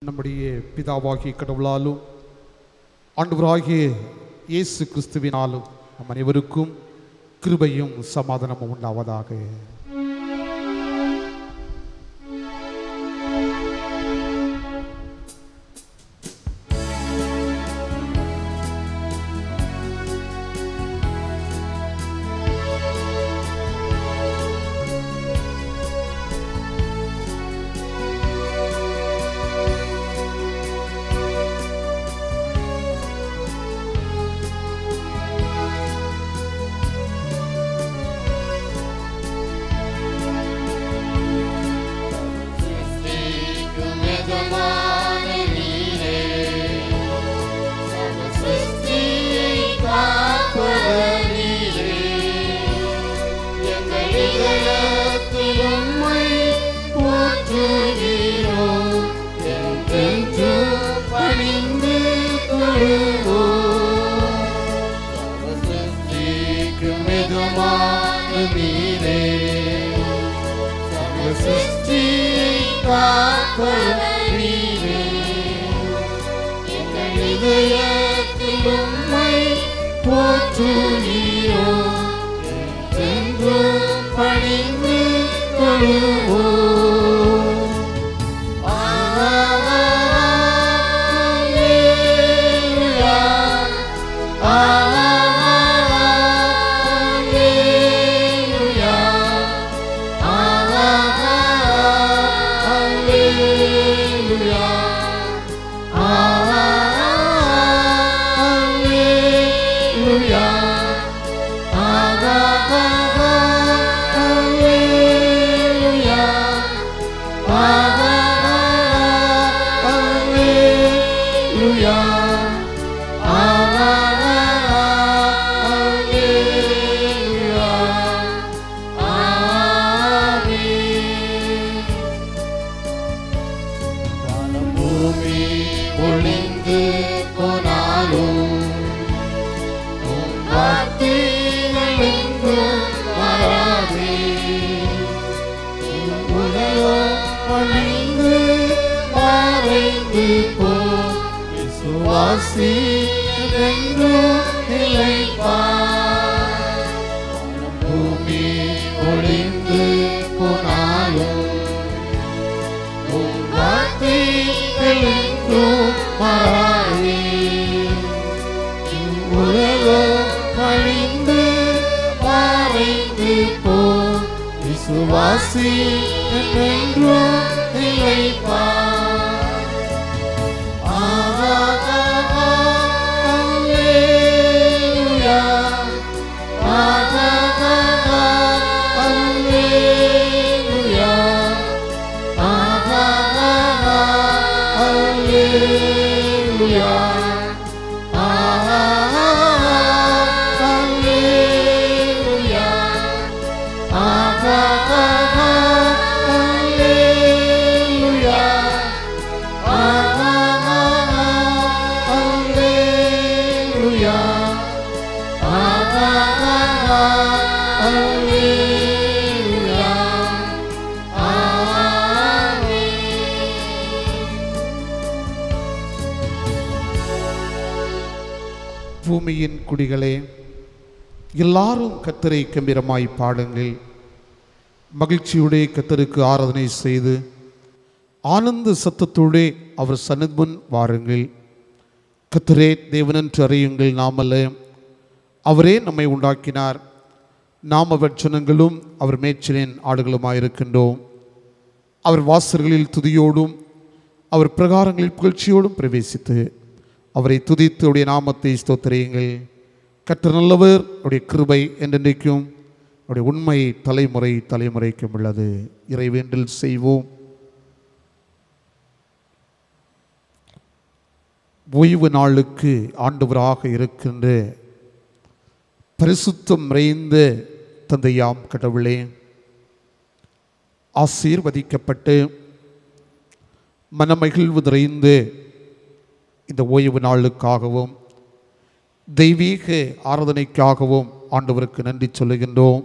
நம்முடைய பிதாவாகிய கடவுளாலும் ஆண்டவராகிய இயேசு கிறிஸ்துவினாலும் நம் அனைவருக்கும் கிருபையும் சமாதானமும் உண்டாவதாக விசுவாசி என்றென்றும் நிலைப்பா பூமியின் குடிகளே எல்லாரும் கத்தரை கம்பீரமாய் பாடுங்கள் மகிழ்ச்சியுடைய கத்தருக்கு ஆராதனை செய்து ஆனந்த சத்தத்தோடே அவர் சன்னத்முன் வாருங்கள் கத்தரே தேவனென்று அறியுங்கள் நாமல்ல அவரே நம்மை உண்டாக்கினார் நாம் அவர் ஜனங்களும் அவர் மேய்ச்சலின் ஆடுகளுமாயிருக்கின்றோம் அவர் வாசல்களில் துதியோடும் அவர் பிரகாரங்களில் புகழ்ச்சியோடும் பிரவேசித்து அவரை துதித்து அவருடைய நாமத்தை ஸ்தோத்திரியுங்கள் கற்ற நல்லவர் அவருடைய கிருபை என்றென்றைக்கும் அவருடைய உண்மை தலைமுறை தலைமுறைக்கும் உள்ளது இறைவேண்டல் செய்வோம் ஓய்வு நாளுக்கு ஆண்டவராக இருக்கின்ற பரிசுத்தம் நிறைந்த தந்தையாம் கடவுளே ஆசீர்வதிக்கப்பட்டு மனமகிழ்வு நிறைந்து இந்த ஓய்வு நாளுக்காகவும் தெய்வீக ஆராதனைக்காகவும் ஆண்டவருக்கு நன்றி சொல்லுகின்றோம்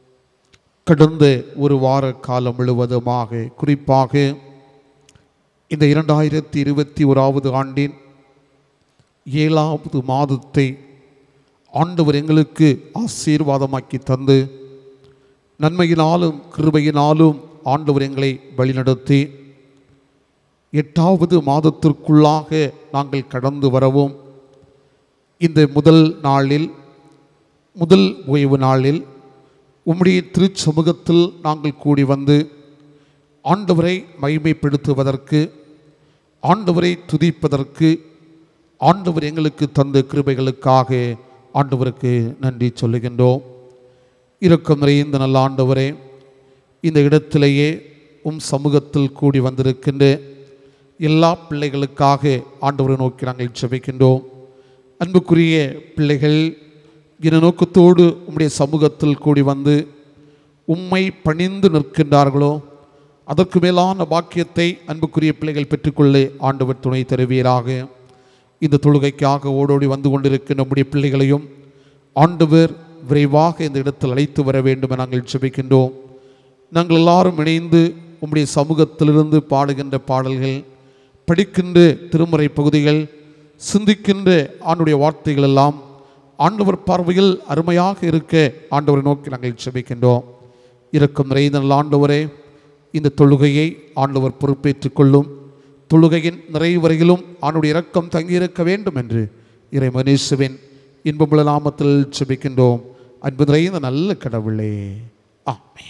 கடந்த ஒரு வார காலம் முழுவதுமாக குறிப்பாக இந்த இரண்டாயிரத்தி இருபத்தி ஓராவது ஆண்டின் ஏழாவது மாதத்தை ஆண்டவர் எங்களுக்கு ஆசீர்வாதமாக்கி தந்து நன்மையினாலும் கிருபையினாலும் ஆண்டவர் எங்களை வழிநடத்தி எட்டாவது மாதத்திற்குள்ளாக நாங்கள் கடந்து வரவும் இந்த முதல் நாளில் முதல் ஓய்வு நாளில் உம்முடைய திருச்சமூகத்தில் நாங்கள் கூடி வந்து ஆண்டவரை மகிமைப்படுத்துவதற்கு ஆண்டவரை துதிப்பதற்கு ஆண்டவர் எங்களுக்கு தந்த கிருபைகளுக்காக ஆண்டவருக்கு நன்றி சொல்லுகின்றோம் இரக்கம் நிறைந்த நல்ல ஆண்டவரே இந்த இடத்திலேயே உம் சமூகத்தில் கூடி வந்திருக்கின்ற எல்லா பிள்ளைகளுக்காக ஆண்டவரை நோக்கி நாங்கள் ஜெபிக்கின்றோம் அன்புக்குரிய பிள்ளைகள் இன நோக்கத்தோடு உம்முடைய சமூகத்தில் கூடி வந்து உம்மை பணிந்து நிற்கின்றார்களோ அதற்கு மேலான பாக்கியத்தை அன்புக்குரிய பிள்ளைகள் பெற்றுக்கொள்ள ஆண்டவர் துணை தருவீராக இந்த தொழுகைக்காக ஓடோடி வந்து கொண்டிருக்கிற நம்முடைய பிள்ளைகளையும் ஆண்டவர் விரைவாக இந்த இடத்தில் அழைத்து வர வேண்டும் என நாங்கள் ஜெபிக்கின்றோம் நாங்கள் எல்லாரும் இணைந்து உம்முடைய சமூகத்திலிருந்து பாடுகின்ற பாடல்கள் படிக்கின்ற திருமுறை பகுதிகள் சிந்திக்கின்ற ஆண்டுடைய வார்த்தைகள் எல்லாம் ஆண்டவர் பார்வையில் அருமையாக இருக்க ஆண்டவரை நோக்கி நாங்கள் ஜெபிக்கின்றோம் இரக்கம் நிறைந்த நல்ல ஆண்டவரே இந்த தொழுகையை ஆண்டவர் பொறுப்பேற்றுக் கொள்ளும் தொழுகையின் நிறைவரையிலும் ஆண்டுடைய இரக்கம் தங்கியிருக்க வேண்டும் என்று இறை மனுஷுவின் இன்பமுள்ள நாமத்தில் ஜெபிக்கின்றோம் அன்பு நிறைந்த நல்ல கடவுளே ஆமே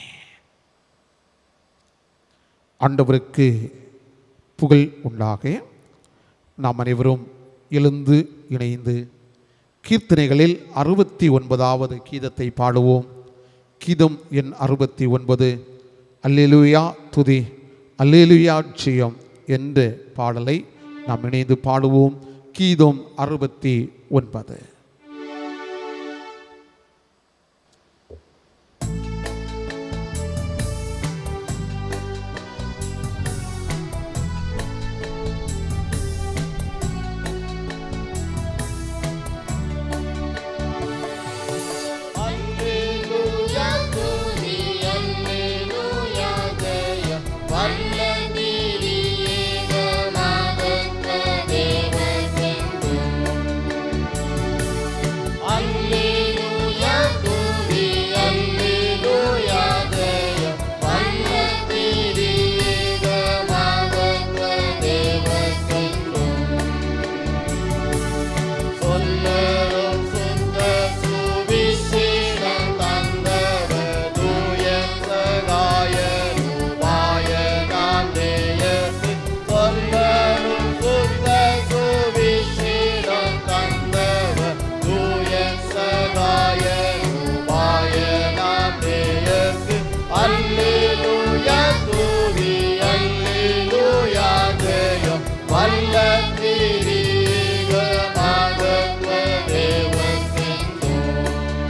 ஆண்டவருக்கு புகழ் உண்டாக நாம் அனைவரும் எழுந்து இணைந்து கீர்த்தனைகளில் அறுபத்தி ஒன்பதாவது கீதத்தை பாடுவோம் கீதம் எண் அறுபத்தி ஒன்பது அல்லேலுயா துதி அல்லேலுயா ஜெயம் என்ற பாடலை நாம் இணைந்து பாடுவோம் கீதம் அறுபத்தி ஒன்பது அல்லேலூயா துதி அல்லேலூயா ஜெயம் வல்ல நீரீக மகத்த தேவசெங்கும் அல்லேலூயா துதி அல்லேலூயா ஜெயம் வல்ல நீரீக மகத்த தேவசெங்கும் சொல்லரும் சுத்த சுவிசேஷம் தந்தவர் தூய சகாயருவாய காந்தேயத்து சொல்லரும் சுத்த சுவிசேஷம் தந்தவர் தூய சகாயருவாய காந்தேயத்து அல்லேலூயா தூவி அல்லேலூயா ஜெயம் வல்ல திரீக மகத்வ தேவசிந்தோ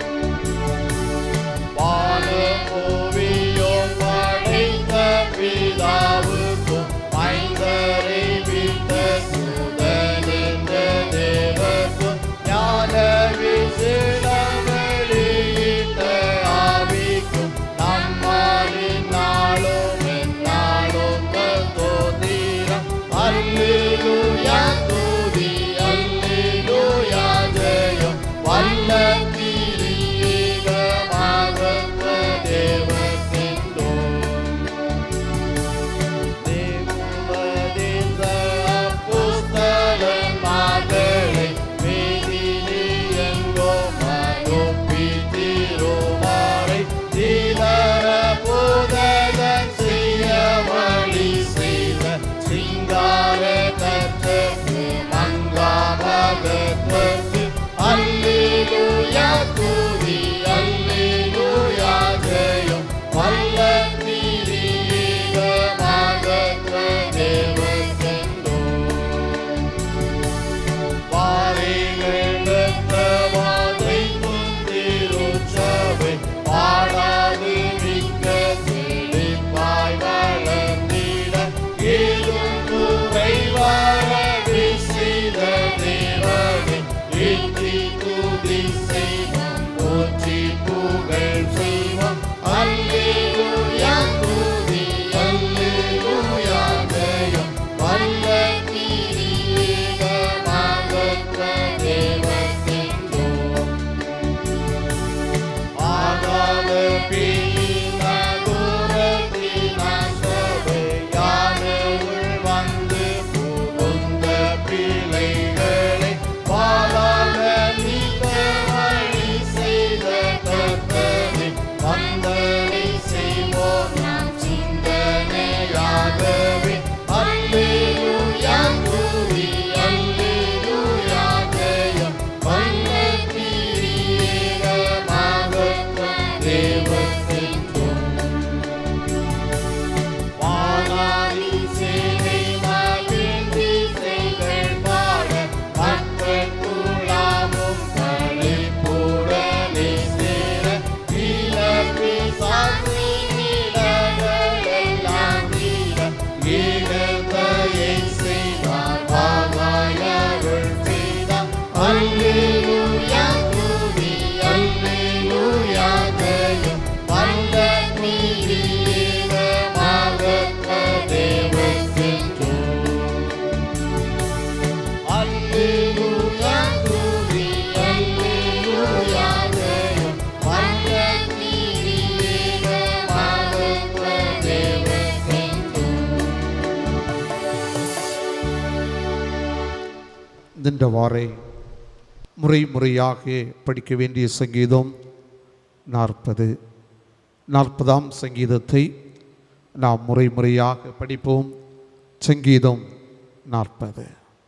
வானபூமியும் படைத்த பிதாவுக்கும் ஐந்தரை விட்ட சுதனின்ற தேவர்க்கும் ஞான விசிடம் வெளியிட்ட ஆவிக்கும் நம்மாரின் நாளும் எந்நாளும் தோதிரம் அல்லேலூயா துதி அல்லேலூயா ஜெயம் வல்ல திரியேக மகத்வ தேவசிந்தோ தேவதேச அப்போஸ்தலன் மகளை மேதினி எங்கோ மனோப்பி திருமாலை தீலர போதகன் செய்ய வழி செய்த சிங்கார அல்லேலூயா துதி அல்லேலூயா ஜெயம் வந்த நீரீர மகத்த தேவனுக்கென்றோ அல்லேலூயா துதி அல்லேலூயா ஜெயம் வந்த நீரீர மகத்த தேவனுக்கென்றோ இந்த வாரை முறை முறையாக படிக்க வேண்டிய சங்கீதம் நாற்பது நாற்பதாம் சங்கீதத்தை நாம் முறை முறையாக படிப்போம் சங்கீதம் நாற்பது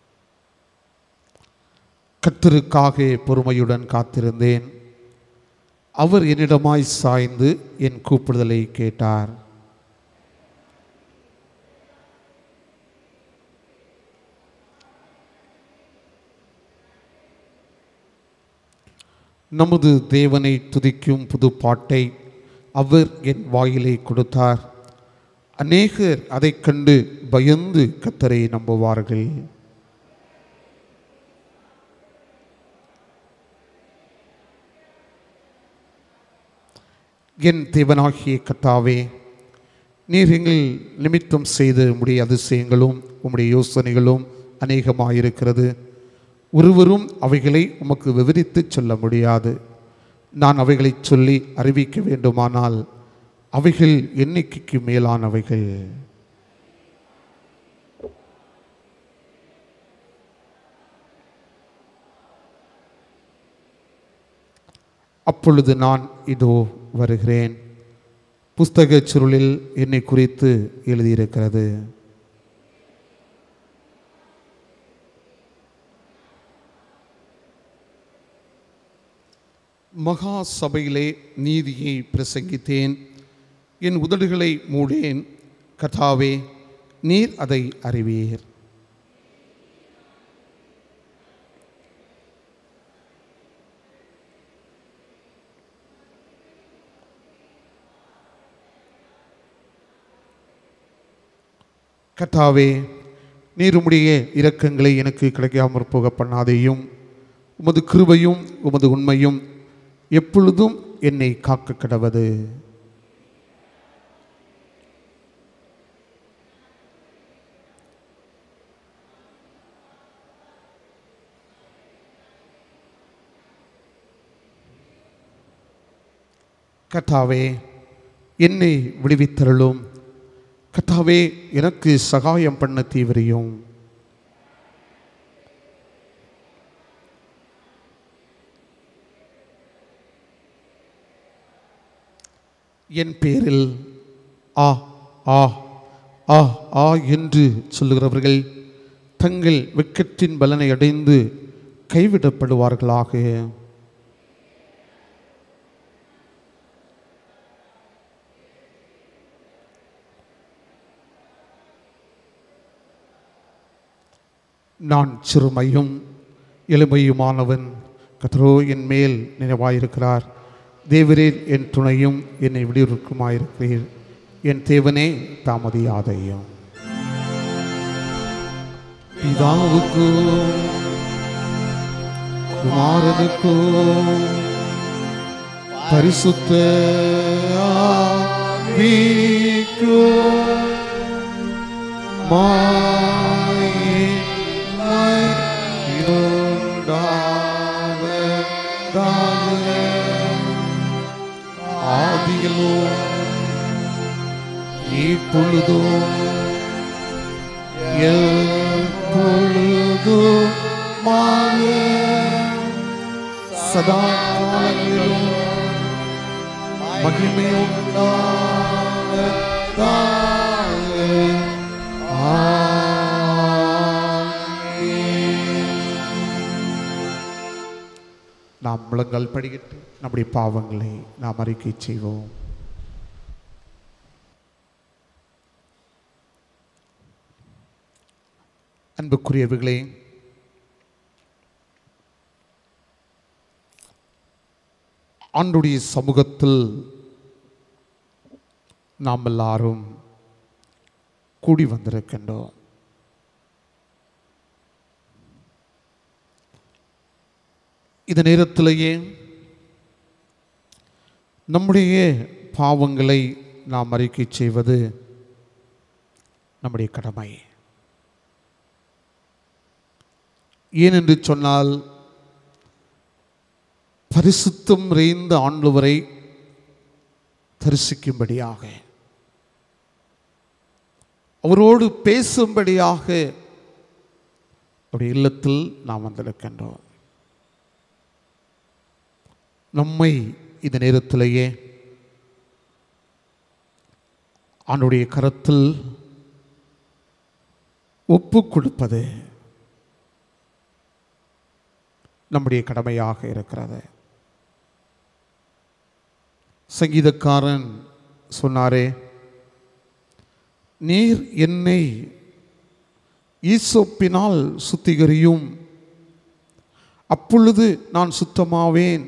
கர்த்தருக்காக பொறுமையுடன் காத்திருந்தேன் அவர் என்னிடமாய் சாய்ந்து என் கூப்பிடுதலை கேட்டார் நமது தேவனை துதிக்கும் புது பாட்டை அவர் என் வாயிலை கொடுத்தார் அநேகர் அதைக் கண்டு பயந்து கத்தரை நம்புவார்கள் என் தேவனாகிய கத்தாவே நீர் எங்கள் நிமித்தம் செய்த உம்முடைய அதிசயங்களும் உம்முடைய யோசனைகளும் அநேகமாயிருக்கிறது ஒருவரும் அவைகளை உமக்கு விவரித்துச் சொல்ல முடியாது நான் அவைகளைச் சொல்லி அறிவிக்க வேண்டுமானால் அவைகள் எண்ணிக்கைக்கு மேலானவைகள் அப்பொழுது நான் இதோ வருகிறேன் புஸ்தகச் சுருளில் என்னை குறித்து எழுதியிருக்கிறது மகா சபையிலே நீதியை பிரசங்கித்தேன் என் உதடுகளை மூடேன் கதாவே நீர் அதை அறிவீர் கர்த்தாவே நீர் உம்முடைய இரக்கங்களை எனக்கு கிடைக்காமற் போக பண்ணாதேயும் உமது கிருபையும் உமது உண்மையும் எப்பொழுதும் என்னை காக்க கடவது கர்த்தாவே என்னை விடுவித்தருளும் கர்த்தாவே எனக்கு சகாயம் பண்ண தீவிரியும் என் பேரில் ஆ ஆ ஆ ஆ என்று சொல்லுகிறவர்கள் தங்கள் வெட்கத்தின் பலனை அடைந்து கைவிடப்படுவார்களாக நான் சிறுமையும் எளிமையுமானவன் கத்தரோ என் மேல் நினைவாயிருக்கிறார் தேவரே என் துணையும் என்னை விடியிருக்குமாயிருக்கிறீர் என் தேவனே தாமதியாதையும் பிதாவுக்கும் குமாரனுக்கும் பரிசுத்த ஆவிக்கும் ஆதியிலோ இப்பொழுதோ எப்பொழுதோ சதா காலங்களிலும் மகிமை நாம் முழங்கால் படிக்கிட்டு நம்முடைய பாவங்களை நாம் அறிக்கை செய்வோம் அன்புக்குரியவர்களே ஆண்டுடைய சமூகத்தில் நாம் எல்லாரும் கூடி வந்திருக்கின்றோம் இந்த நேரத்திலேயே நம்முடைய பாவங்களை நாம் அறிக்கை செய்வது நம்முடைய கடமை ஏனென்று சொன்னால் பரிசுத்தம் நிறைந்த ஆண்டவரை தரிசிக்கும்படியாக அவரோடு பேசும்படியாக அவருடைய இல்லத்தில் நாம் வந்திருக்கின்றோம் நம்மை இந்த நேரத்திலேயே ஆண்டுடைய கரத்தில் ஒப்பு கொடுப்பது நம்முடைய கடமையாக இருக்கிறது சங்கீதக்காரன் சொன்னாரே நீர் என்னை ஈசோப்பினால் சுத்திகரியும் அப்பொழுது நான் சுத்தமாவேன்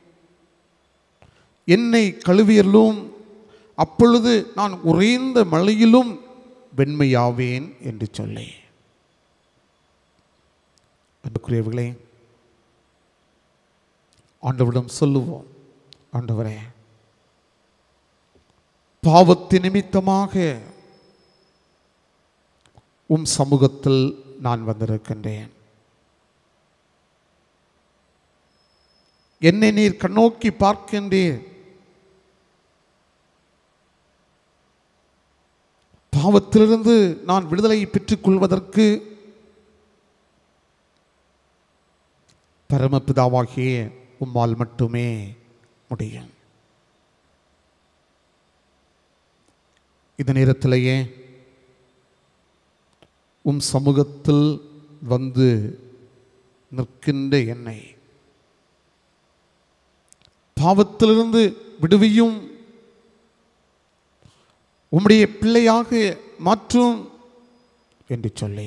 என்னை கழுவியலும் அப்பொழுது நான் உறைந்த மழையிலும் வெண்மையாவேன் என்று சொல்லி அன்புக்குரியவர்களே ஆண்டவரிடம் சொல்லுவோம் ஆண்டவரே பாவத்தின் நிமித்தமாக உம் சமூகத்தில் நான் வந்திருக்கின்றேன் என்னை நீர் கண்ணோக்கி பார்க்கின்றீர் பாவத்திலிருந்து நான் விடுதலை பெற்றுக் கொள்வதற்கு பரமபிதாவாகிய உம்மால் மட்டுமே முடியும் இந்த நேரத்திலேயே உம் சமூகத்தில் வந்து நிற்கின்ற என்னை பாவத்திலிருந்து விடுவியும் உம்முடைய பிள்ளையாக மாற்றும் என்று சொல்லி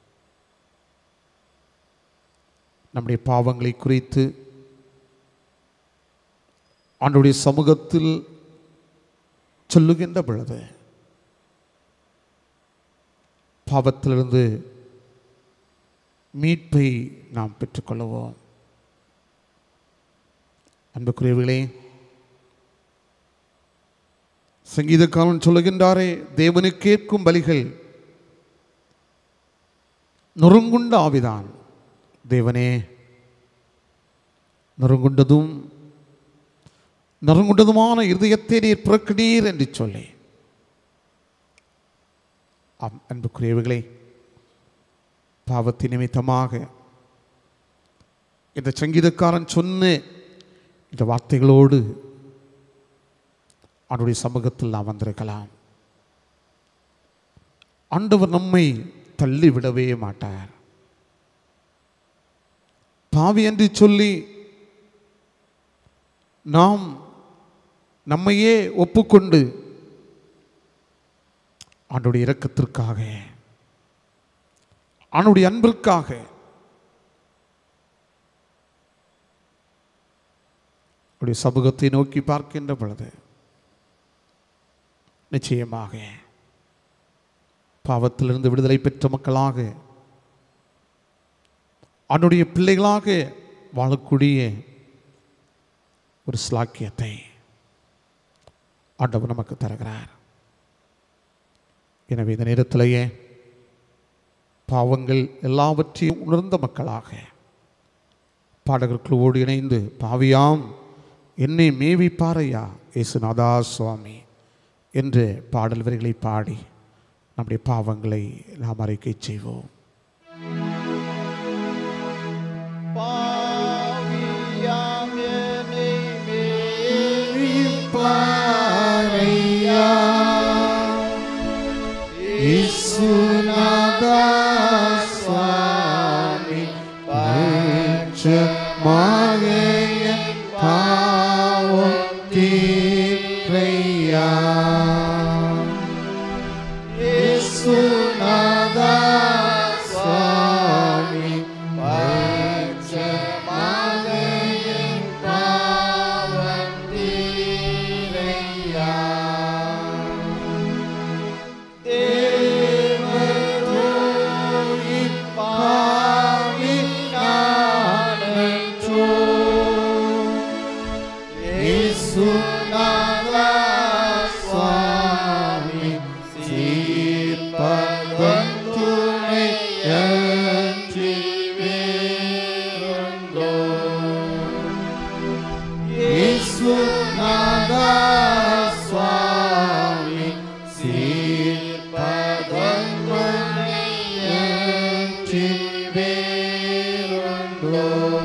நம்முடைய பாவங்களை குறித்து ஆண்டுடைய சமூகத்தில் சொல்லுகின்ற பொழுது பாவத்திலிருந்து மீட்பை நாம் பெற்றுக்கொள்வோம் அன்புக்குரியவர்களே சங்கீதக்காரன் சொல்லுகின்றாரே தேவனு கேட்கும் பலிகள் நொறுங்குண்ட ஆவிதான் தேவனே நொறுங்குண்டதும் நறுங்குண்டதுமான இருதயத்தை நீர் புறக்கினீர் என்று சொல்லி ஆம் அன்புக்குரியவர்களே பாவத்தின் நிமித்தமாக இந்த சங்கீதக்காரன் சொன்ன இந்த வார்த்தைகளோடு அவனுடைய சமூகத்தில் நாம் வந்திருக்கலாம் ஆண்டவர் நம்மை தள்ளி விடவே மாட்டார் பாவி என்று சொல்லி நாம் நம்மையே ஒப்புக்கொண்டு ஆண்டுடைய இரக்கத்திற்காக ஆணுடைய அன்பிற்காக அவருடைய சமூகத்தை நோக்கி பார்க்கின்ற பொழுது நிச்சயமாக பாவத்திலிருந்து விடுதலை பெற்ற மக்களாக அவனுடைய பிள்ளைகளாக வாழக்கூடிய ஒரு ஸ்லாக்கியத்தை ஆண்டவர் நமக்கு தருகிறார் எனவே இந்த நேரத்திலேயே பாவங்கள் எல்லாவற்றையும் உணர்ந்த மக்களாக பாடகர் குழுவோடு இணைந்து பாவியாம் என்னை மேவி பாறையா இயேசுநாதா சுவாமி என்று பாடல் வரிகளை பாடி நம்முடைய பாவங்களை நாம் அறிக்கை செய்வோம் பாவியாம் என்னை மேய்ப்பாரையா. இயேசுநாதா சுவாமி பட்சமாக என் பாவம் தீர்க்கையா. இயேசுநாதா சுவாமி வெற்றி வேறுண்டோ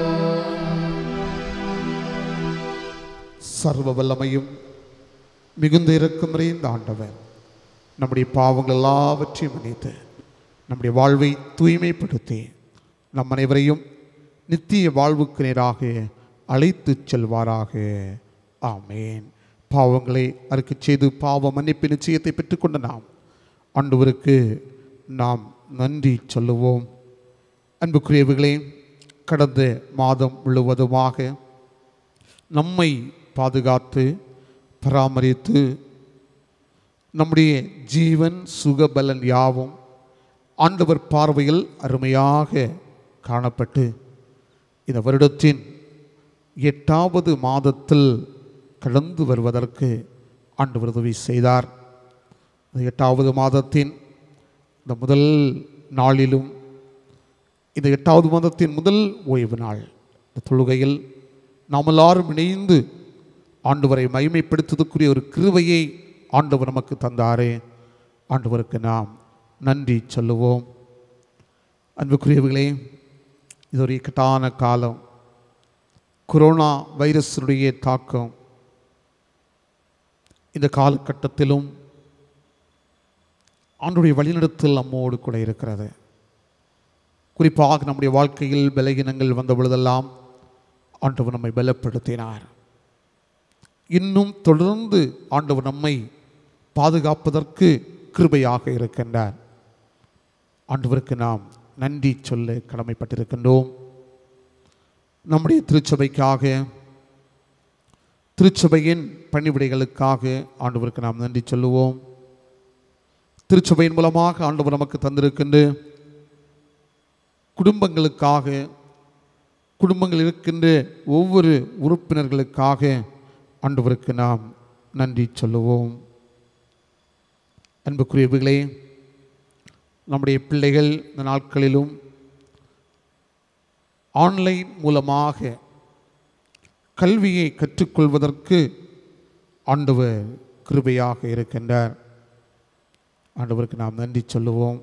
சர்வ வல்லமையும் மிகுந்த இரக்கம் நிறைந்த ஆண்டவர் நம்முடைய பாவங்கள் எல்லாவற்றையும் மன்னித்து நம்முடைய வாழ்வை தூய்மைப்படுத்தி நம் அனைவரையும் நித்திய வாழ்வுக்கு நேராக அழைத்துச் செல்வாராக ஆமேன் பாவங்களை அறுக்கச் செய்து பாவ மன்னிப்பு நிச்சயத்தை பெற்றுக்கொண்ட நாம் ஆண்டவருக்கு நாம் நன்றி சொல்லுவோம் அன்புக்குரியவர்களே கடந்த மாதம் முழுவதுமாக நம்மை பாதுகாத்து பராமரித்து நம்முடைய ஜீவன் சுகபலன் யாவும் ஆண்டவர் பார்வையில் அருமையாக காணப்பட்டு இந்த வருடத்தின் எட்டாவது மாதத்தில் கடந்து வருவதற்கு ஆண்டவர் உதவி செய்தார் இந்த எட்டாவது மாதத்தின் இந்த முதல் நாளிலும் இந்த எட்டாவது மாதத்தின் முதல் ஓய்வு நாள் இந்த தொழுகையில் நாம் எல்லாரும் இணைந்து ஆண்டவரை மகிமைப்படுத்துவதற்குரிய ஒரு கிருபையை ஆண்டவர் நமக்கு தந்தாரே ஆண்டவருக்கு நாம் நன்றி சொல்லுவோம் அன்புக்குரியவர்களே இது ஒரு இக்கட்டான காலம் கொரோனா வைரஸுடைய தாக்கம் இந்த காலகட்டத்திலும் ஆண்டுடைய வழிநடத்தல் நம்மோடு கூட இருக்கிறது குறிப்பாக நம்முடைய வாழ்க்கையில் பலகீனங்கள் வந்த பொழுதெல்லாம் ஆண்டவர் நம்மை பலப்படுத்தினார் இன்னும் தொடர்ந்து ஆண்டவர் நம்மை பாதுகாப்பதற்கு கிருபையாக இருக்கின்றார் ஆண்டவருக்கு நாம் நன்றி சொல்ல கடமைப்பட்டிருக்கின்றோம் நம்முடைய திருச்சபைக்காக திருச்சபையின் பணிவிடைகளுக்காக ஆண்டவருக்கு நாம் நன்றி சொல்லுவோம் திருச்சபையின் மூலமாக ஆண்டவர் நமக்கு தந்திருக்கின்ற குடும்பங்களுக்காக குடும்பங்கள் இருக்கின்ற ஒவ்வொரு உறுப்பினர்களுக்காக ஆண்டவருக்கு நாம் நன்றி சொல்லுவோம் அன்புக்குரியவர்களே நம்முடைய பிள்ளைகள் இந்த நாட்களிலும் ஆன்லைன் மூலமாக கல்வியை கற்றுக்கொள்வதற்கு ஆண்டவர் கிருபையாக இருக்கின்றார் ஆண்டவருக்கு நாம் நன்றி சொல்லுவோம்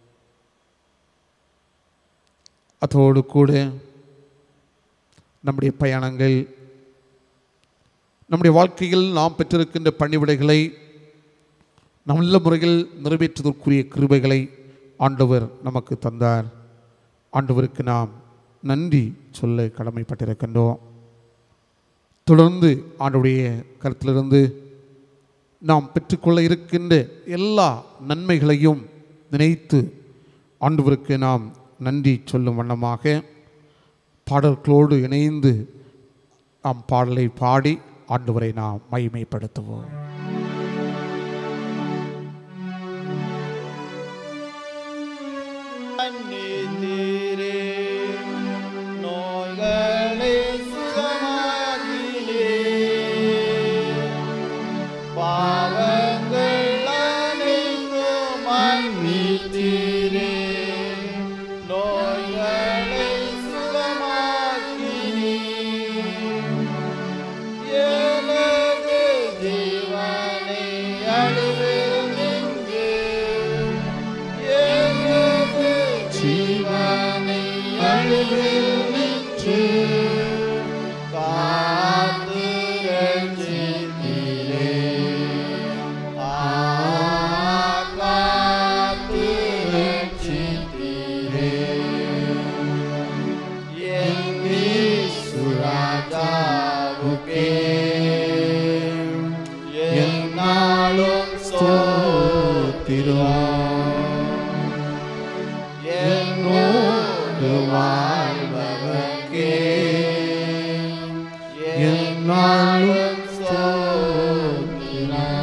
அதோடு கூட நம்முடைய பயணங்கள் நம்முடைய வாழ்க்கையில் நாம் பெற்றிருக்கின்ற பணிவிடைகளை நல்ல முறையில் நிறைவேற்றுவதற்குரிய கிருபைகளை ஆண்டவர் நமக்கு தந்தார் ஆண்டவருக்கு நாம் நன்றி சொல்ல கடமைப்பட்டிருக்கின்றோம் தொடர்ந்து ஆண்டுடைய கருத்திலிருந்து நாம் பெற்றுக்கொள்ள இருக்கின்ற எல்லா நன்மைகளையும் நினைத்து ஆண்டவருக்கு நாம் நன்றி சொல்லும் வண்ணமாக பாடல்களோடு இணைந்து நாம் பாடலை பாடி ஆண்டவரை நாம் மகிமைப்படுத்துவோம் மன்னித்தீரே நோய்களை சுகமாக்கினீரே பாவங்கள் அனைத்தும் மன்னித்தீரே நோய்களை சுகமாக்கினீர் எனது ஜீவனை அழிவில் நின்று எனது ஜீவனை அழிவில் நின்று காத்து ரட்சித்தீரே. ஆ, காத்து ரட்சித்தீரே. என் இயேசுராஜாவுக்கே எந்நாளும் ஸ்தோத்திரம். என்னோடு வாழ்பவர்க்கே எந்நாளும் ஸ்தோத்திரம்.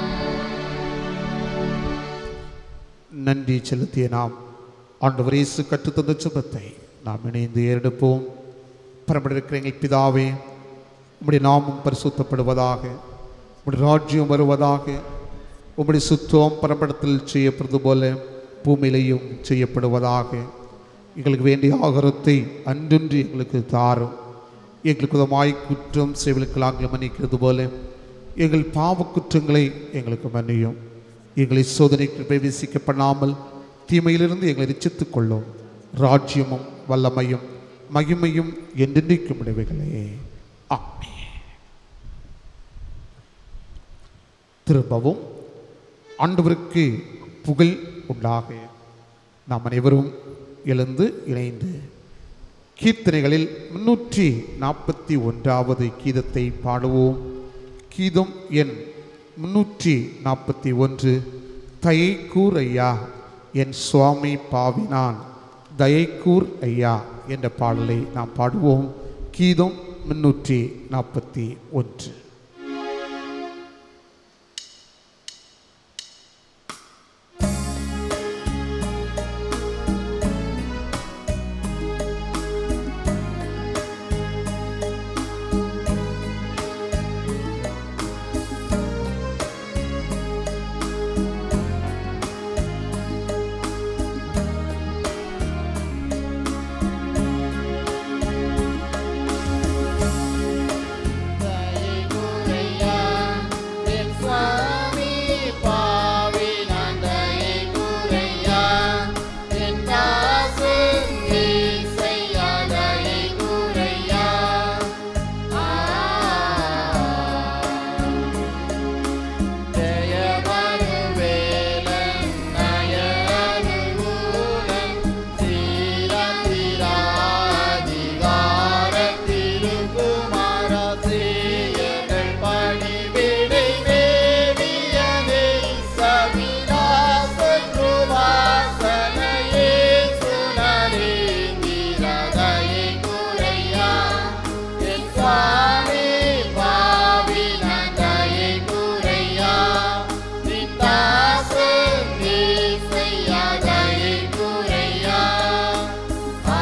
நன்றி செலுத்திய நாம் ஆண்டவர் இயேசு கற்றுத்தந்த சுபத்தை நாம் இணைந்து ஏறெடுப்போம் பரம்பரை இருக்கிற எங்கள் பிதாவே உம்முடைய நாமம் பரிசுத்தப்படுவதாக உம்முடைய ராஜ்யம் வருவதாக உம்முடைய சுத்தம் பரம்பரத்தில் செய்யப்படுவது போல பூமியிலையும் செய்யப்படுவதாக எங்களுக்கு வேண்டிய ஆகாரத்தை அன்றொன்று எங்களுக்கு தாரும் எங்களுக்கு உதமாய் குற்றம் செய்வர்களுக்கு நாங்கள் மன்னிக்கிறது போல எங்கள் பாவ குற்றங்களை எங்களுக்கு மன்னியும் எங்களை சோதனைக்கு பிரவேசிக்க பண்ணாமல் தீமையிலிருந்து எங்களை ரட்சித்துக் கொள்ளும் ராஜ்யமும் வல்லமையும் மகிமையும் என்றென்றைக்கும் உடையவைகளே ஆமென் திரும்பவும் ஆண்டவருக்கு புகழ் உண்டாக நாம் அனைவரும் எழுந்து இணைந்து கீர்த்தனைகளில் முன்னூற்றி நாற்பத்தி ஒன்றாவது கீதத்தை பாடுவோம் கீதம் எண் முன்னூற்றி நாற்பத்தி ஒன்று தயைக்கூர் ஐயா என் சுவாமி பாவினான் தயைக்கூர் ஐயா என்ற பாடலை நாம் பாடுவோம் கீதம் முன்னூற்றி நாற்பத்தி ஒன்று தயைகுறையா என் சுவாமி பாவினான் தயைகுறையா என் தாசன் இசையா தயைகுறையா ஆ ஜெயமருவேலன் நயனுகூலன் தீரத்திராதிகாரத்திருக்குமார சீயர்கள் பணிவிடை தேவியனை சவிலாசன் கிருபாசனையே சுனரேந்திரதையை குறையா என் சுவாமி பாவினதையை குறையா நித்தாசன் நீசையதையை குறையா ஆ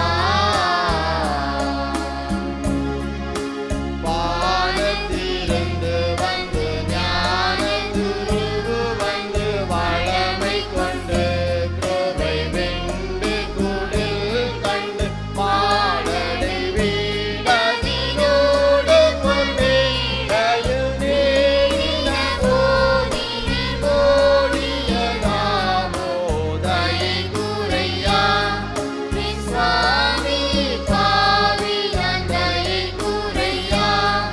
வானத்திலிருந்து வந்து ஞான குருவு வந்து வளமை கொண்டு கிருபை வெண்டு குடில் கண்டு பாடலை வீடதினோடு கொண்டேடையில் நீடின போதி போடிய நாமோதயை குறையா சுவாமி பாவி நந்தையை குறையா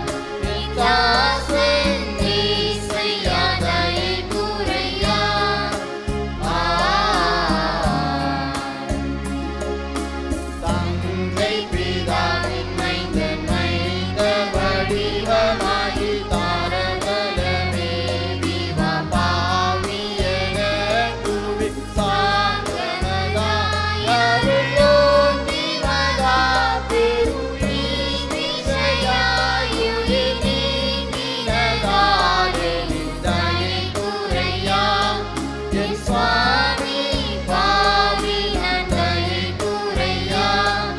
தாசன் நீசையாதையை குறையா ஆ தந்தை பிதாவின் மைந்தன் மைந்த வடிவமாகி தாரதலமே விவா பாவியன குவி சாந்தனதாய் அருளோன் திவதா பெருளி திசையாயுயிர் நீங்கினதாலே நிந்தையை குறையா என் சுவாமி பாவி நந்தையை குறையா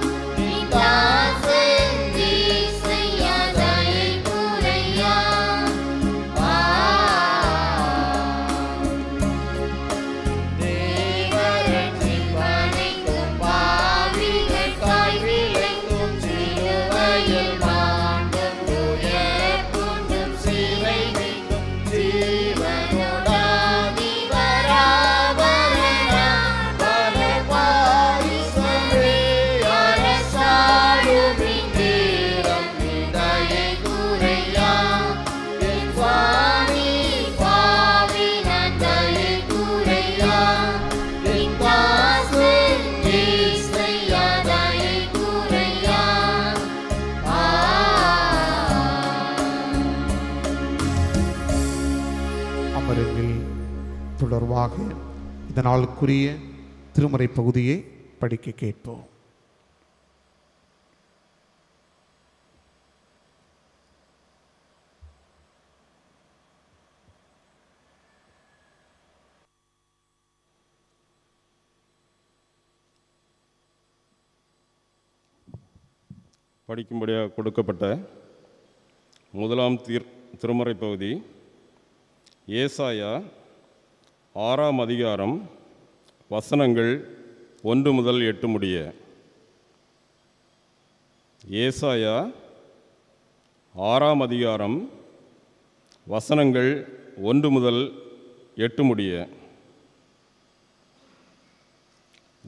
நிதாசன் திசையாதையை குறையா ஆ தேவரட்சிப்பனைக்கும் பாவிகளுக்காய் விளைக்கும் சிலுவையில் மாண்டும் துயர் கொண்டும் சிறை மீட்டும் ஜீவனோடாதி வராவரனா பல பாரிசமே அரசாடும் இந்நேரம் நிதையை குறையா என் சுவாமி பாவி நந்தையை குறையா என் தாசன் இசையாதையை குறையா ஆ அமருங்கள் தொடர்பாக இந்த நாளுக்குரிய திருமறை பகுதியை படிக்க கேட்போம் படிக்கும்படியாக கொடுக்கப்பட்ட முதலாம் தீர் திருமறை பகுதி ஏசாயா ஆறாம் அதிகாரம் வசனங்கள் ஒன்று முதல் எட்டு முடிய ஏசாயா ஆறாம் அதிகாரம் வசனங்கள் ஒன்று முதல் எட்டு முடிய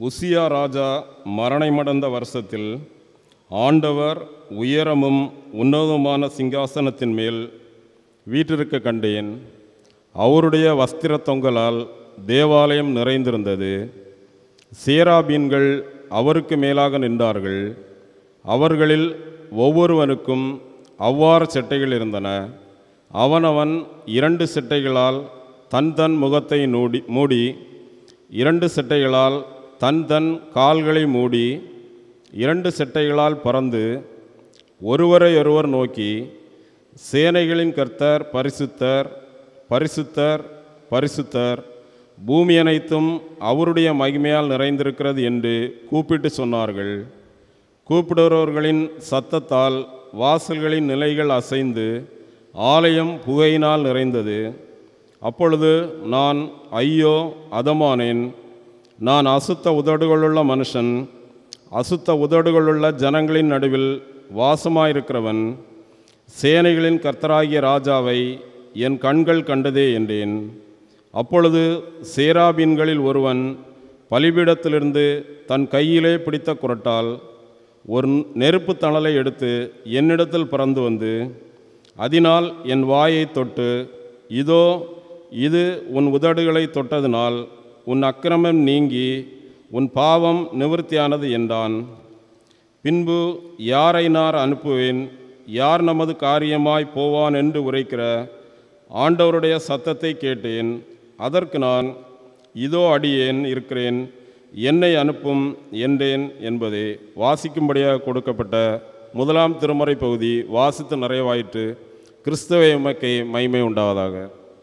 உசியா ராஜா மரணமடைந்த வருஷத்தில் ஆண்டவர் உயரமும் உன்னதமான சிங்காசனத்தின் மேல் வீற்றிருக்க கண்டேன் அவருடைய வஸ்திர தொங்கலால் தேவாலயம் நிறைந்திருந்தது சேராபீன்கள் அவருக்கு மேலாக நின்றார்கள் அவர்களில் ஒவ்வொருவனுக்கும் அவ்வாறு செட்டைகள் இருந்தன அவனவன் இரண்டு செட்டைகளால் தன் தன் முகத்தை மூடி மூடி இரண்டு செட்டைகளால் தன் தன் கால்களை மூடி இரண்டு செட்டைகளால் பறந்து ஒருவரையொருவர் நோக்கி சேனைகளின் கர்த்தர் பரிசுத்தர் பரிசுத்தர் பரிசுத்தர் பூமி அனைத்தும் அவருடைய மகிமையால் நிறைந்திருக்கிறது என்று கூப்பிட்டு சொன்னார்கள் கூப்பிடுறவர்களின் சத்தத்தால் வாசல்களின் நிலைகள் அசைந்து ஆலயம் புகையினால் நிறைந்தது அப்பொழுது நான் ஐயோ அதமானேன் நான் அசுத்த உதடுகளுள்ள மனுஷன் அசுத்த உதடுகளுள்ள ஜனங்களின் நடுவில் வாசமாயிருக்கிறவன் சேனைகளின் கர்த்தராகிய ராஜாவை என் கண்கள் கண்டதே என்றேன் அப்பொழுது சேராபீன்களில் ஒருவன் பலிபீடத்திலிருந்து தன் கையிலே பிடித்த குரட்டால் ஒரு நெருப்பு தணலை எடுத்து என்னிடத்தில் பறந்து வந்து அதனால் என் வாயை தொட்டு இதோ இது உன் உதடுகளை தொட்டதினால் உன் அக்கிரமம் நீங்கி உன் பாவம் நிவர்த்தியானது என்றான் பின்பு யாரை நான் அனுப்புவேன் யார் நமது காரியமாய் போவான் என்று உரைக்கிற ஆண்டவருடைய சத்தத்தை கேட்டேன் அதற்கு நான் இதோ அடியேன் இருக்கிறேன் என்னை அனுப்பும் என்றேன் என்பதே வாசிக்கும்படியாக கொடுக்கப்பட்ட முதலாம் திருமறை பகுதி வாசித்து நிறைவாயிற்று கிறிஸ்தவ எமக்கை மைமை உண்டாவதாக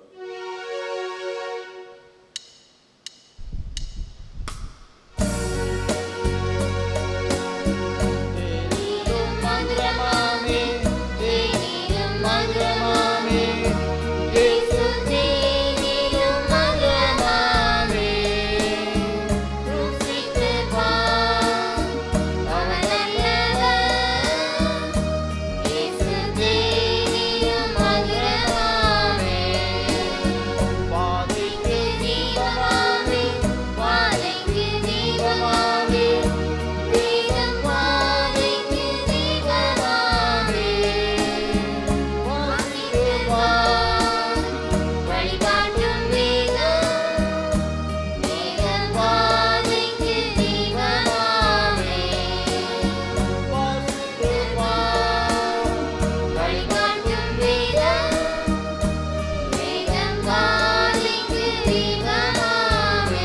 தேனிலும் மதுரமாமே தேனிலும் மதுரமாமே இயேசு தேனிலும் மதுரமாமே ருசித்து பார் அவர் நல்லவர் இயேசு தேனிலும் மதுரமாமே பாதைக்கு தீபமாமே பாதைக்கு தீபமாமே வேதம் பாதைக்கு தீபமாமே வாசித்து பார் வழிகாட்டும் வேதம் வேதம் பாதைக்கு தீபமாமே வாசித்து பார் வழிகாட்டும் வேதம் வேதம் பாதைக்கு தீபமாமே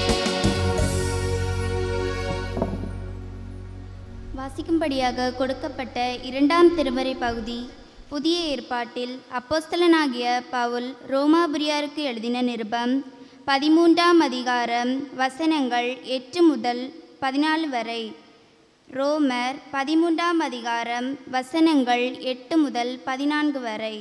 வாசிக்கும்படியாக கொடுக்கப்பட்ட இரண்டாம் திருமறை பகுதி புதிய ஏற்பாட்டில் அப்போஸ்தலனாகிய பவுல் ரோமாபுரியாருக்கு எழுதின நிருபம் பதிமூன்றாம் அதிகாரம் வசனங்கள் எட்டு முதல் பதினாலு வரை ரோமர் பதிமூன்றாம் அதிகாரம் வசனங்கள் எட்டு முதல் பதினான்கு வரை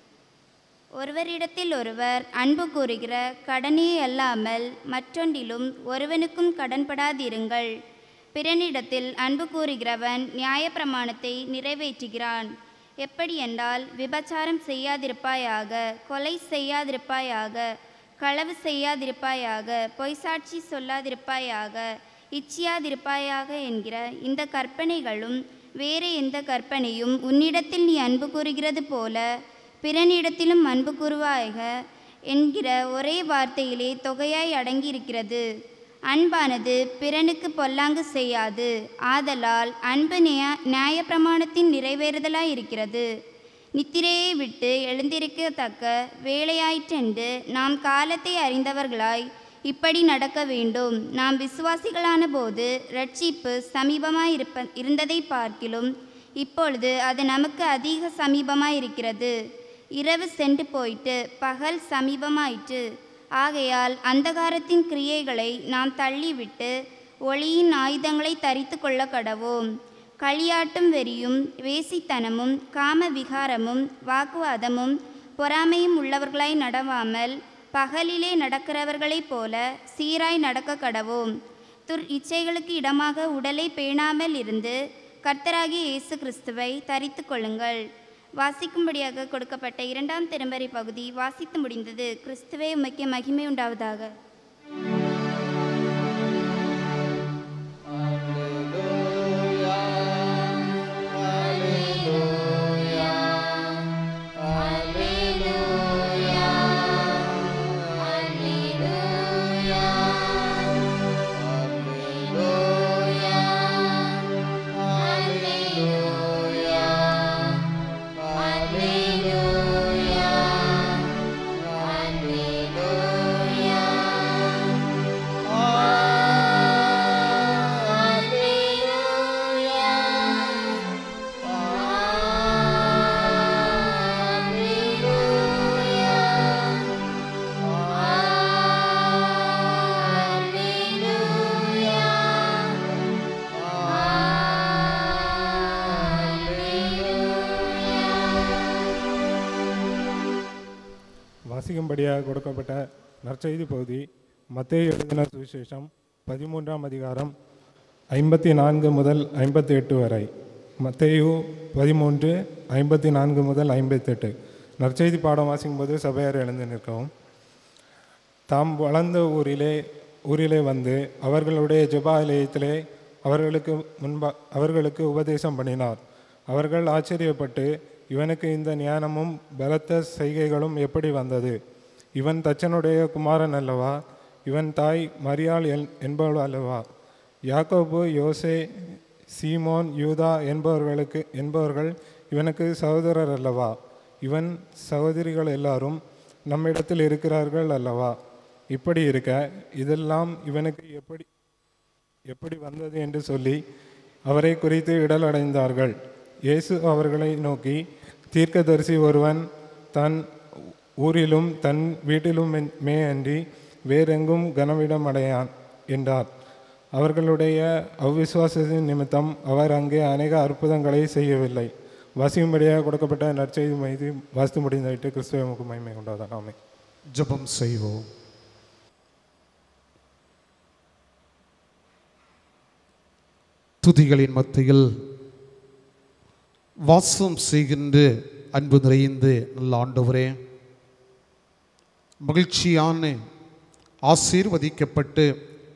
ஒருவரிடத்தில் ஒருவர் அன்பு கூறுகிற கடனே அல்லாமல் மற்றொன்றிலும் ஒருவனுக்கும் கடன்படாதிருங்கள் பிறனிடத்தில் அன்பு கூறுகிறவன் நியாயப்பிரமாணத்தை நிறைவேற்றுகிறான் எப்படி என்றால் விபச்சாரம் செய்யாதிருப்பாயாக கொலை செய்யாதிருப்பாயாக களவு செய்யாதிருப்பாயாக பொய்சாட்சி சொல்லாதிருப்பாயாக இச்சியாதிருப்பாயாக என்கிற இந்த கற்பனைகளும் வேறு எந்த கற்பனையும் உன்னிடத்தில் நீ அன்பு கூறுகிறது போல பிறனிடத்திலும் அன்பு கூறுவாயாக என்கிற ஒரே வார்த்தையிலே தொகையாய் அடங்கியிருக்கிறது அன்பானது பிறனுக்கு பொல்லாங்கு செய்யாது ஆதலால் அன்பு நியா நியாயப்பிரமாணத்தின் நிறைவேறுதலாய் இருக்கிறது நித்திரையை விட்டு எழுந்திருக்கத்தக்க வேலையாயிற்றென்று நாம் காலத்தை அறிந்தவர்களாய் இப்படி நடக்க வேண்டும் நாம் விசுவாசிகளான போது ரட்சிப்பு சமீபமாய் இருப்ப இருந்ததை பார்க்கிலும் இப்பொழுது அது நமக்கு அதிக சமீபமாய் இருக்கிறது இரவு சென்று போயிட்டு பகல் சமீபமாயிற்று ஆகையால் அந்தகாரத்தின் கிரியைகளை நாம் தள்ளிவிட்டு ஒளியின் ஆயுதங்களை தரித்து கொள்ள கடவோம் களியாட்டும் வெறியும் வேசித்தனமும் காம விகாரமும் வாக்குவாதமும் பொறாமையும் உள்ளவர்களாய் நடவாமல் பகலிலே நடக்கிறவர்களைப் போல சீராய் நடக்க கடவோம் துர் இச்சைகளுக்கு இடமாக உடலை பேணாமல் இருந்து கர்த்தராகிய இயேசு கிறிஸ்துவை தரித்து கொள்ளுங்கள் வாசிக்கும்படியாக கொடுக்கப்பட்ட இரண்டாம் திருமறை பகுதி வாசித்து முடிந்தது கிறிஸ்துவே உமக்கு மகிமை உண்டாவதாக வாசிக்கும்படியாக கொடுக்கப்பட்ட நற்செய்தி பகுதி மத்தேயு எழுதின சுவிசேஷம் பதிமூன்றாம் அதிகாரம் ஐம்பத்தி நான்கு முதல் ஐம்பத்தி எட்டு வரை மத்தேயு பதிமூன்று ஐம்பத்தி நான்கு முதல் ஐம்பத்தெட்டு நற்செய்தி பாடம் வாசிக்கும்போது சபையார் எழுந்து நிற்கவும் தாம் வளர்ந்த ஊரிலே ஊரிலே வந்து அவர்களுடைய ஜெபாலயத்திலே அவர்களுக்கு முன்பா அவர்களுக்கு உபதேசம் பண்ணினார் அவர்கள் ஆச்சரியப்பட்டு இவனுக்கு இந்த ஞானமும் பலத்த செய்கைகளும் எப்படி வந்தது இவன் தச்சனுடைய குமாரன் அல்லவா இவன் தாய் மரியாள் என் என்பவள் அல்லவா யாக்கோபு யோசே சீமோன் யூதா என்பவர்களுக்கு என்பவர்கள் இவனுக்கு சகோதரர் அல்லவா இவன் சகோதரிகள் எல்லாரும் நம்மிடத்தில் இருக்கிறார்கள் அல்லவா இப்படி இருக்க இதெல்லாம் இவனுக்கு எப்படி எப்படி வந்தது என்று சொல்லி அவரை குறித்து இடல் அடைந்தார்கள் இயேசு அவர்களை நோக்கி தீர்க்கதரிசி ஒருவன் தன் ஊரிலும் தன் வீட்டிலும் மே அன்றி வேறெங்கும் கனவிடம் அடையான் என்றார் அவர்களுடைய அவ்விசுவாசத்தின் நிமித்தம் அவர் அங்கே அநேக அற்புதங்களை செய்யவில்லை வாசிக்கும்படியாக கொடுக்கப்பட்ட நற்செய்தி மைதி வாசித்து முடிந்துவிட்டு கிறிஸ்துவ மகிமை கொண்டாதான் ஆமை ஜெபம் செய்வோம் துதிகளின் மத்தியில் வாசம் செய்கின்ற அன்பு நிறைந்து நல்ல ஆண்டவரே மகிழ்ச்சியான ஆசீர்வதிக்கப்பட்டு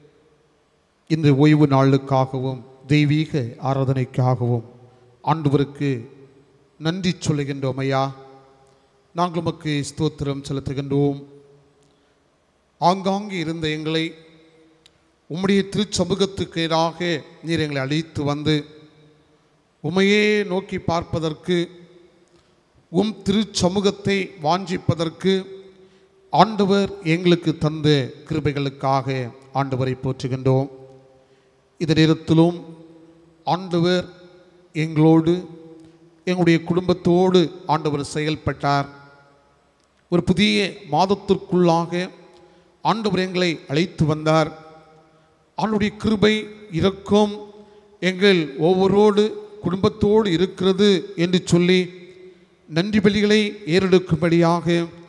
இந்த ஓய்வு நாளுக்காகவும் தெய்வீக ஆராதனைக்காகவும் ஆண்டவருக்கு நன்றி சொல்லுகின்றோம் ஐயா நாங்கள் உமக்கு ஸ்தோத்திரம் செலுத்துகின்றோம் ஆங்காங்கே இருந்த எங்களை உம்முடைய திருச்சமூகத்துக்கு எதிராக நீர் எங்களை அழைத்து வந்து உமையே நோக்கி பார்ப்பதற்கு உம் திருச்சமூகத்தை வாஞ்சிப்பதற்கு ஆண்டவர் எங்களுக்கு தந்த கிருபைகளுக்காக ஆண்டவரை போற்றுகின்றோம் இந்த நேரத்திலும் ஆண்டவர் எங்களோடு எங்களுடைய குடும்பத்தோடு ஆண்டவர் செயல்பட்டார் ஒரு புதிய மாதத்திற்குள்ளாக ஆண்டவர் எங்களை அழைத்து வந்தார் ஆண்டுடைய கிருபை இரக்கம் எங்கள் ஒவ்வொருவோடு குடும்பத்தோடு இருக்கிறது என்று சொல்லி நன்றி பலிகளை ஏறெடுக்கும்படியாக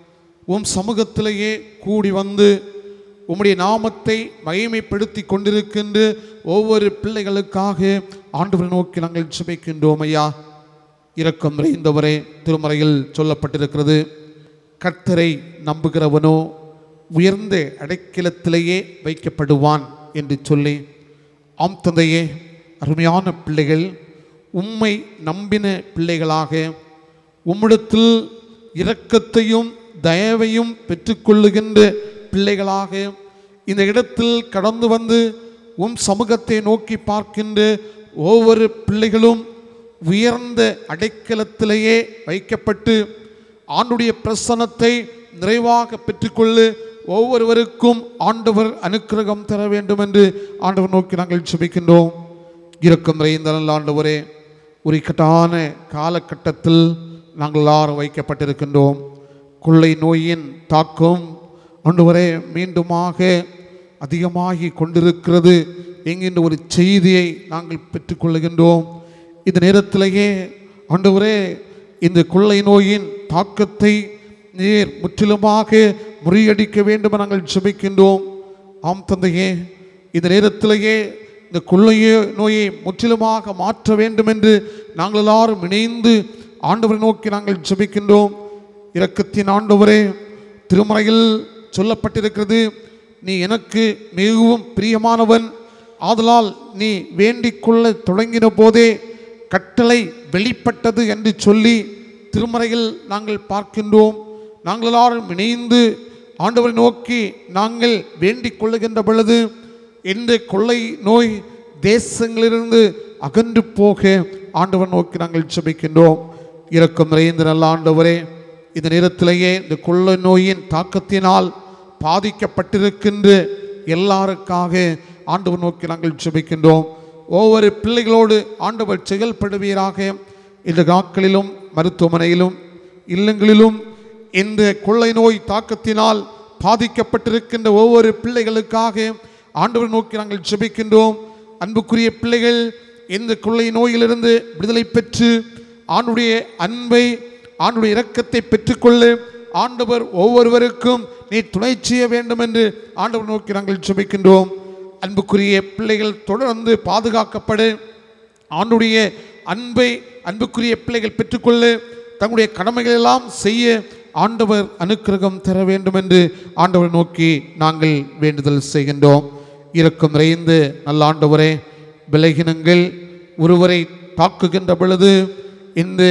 உம் சமூகத்திலேயே கூடி வந்து உம்முடைய நாமத்தை மகிமைப்படுத்தி கொண்டிருக்கின்ற ஒவ்வொரு பிள்ளைகளுக்காக ஆண்டவரை நோக்கி நாங்கள் சுமைக்கின்றோம் ஐயா இரக்கம் நிறைந்தவரே திருமறையில் சொல்லப்பட்டிருக்கிறது கர்த்தரை நம்புகிறவனோ உயர்ந்த அடைக்கலத்திலேயே வைக்கப்படுவான் என்று சொல்லி ஆம் தந்தையே அருமையான பிள்ளைகள் உம்மை நம்பின பிள்ளைகளாக உம்மிடத்தில் இரக்கத்தையும் தயவையும் பெற்றுக்கொள்ளுகின்ற பிள்ளைகளாக இந்த இடத்தில் கடந்து வந்து உம் சமூகத்தை நோக்கி பார்க்கின்ற ஒவ்வொரு பிள்ளைகளும் உயர்ந்த அடைக்கலத்திலேயே வைக்கப்பட்டு ஆண்டுடைய பிரசன்னத்தை நிறைவாக பெற்றுக்கொள்ளு ஒவ்வொருவருக்கும் ஆண்டவர் அனுக்கிரகம் தர வேண்டும் என்று ஆண்டவர் நோக்கி நாங்கள் சுபிக்கின்றோம் இரக்கம் நிறைந்த நல்ல ஆண்டவரே ஒரு இக்கட்டான காலகட்டத்தில் நாங்கள் எல்லாரும் வைக்கப்பட்டிருக்கின்றோம் கொள்ளை நோயின் தாக்கம் ஆண்டவரே மீண்டுமாக அதிகமாகி கொண்டிருக்கிறது என்கின்ற ஒரு செய்தியை நாங்கள் பெற்றுக்கொள்ளுகின்றோம் இந்த நேரத்திலேயே ஆண்டவரே இந்த கொள்ளை நோயின் தாக்கத்தை நீர் முற்றிலுமாக முறியடிக்க வேண்டும் என நாங்கள் ஜெபிக்கின்றோம் ஆம் தந்தையே இந்த நேரத்திலேயே இந்த கொள்ளைய நோயை முற்றிலுமாக மாற்ற வேண்டும் என்று நாங்கள் எல்லாரும் இணைந்து ஆண்டவரை நோக்கி நாங்கள் ஜெபிக்கின்றோம் இரக்கத்தின் ஆண்டவரே திருமறையில் சொல்லப்பட்டிருக்கிறது நீ எனக்கு மிகவும் பிரியமானவன் ஆதலால் நீ வேண்டிக் கொள்ள தொடங்கின போதே கட்டளை வெளிப்பட்டது என்று சொல்லி திருமறையில் நாங்கள் பார்க்கின்றோம் நாங்கள் எல்லாரும் இணைந்து ஆண்டவரை நோக்கி நாங்கள் வேண்டிக் கொள்ளுகின்ற பொழுது இந்த கொள்ளை நோய் தேசங்களிலிருந்து அகன்று போக ஆண்டவர் நோக்கி நாங்கள் ஜெபிக்கின்றோம் இரக்கம் நிறைந்த நல்ல ஆண்டவரே இந்த நேரத்திலேயே இந்த கொள்ளை நோயின் தாக்கத்தினால் பாதிக்கப்பட்டிருக்கின்ற எல்லாருக்காக ஆண்டவர் நோக்கி நாங்கள் ஜெபிக்கின்றோம் ஒவ்வொரு பிள்ளைகளோடு ஆண்டவர் செயல்படுவீராக இந்த நாட்களிலும் மருத்துவமனையிலும் இல்லங்களிலும் இந்த கொள்ளை நோய் தாக்கத்தினால் பாதிக்கப்பட்டிருக்கின்ற ஒவ்வொரு பிள்ளைகளுக்காக ஆண்டவர் நோக்கி நாங்கள் ஜெபிக்கின்றோம் அன்புக்குரிய பிள்ளைகள் இந்த கொள்ளை நோயிலிருந்து விடுதலை பெற்று ஆண்டுடைய அன்பை ஆண்டுடைய இரக்கத்தை பெற்றுக்கொள்ள ஆண்டவர் ஒவ்வொருவருக்கும் நீ துணை செய்ய வேண்டும் என்று ஆண்டவர் நோக்கி நாங்கள் ஜெபிக்கின்றோம் அன்புக்குரிய பிள்ளைகள் தொடர்ந்து பாதுகாக்கப்பட ஆண்டுடைய அன்பை அன்புக்குரிய பிள்ளைகள் பெற்றுக்கொள்ள தங்களுடைய கடமைகள் எல்லாம் செய்ய ஆண்டவர் அனுக்கிரகம் தர வேண்டும் என்று ஆண்டவர் நோக்கி நாங்கள் வேண்டுதல் செய்கின்றோம் இரக்கம் நிறைந்து நல்ல ஆண்டவரே விலகினங்கள் ஒருவரை தாக்குகின்ற பொழுது இந்த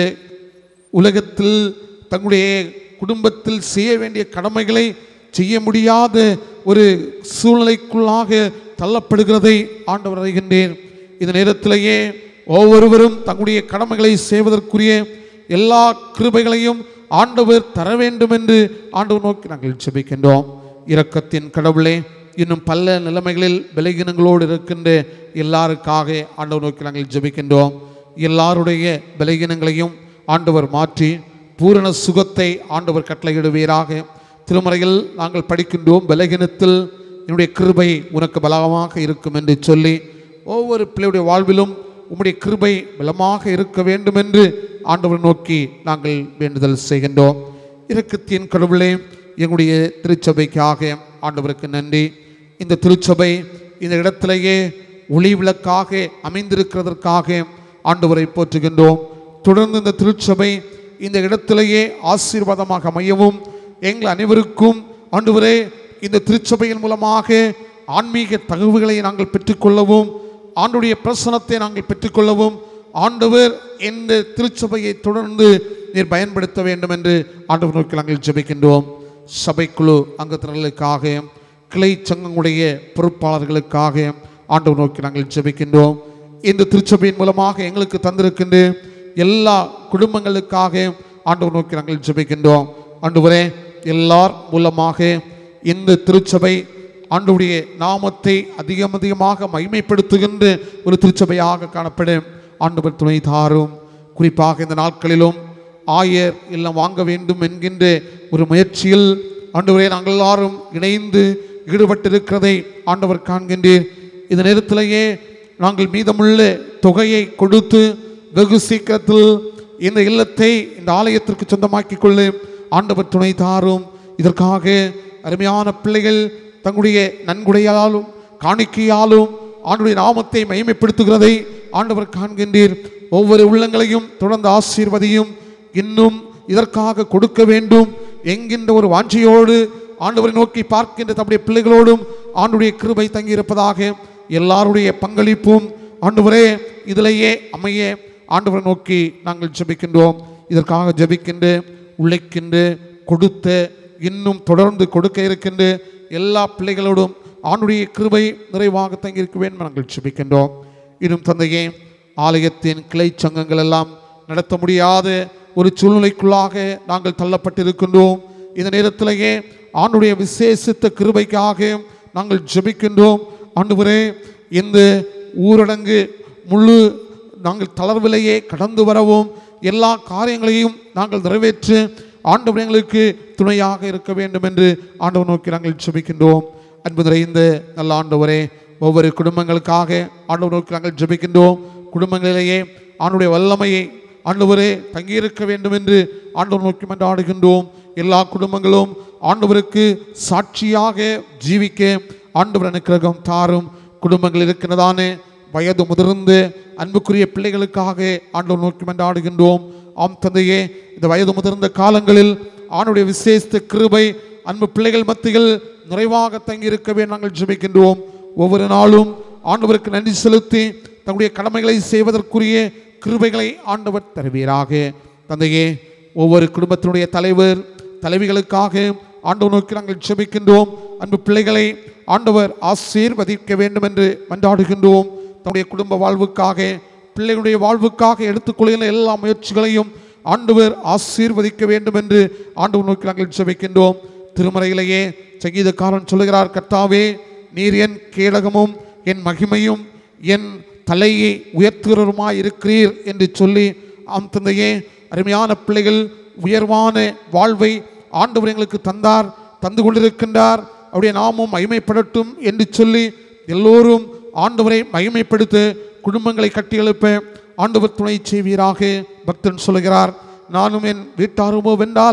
உலகத்தில் தங்களுடைய குடும்பத்தில் செய்ய வேண்டிய கடமைகளை செய்ய முடியாத ஒரு சூழ்நிலைக்குள்ளாக தள்ளப்படுகிறதை ஆண்டவர் அறிகின்றேன் இந்த நேரத்திலேயே ஒவ்வொருவரும் தங்களுடைய கடமைகளை செய்வதற்குரிய எல்லா கிருபைகளையும் ஆண்டவர் தர வேண்டும் என்று ஆண்டவர் நோக்கி நாங்கள் ஜெபிக்கின்றோம் இரக்கத்தின் கடவுளே இன்னும் பல நிலைமைகளில் விலகினங்களோடு இருக்கின்ற எல்லாருக்காக ஆண்டவர் நோக்கி நாங்கள் ஜெபிக்கின்றோம் எல்லாருடைய விலகினங்களையும் ஆண்டவர் மாற்றி பூரண சுகத்தை ஆண்டவர் கட்டளையிடுவீராக திருமறையில் நாங்கள் படிக்கின்றோம் பலகீனத்தில் என்னுடைய கிருபை உனக்கு பலமாக இருக்கும் என்று சொல்லி ஒவ்வொரு பிள்ளையுடைய வாழ்விலும் உம்முடைய கிருபை பலமாக இருக்க வேண்டும் என்று ஆண்டவர் நோக்கி நாங்கள் வேண்டுதல் செய்கின்றோம் இரக்கத்தின் கடவுளே எங்களுடைய திருச்சபைக்காக ஆண்டவருக்கு நன்றி இந்த திருச்சபை இந்த இடத்திலேயே ஒளி விளக்காக அமைந்திருக்கிறதற்காக ஆண்டவரை போற்றுகின்றோம் தொடர்ந்து இந்த திருச்சபை இந்த இடத்திலேயே ஆசீர்வாதமாக அமையவும் எங்கள் அனைவருக்கும் ஆண்டவரே இந்த திருச்சபையின் மூலமாக ஆன்மீக தகவல்களை நாங்கள் பெற்றுக்கொள்ளவும் ஆண்டுடைய பிரசனத்தை நாங்கள் பெற்றுக்கொள்ளவும் ஆண்டவர் இந்த திருச்சபையை தொடர்ந்து நீர் பயன்படுத்த வேண்டும் என்று ஆண்டவர் நோக்கி நாங்கள் ஜெபிக்கின்றோம் சபைக்குழு அங்கத்தினர்களுக்காக கிளை சங்கங்களுடைய பொறுப்பாளர்களுக்காக ஆண்டவர் நோக்கி நாங்கள் ஜெபிக்கின்றோம் இந்த திருச்சபையின் மூலமாக எங்களுக்கு தந்திருக்கின்ற எல்லா குடும்பங்களுக்காக ஆண்டவர் நோக்கி நாங்கள் ஜெபிக்கின்றோம் ஆண்டவரே எல்லார் மூலமாக இந்த திருச்சபை ஆண்டவருடைய நாமத்தை அதிகம் அதிகமாக மகிமைப்படுத்துகின்ற ஒரு திருச்சபையாக காணப்படும் ஆண்டவர் துணை தாரும் குறிப்பாக இந்த நாட்களிலும் ஆயர் இல்லம் வாங்க வேண்டும் என்கின்ற ஒரு முயற்சியில் ஆண்டவரே நாங்கள் எல்லாரும் இணைந்து ஈடுபட்டிருக்கிறதை ஆண்டவர் காண்கின்றீர் இந்த நேரத்திலேயே நாங்கள் மீதமுள்ள தொகையை கொடுத்து வெகு சீக்கிரத்தில் இந்த இல்லத்தை இந்த ஆலயத்திற்கு சொந்தமாக்கி கொள்ள ஆண்டவர் துணை தாரும் இதற்காக அருமையான பிள்ளைகள் தங்களுடைய நன்கொடையாலும் காணிக்கையாலும் ஆண்டுடைய நாமத்தை மகிமைப்படுத்துகிறதை ஆண்டவர் காண்கின்றீர் ஒவ்வொரு உள்ளங்களையும் தொடர்ந்து ஆசீர்வதியும் இன்னும் இதற்காக கொடுக்க வேண்டும் என்கின்ற ஒரு வாஞ்சையோடு ஆண்டவரை நோக்கி பார்க்கின்ற தம்முடைய பிள்ளைகளோடும் ஆண்டுடைய கிருபை தங்கியிருப்பதாக எல்லாருடைய பங்களிப்பும் ஆண்டவரே இதிலேயே அமைய ஆண்டவரை நோக்கி நாங்கள் ஜெபிக்கின்றோம் இதற்காக ஜெபிக்கின்ற உழைக்கின்ற கொடுத்த இன்னும் தொடர்ந்து கொடுக்க இருக்கின்ற எல்லா பிள்ளைகளோடும் ஆண்டுடைய கிருபை நிறைவாக தங்கியிருக்க வேண்டும் நாங்கள் ஜெபிக்கின்றோம் இன்னும் தந்தையே ஆலயத்தின் கிளை சங்கங்கள் எல்லாம் நடத்த முடியாத ஒரு சூழ்நிலைக்குள்ளாக நாங்கள் தள்ளப்பட்டிருக்கின்றோம் இந்த நேரத்திலேயே ஆண்டுடைய விசேஷித்த கிருபைக்காக நாங்கள் ஜெபிக்கின்றோம் ஆண்டவரே இந்த ஊரடங்கு முழு நாங்கள் தளர்விலேயே கடந்து வரவும் எல்லா காரியங்களையும் நாங்கள் நிறைவேற்று ஆண்டவர் எங்களுக்கு துணையாக இருக்க வேண்டும் என்று ஆண்டவர் நோக்கி நாங்கள் ஜெபிக்கின்றோம் அன்பு நிறைந்த நல்ல ஆண்டவரே ஒவ்வொரு குடும்பங்களுக்காக ஆண்டவர் நோக்கி நாங்கள் ஜெபிக்கின்றோம் குடும்பங்களிலேயே ஆண்டுடைய வல்லமையை ஆண்டவரே தங்கியிருக்க வேண்டும் என்று ஆண்டவர் நோக்கி மன்றாடுகின்றோம் எல்லா குடும்பங்களும் ஆண்டவருக்கு சாட்சியாக ஜீவிக்க ஆண்டவர் அனுக்கிரகம் தாரும் குடும்பங்கள் இருக்கிறதான வயது முதிர்ந்து அன்புக்குரிய பிள்ளைகளுக்காக ஆண்டவர் நோக்கி மன்றாடுகின்றோம் ஆம் தந்தையே இந்த வயது முதிர்ந்த காலங்களில் ஆணுடைய விசேஷ கிருபை அன்பு பிள்ளைகள் மத்தியில் நிறைவாக தங்கியிருக்கவே நாங்கள் ஜெபிக்கின்றோம் ஒவ்வொரு நாளும் ஆண்டவருக்கு நன்றி செலுத்தி தங்களுடைய கடமைகளை செய்வதற்குரிய கிருபைகளை ஆண்டவர் தருவீராக தந்தையே ஒவ்வொரு குடும்பத்தினுடைய தலைவர் தலைவிகளுக்காக ஆண்டவர் நோக்கி நாங்கள் ஜெபிக்கின்றோம் அன்பு பிள்ளைகளை ஆண்டவர் ஆசீர்வதிக்க வேண்டும் என்று மன்றாடுகின்றோம் தன்னுடைய குடும்ப வாழ்வுக்காக பிள்ளைகளுடைய வாழ்வுக்காக எடுத்துக்கொள்கிற எல்லா முயற்சிகளையும் ஆண்டவர் ஆசீர்வதிக்க வேண்டும் என்று ஆண்டவர் நோக்கி நாங்கள் ஜெபிக்கின்றோம் திருமறையிலேயே சங்கீதக்காரன் சொல்லுகிறார் கர்த்தாவே நீர் என் கேடகமும் என் மகிமையும் என் தலையை உயர்த்துகிறவருமாய் இருக்கிறீர் என்று சொல்லி ஆம் தந்தையே அருமையான பிள்ளைகள் உயர்வான வாழ்வை ஆண்டவர் எங்களுக்கு தந்தார் தந்து கொண்டிருக்கின்றார் அவருடைய நாமும் மகிமைப்படட்டும் என்று சொல்லி எல்லோரும் ஆண்டவரை மகிமைப்படுத்த குடும்பங்களை கட்டியெழுப்ப ஆண்டவர் துணை செய்வீராக பக்தன் சொல்லுகிறார் நானும் என் வீட்டாருமோ வென்றால்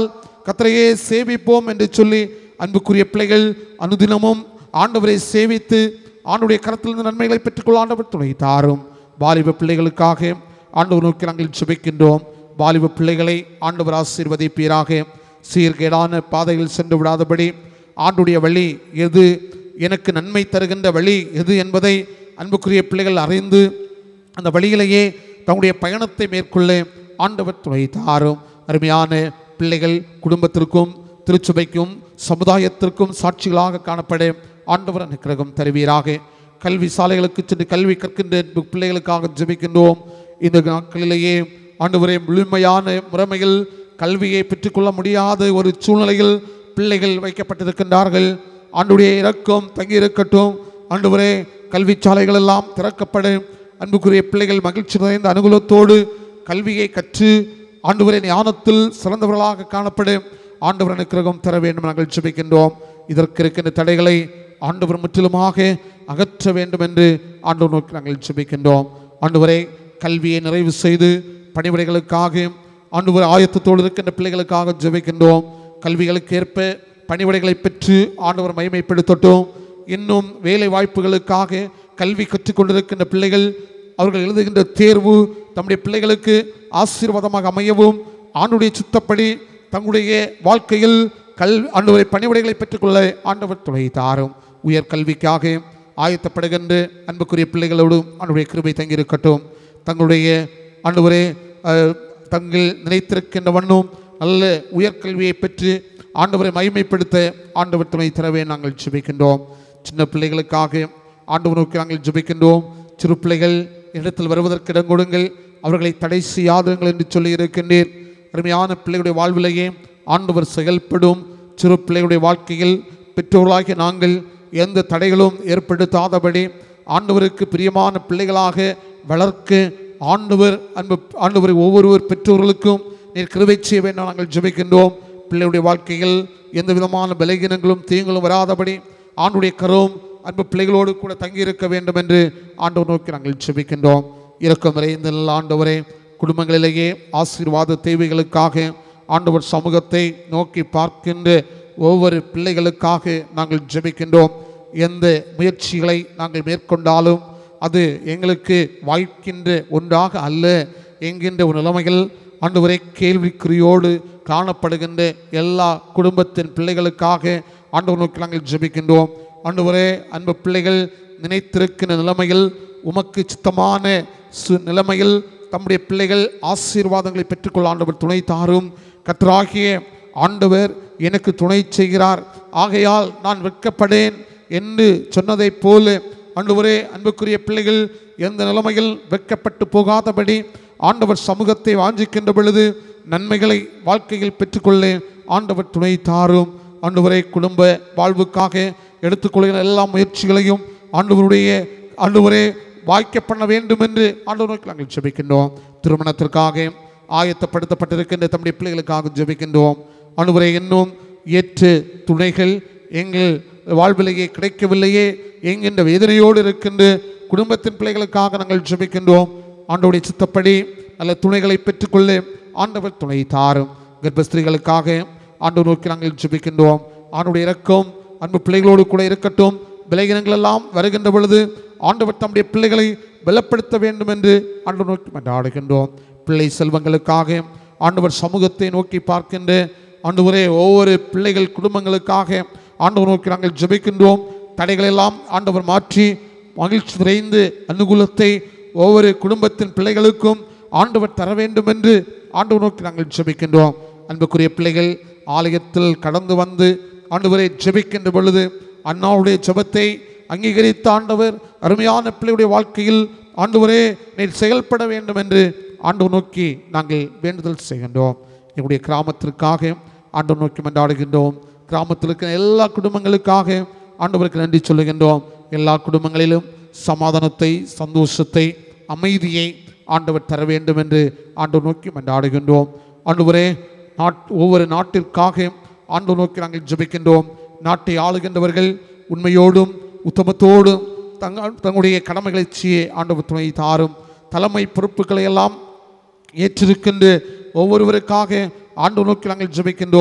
கத்தரையே சேவிப்போம் என்று சொல்லி அன்புக்குரிய பிள்ளைகள் அனுதினமும் ஆண்டவரை சேவித்து ஆண்டுடைய கரத்திலிருந்து நன்மைகளை பெற்றுக்கொள்ள ஆண்டவர் துணை தாரும் வாலிப பிள்ளைகளுக்காக ஆண்டவர் நோக்கி நாங்கள் சுபிக்கின்றோம் வாலிப பிள்ளைகளை ஆண்டவர் ஆசீர்வதிப்பீராக சீர்கேடான பாதையில் சென்று விடாதபடி ஆண்டுடைய வழி எது எனக்கு நன்மை தருகின்ற வழி எது என்பதை அன்புக்குரிய பிள்ளைகள் அறிந்து அந்த வழியிலேயே தங்களுடைய பயணத்தை மேற்கொள்ள ஆண்டவர் துணை தாரும் அருமையான பிள்ளைகள் குடும்பத்திற்கும் திருச்சபைக்கும் சமுதாயத்திற்கும் சாட்சிகளாக காணப்பட ஆண்டவர் அனுக்கிரகம் தருவீராக கல்வி சாலைகளுக்கு சென்று கல்வி கற்கின்ற அன்பு பிள்ளைகளுக்காக ஜெபிக்கின்றோம் இந்த நாட்களிலேயே ஆண்டவரே முழுமையான முறைமையில் கல்வியை பெற்றுக்கொள்ள முடியாத ஒரு சூழ்நிலையில் பிள்ளைகள் வைக்கப்பட்டிருக்கின்றார்கள் ஆண்டுடைய இரக்கம் தங்கியிருக்கட்டும் ஆண்டவரே கல்வி சாலைகள் எல்லாம் திறக்கப்படும் அன்புக்குரிய பிள்ளைகள் மகிழ்ச்சி நிறைந்த அனுகூலத்தோடு கல்வியை கற்று ஆண்டவரே ஞானத்தில் சிறந்தவர்களாக காணப்படும் ஆண்டவர் அனுக்கிரகம் தர வேண்டும் நாங்கள் ஜெபிக்கின்றோம் இதற்கு இருக்கின்ற தடைகளை ஆண்டவர் முற்றிலுமாக அகற்ற வேண்டும் என்று ஆண்டவர் நோக்கி நாங்கள் ஜெபிக்கின்றோம் ஆண்டவரே கல்வியை நிறைவு செய்து பணிவிடைகளுக்காக ஆண்டவர் ஆயத்தத்தோடு இருக்கின்ற பிள்ளைகளுக்காக ஜெபிக்கின்றோம் கல்விகளுக்கு ஏற்ப பணிவிடைகளை பெற்று ஆண்டவர் மகிமைப்படுத்தட்டும் இன்னும் வேலை வாய்ப்புகளுக்காக கல்வி கற்றுக்கொண்டிருக்கின்ற பிள்ளைகள் அவர்கள் எழுதுகின்ற தேர்வு தம்முடைய பிள்ளைகளுக்கு ஆசீர்வாதமாக அமையவும் ஆண்டுடைய சித்தப்படி தங்களுடைய வாழ்க்கையில் கல் ஆண்டவரை பணிவிடைகளை பெற்றுக்கொள்ள ஆண்டவர் துணை தாரும் உயர் கல்விக்காக ஆயத்தப்படுகின்ற அன்புக்குரிய பிள்ளைகளோடும் ஆண்டுடைய கிருபை தங்கியிருக்கட்டும் தங்களுடைய ஆண்டவரே அஹ், தங்கள் நினைத்திருக்கின்ற வண்ணம் நல்ல உயர்கல்வியை பெற்று ஆண்டவரை மகிமைப்படுத்த ஆண்டவர் துணை தரவே நாங்கள் ஜெபிக்கின்றோம் சின்ன பிள்ளைகளுக்காக ஆண்டவர் நோக்கி நாங்கள் ஜெபிக்கின்றோம் சிறு பிள்ளைகள் இடத்தில் வருவதற்கு இடம் கொடுங்கள் அவர்களை தடை செய்யாதுங்கள் என்று சொல்லி இருக்கின்றீர் அருமையான பிள்ளைகளுடைய வாழ்விலேயே ஆண்டவர் செயல்படும் சிறு பிள்ளைகளுடைய வாழ்க்கையில் பெற்றோர்களாகிய நாங்கள் எந்த தடைகளும் ஏற்படுத்தாதபடி ஆண்டவருக்கு பிரியமான பிள்ளைகளாக வளர்க்க ஆண்டவர் அன்பு ஆண்டவர் ஒவ்வொருவர் பெற்றோர்களுக்கும் நீர் கிருபை செய்ய வேண்டும் நாங்கள் ஜெபிக்கின்றோம் பிள்ளையுடைய வாழ்க்கையில் எந்த விதமான பலகீனங்களும் தீங்களும் வராதபடி ஆண்டுடைய கரும் அன்பு பிள்ளைகளோடு கூட தங்கியிருக்க வேண்டும் என்று ஆண்டவர் நோக்கி நாங்கள் ஜெபிக்கின்றோம் இரக்கம் நிறைந்த நல்ல ஆண்டவரே குடும்பங்களிலேயே ஆசீர்வாத தேவைகளுக்காக ஆண்டவர் சமூகத்தை நோக்கி பார்க்கின்ற ஒவ்வொரு பிள்ளைகளுக்காக நாங்கள் ஜெபிக்கின்றோம் எந்த முயற்சிகளை நாங்கள் மேற்கொண்டாலும் அது எங்களுக்கு வாய்க்கின்ற ஒன்றாக அல்ல என்கின்ற ஒரு நிலைமைகள் ஆண்டவரே கேள்விக்குறியோடு காணப்படுகின்ற எல்லா குடும்பத்தின் பிள்ளைகளுக்காக ஆண்டவர் நோக்கி நாங்கள் ஜெபிக்கின்றோம் ஆண்டவரே அன்பு பிள்ளைகள் நினைத்திருக்கின்ற நிலைமையில் உமக்கு சித்தமான சு நிலைமையில் தம்முடைய பிள்ளைகள் ஆசீர்வாதங்களை பெற்றுக்கொள்ள ஆண்டவர் துணை தாரும் கத்தராகிய ஆண்டவர் எனக்கு துணை செய்கிறார் ஆகையால் நான் வெட்கப்படேன் என்று சொன்னதைப் போல ஆண்டவரே அன்புக்குரிய பிள்ளைகள் எந்த நிலைமையில் வெட்கப்பட்டு போகாதபடி ஆண்டவர் சமூகத்தை வாஞ்சிக்கின்ற பொழுது நன்மைகளை வாழ்க்கையில் பெற்றுக்கொள்ள ஆண்டவர் துணை தாரும் ஆண்டவரை குடும்ப வாழ்வுக்காக எடுத்துக்கொள்கிற எல்லா முயற்சிகளையும் ஆண்டவருடைய ஆண்டவரே வாய்க்க பண்ண வேண்டும் என்று ஆண்டவருக்கு நாங்கள் ஜெபிக்கின்றோம் திருமணத்திற்காக ஆயத்தப்படுத்தப்பட்டிருக்கின்ற தம்முடைய பிள்ளைகளுக்காக ஜெபிக்கின்றோம் ஆண்டவரே இன்னும் ஏற்று துணைகள் எங்கள் வாழ்விலேயே கிடைக்கவில்லையே என்கின்ற வேதனையோடு இருக்கின்ற குடும்பத்தின் பிள்ளைகளுக்காக நாங்கள் ஜெபிக்கின்றோம் ஆண்டவருடைய சித்தப்படி நல்ல துணைகளை பெற்றுக்கொள்ள ஆண்டவர் துணை தாரும் கர்ப்பஸ்திரீகளுக்காக ஆண்டவர் நோக்கி நாங்கள் ஜெபிக்கின்றோம் ஆண்டுடைய இரக்கம் அன்பு பிள்ளைகளோடு கூட இருக்கட்டும் விலகினங்கள் எல்லாம் வருகின்ற பொழுது ஆண்டவர் தம்முடைய பிள்ளைகளை பலப்படுத்த வேண்டும் என்று ஆண்டவர் நோக்கி மன்றாடுகின்றோம் பிள்ளை செல்வங்களுக்காக ஆண்டவர் சமூகத்தை நோக்கி பார்க்கின்ற ஆண்டவரே ஒவ்வொரு பிள்ளைகள் குடும்பங்களுக்காக ஆண்டவர் நோக்கி நாங்கள் ஜெபிக்கின்றோம் தடைகளெல்லாம் ஆண்டவர் மாற்றி மகிழ்ச்சி நிறைந்து அனுகூலத்தை ஒவ்வொரு குடும்பத்தின் பிள்ளைகளுக்கும் ஆண்டவர் தர வேண்டும் என்று ஆண்டவர் நோக்கி நாங்கள் ஜெபிக்கின்றோம் அன்புக்குரிய பிள்ளைகள் ஆலயத்தில் கடந்து வந்து ஆண்டவரை ஜெபிக்கின்ற பொழுது அண்ணாவுடைய ஜெபத்தை அங்கீகரித்த ஆண்டவர் அருமையான பிள்ளையுடைய வாழ்க்கையில் ஆண்டவரே நீர் செயல்பட வேண்டும் என்று ஆண்டவர் நோக்கி நாங்கள் வேண்டுதல் செய்கின்றோம் எங்களுடைய கிராமத்திற்காக ஆண்டவர் நோக்கி மன்றாடுகின்றோம் கிராமத்தில் இருக்கிற எல்லா குடும்பங்களுக்காக ஆண்டவருக்கு நன்றி சொல்லுகின்றோம் எல்லா குடும்பங்களிலும் சமாதானத்தை சந்தோஷத்தை அமைதியை ஆண்டவர் தர வேண்டும் என்று ஆண்டவர் நோக்கி மன்றாடுகின்றோம் ஆண்டவரே நாட் ஒவ்வொரு நாட்டிற்காக ஆண்டவர் நோக்கி நாங்கள் ஜெபிக்கின்றோம் நாட்டை ஆளுகின்றவர்கள் உண்மையோடும் உத்தமத்தோடும் தங்கள் தங்களுடைய கடமைகளை செய்ய ஆண்டவர் துணை தாரும் தலைமை பொறுப்புகளை எல்லாம் ஏற்றிருக்கின்ற ஒவ்வொருவருக்காக ஆண்டு நோக்கி நாங்கள் ஜெபிக்கின்றோம்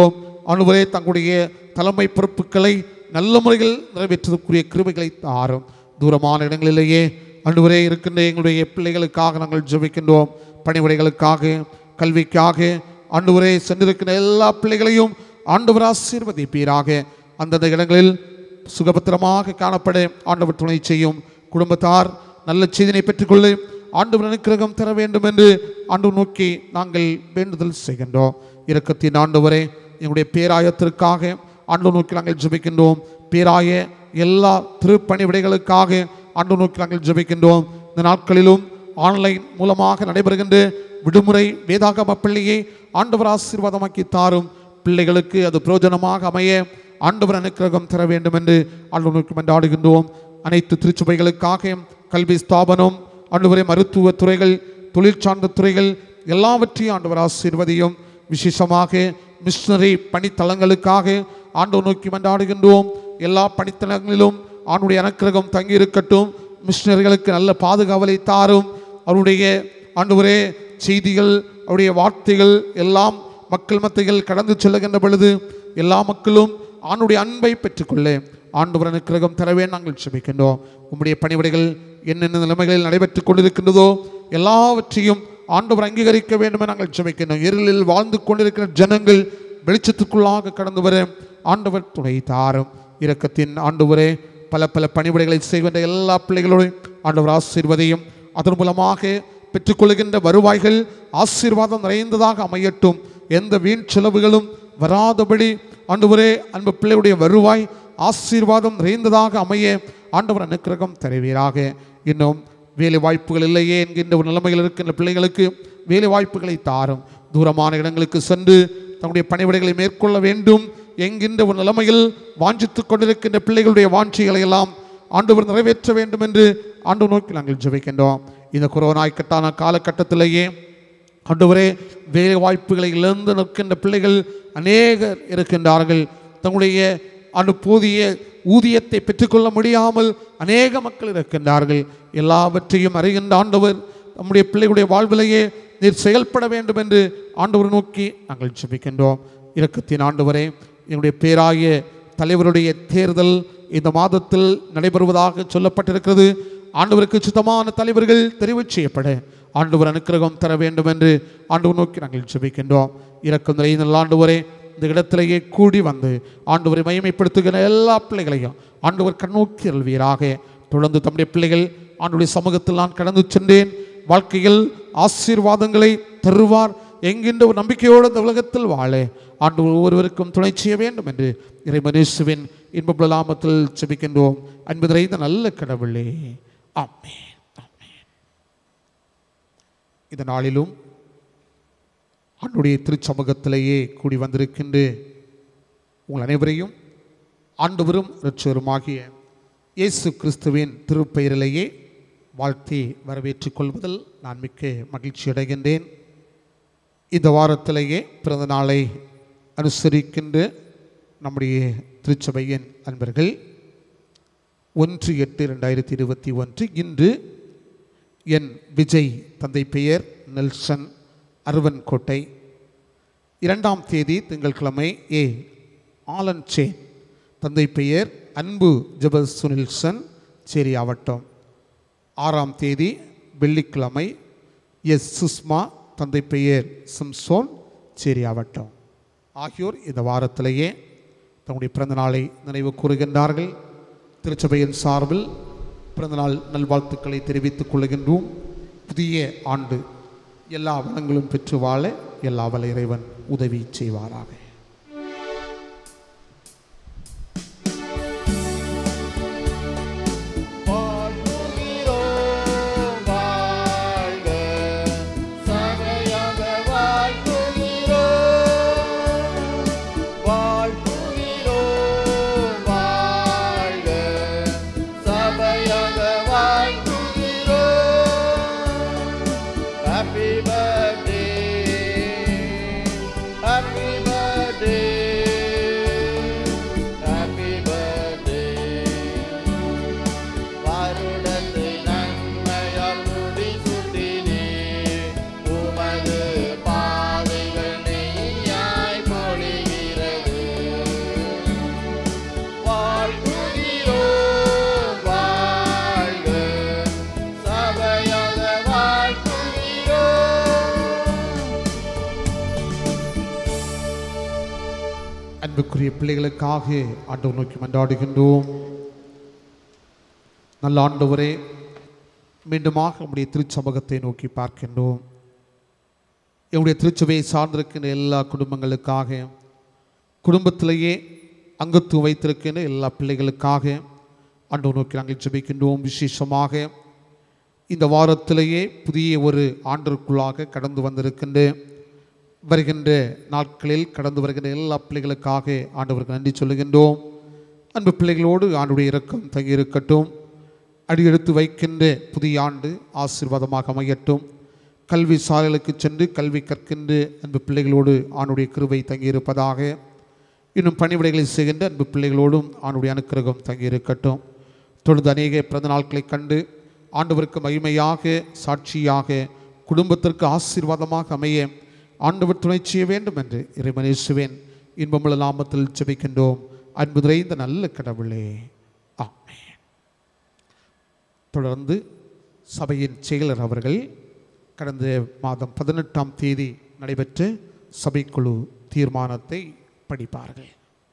ஆண்டவரே தங்களுடைய தலைமை பொறுப்புகளை நல்ல முறையில் நிறைவேற்றக்கூடிய கிருபைகளை தாரும் தூரமான இடங்களிலேயே ஆண்டவரே இருக்கின்ற எங்களுடைய பிள்ளைகளுக்காக நாங்கள் ஜெபிக்கின்றோம் பணிவிடைகளுக்காக கல்விக்காக ஆண்டவரே சென்றிருக்கிற எல்லா பிள்ளைகளையும் ஆண்டவர் ஆசீர்வதிப்பீராக அந்தந்த இடங்களில் சுகபத்திரமாக காணப்பட ஆண்டவர் துணை செய்யும் குடும்பத்தார் நல்ல செய்தினை பெற்றுக்கொள்ள ஆண்டவர் அனுக்கிரகம் தர வேண்டும் என்று ஆண்டவர் நோக்கி நாங்கள் வேண்டுதல் செய்கின்றோம் இரக்கத்தின் ஆண்டவரே எங்களுடைய பேராயத்திற்காக ஆண்டவர் நோக்கி நாங்கள் ஜெபிக்கின்றோம் பேராய எல்லா திருப்பணி விடைகளுக்காக ஆண்டவர் நோக்கி நாங்கள் ஜெபிக்கின்றோம் இந்த நாட்களிலும் ஆன்லைன் மூலமாக நடைபெறுகின்ற விடுமுறை வேதாகம பள்ளியை ஆண்டவர் ஆசீர்வாதமாக்கி தாரும் பிள்ளைகளுக்கு அது பிரயோஜனமாக அமைய ஆண்டவர் அனுக்கிரகம் தர வேண்டும் என்று ஆண்டவர் நோக்கி மன்றாடுகின்றோம் அனைத்து திருச்சபைகளுக்காக கல்வி ஸ்தாபனம் ஆண்டவரே மருத்துவ துறைகள் தொழில் சார்ந்த துறைகள் எல்லாவற்றையும் ஆண்டவர் ஆசீர்வதியும் விசேஷமாக மிஷனரி பணித்தலங்களுக்காக ஆண்டவர் நோக்கி மன்றாடுகின்றோம் எல்லா பணித்தலங்களிலும் ஆண்டுடைய அனுக்கிரகம் தங்கியிருக்கட்டும் மிஷனரிகளுக்கு நல்ல பாதுகாவலை தாரும் அவருடைய ஆண்டவரே செய்திகள் அவருடைய வார்த்தைகள் எல்லாம் மக்கள் மத்தியில் கடந்து செல்லுகின்ற பொழுது எல்லா மக்களும் ஆண்டுடைய அன்பை பெற்றுக்கொள்ள ஆண்டவர் அனுக்கிரகம் தரவே நாங்கள் செபிக்கின்றோம் உம்முடைய பணிவிடைகள் என்னென்ன நிலைமைகளில் நடைபெற்றுக் கொண்டிருக்கின்றதோ எல்லாவற்றையும் ஆண்டவர் அங்கீகரிக்க வேண்டும் என நாங்கள் செபிக்கின்றோம் இருளில் வாழ்ந்து கொண்டிருக்கிற ஜனங்கள் வெளிச்சத்துக்குள்ளாக கடந்து வர ஆண்டவர் துணை தாரும் இரக்கத்தின் ஆண்டவரே பல பல பணிவிடைகளை செய்கின்ற எல்லா பிள்ளைகளோடும் ஆண்டவர் ஆசீர்வதையும் அதன் மூலமாக பெற்றுக்கொள்கின்ற வருவாய்கள் ஆசீர்வாதம் நிறைந்ததாக அமையட்டும் எந்த வீண் செலவுகளும் வராதபடி ஆண்டவரே அன்பு பிள்ளையுடைய வருவாய் ஆசீர்வாதம் நிறைந்ததாக அமைய ஆண்டவர் அனுக்கிரகம் தருவீராக இன்னும் வேலை வாய்ப்புகள் இல்லையே என்கின்ற ஒரு நிலைமையில் இருக்கின்ற பிள்ளைகளுக்கு வேலை வாய்ப்புகளை தாரும் தூரமான இடங்களுக்கு சென்று தங்களுடைய பணிவிடைகளை மேற்கொள்ள வேண்டும் என்கின்ற ஒரு நிலைமையில் வாஞ்சித்துக் கொண்டிருக்கின்ற பிள்ளைகளுடைய வாஞ்சிகளை எல்லாம் ஆண்டவர் நிறைவேற்ற வேண்டும் என்று ஆண்டு நோக்கி நாங்கள் ஜெபிக்கின்றோம் இந்த கொரோனா இக்கட்டான காலகட்டத்திலேயே ஆண்டவரே வேலை வாய்ப்புகளை இழந்து நிற்கின்ற பிள்ளைகள் அநேகர் இருக்கின்றார்கள் தங்களுடைய அனு போதிய ஊதியத்தை பெற்றுக்கொள்ள முடியாமல் அநேக மக்கள் இருக்கின்றார்கள் எல்லாவற்றையும் அறிகின்ற ஆண்டவர் நம்முடைய பிள்ளைகளுடைய வாழ்விலேயே நீர் செயல்பட வேண்டும் என்று ஆண்டவர் நோக்கி நாங்கள் ஜெபிக்கின்றோம் இரக்கத்தின் ஆண்டவரே என்னுடைய பேராய தலைவருடைய தேர்தல் இந்த மாதத்தில் நடைபெறுவதாக சொல்லப்பட்டிருக்கிறது ஆண்டவருக்கு சுத்தமான தலைவர்கள் தெரிவு செய்யப்பட ஆண்டவர் அனுக்கிரகம் தர வேண்டும் என்று ஆண்டவர் நோக்கி நாங்கள் ஜெபிக்கின்றோம் இரக்கம் நிறைந்த ஆண்டவரே இந்த இடத்திலேயே கூடி வந்து ஆண்டவரை மகிமைப்படுத்துகிற எல்லா பிள்ளைகளையும் ஆண்டவர் கண்ணோக்கி அல்வீராக தொடர்ந்து தம்முடைய பிள்ளைகள் ஆண்டுடைய சமூகத்தில் நான் கடந்து சென்றேன் வாழ்க்கையில் ஆசீர்வாதங்களை தருவார் என்கின்ற ஒரு நம்பிக்கையோடு இந்த உலகத்தில் வாழ ஆண்டவர் ஒவ்வொருவருக்கும் துணை செய்ய வேண்டும் என்று இறைமனேசுவின் இன்ப லாமத்தில் செபிக்கின்றோம் அன்பு நிறைந்த நல்ல கடவுளே ஆமென் ஆமென். இந்த நாளிலும் ஆண்டுடைய திருச்சமூகத்திலேயே கூடி வந்திருக்கின்ற உங்கள் அனைவரையும் ஆண்டவரும் இரட்சகருமாகிய இயேசு கிறிஸ்துவின் திருப்பெயரிலேயே வாழ்த்தி வரவேற்றுக் கொள்வதில் நான் மிக்க மகிழ்ச்சி அடைகின்றேன் இந்த வாரத்திலேயே பிறந்த நாளை அனுசரிக்கின்ற நம்முடைய திருச்சபையின் அன்பர்கள் ஒன்று எட்டு ரெண்டாயிரத்தி இருபத்தி ஒன்று இன்று என் விஜய் தந்தை பெயர் நெல்சன் அருவன்கோட்டை இரண்டாம் தேதி திங்கட்கிழமை ஏ ஆலன் சேன் தந்தை பெயர் அன்பு ஜெப சுனில்சன் சேரி ஆவட்டம் ஆறாம் தேதி வெள்ளிக்கிழமை எஸ் சுஸ்மா தந்தை பெயர் சிம்சோன் சேரி ஆவட்டம் ஆகியோர் இந்த வாரத்திலேயே தங்களுடைய பிறந்தநாளை நினைவு கூறுகின்றார்கள் திருச்சபையின் சார்பில் பிறந்தநாள் நல்வாழ்த்துக்களை தெரிவித்துக் கொள்கின்றோம் புதிய ஆண்டு எல்லா வளங்களும் பெற்று வாழ எல்லா வல்ல இறைவன் உதவி செய்வாராக வாழ்த்துகிறோம் வாழ்க சபையாக வாழ்த்துகிறோம் வாழ்த்துகிறோம் வாழ்க சபையாக வாழ்த்துகிறோம் happy birthday happy birthday happy birthday வருடத்தை நன்மையால் முடி சுட்டினே உமது பாதைகள் நெய்யாய் பொழிகிறது அன்புக்குரிய பிள்ளைகளுக்காக ஆண்டவர் நோக்கி மன்றாடுகின்றோம் நல்ல ஆண்டவரே மீண்டுமாக நம்முடைய திருச்சமூகத்தை நோக்கி பார்க்கின்றோம் என்னுடைய திருச்சபையை சார்ந்திருக்கின்ற எல்லா குடும்பங்களுக்காக குடும்பத்திலேயே அங்கத்துவம் வைத்திருக்கின்ற எல்லா பிள்ளைகளுக்காக ஆண்டவர் நோக்கி நாங்கள் ஜெபிக்கின்றோம் விசேஷமாக இந்த வாரத்திலேயே புதிய ஒரு ஆண்டிற்குள்ளாக கடந்து வந்திருக்கின்ற வருகின்ற நாட்களில் கடந்து வருகின்ற எல்லா பிள்ளைகளுக்காக ஆண்டவருக்கு நன்றி சொல்லுகின்றோம் அன்பு பிள்ளைகளோடு ஆண்டுடைய இரக்கம் தங்கியிருக்கட்டும் அடியெடுத்து வைக்கின்ற புதிய ஆண்டு ஆசீர்வாதமாக அமையட்டும் கல்வி சாலைகளுக்கு சென்று கல்வி கற்கின்ற அன்பு பிள்ளைகளோடு ஆணுடைய கிருபை தங்கியிருப்பதாக இன்னும் பணிவிடைகளை செய்கின்ற அன்பு பிள்ளைகளோடும் ஆணுடைய அனுக்கிரகம் தங்கியிருக்கட்டும் தொடர்ந்து அநேக பிறந்த நாட்களை கண்டு ஆண்டவருக்கு மகிமையாக சாட்சியாக குடும்பத்திற்கு ஆசீர்வாதமாக அமைய ஆண்டவர் துணை செய்ய வேண்டும் என்று இறைமனேசுவேன் இன்பமுள்ள நாமத்தில் ஜெபிக்கின்றோம் அன்பு நிறைந்த நல்ல கடவுளே ஆமென் தொடர்ந்து சபையின் செயலர் அவர்கள் கடந்த மாதம் பதினெட்டாம் தேதி நடைபெற்ற சபைக்குழு தீர்மானத்தை படிப்பார்கள்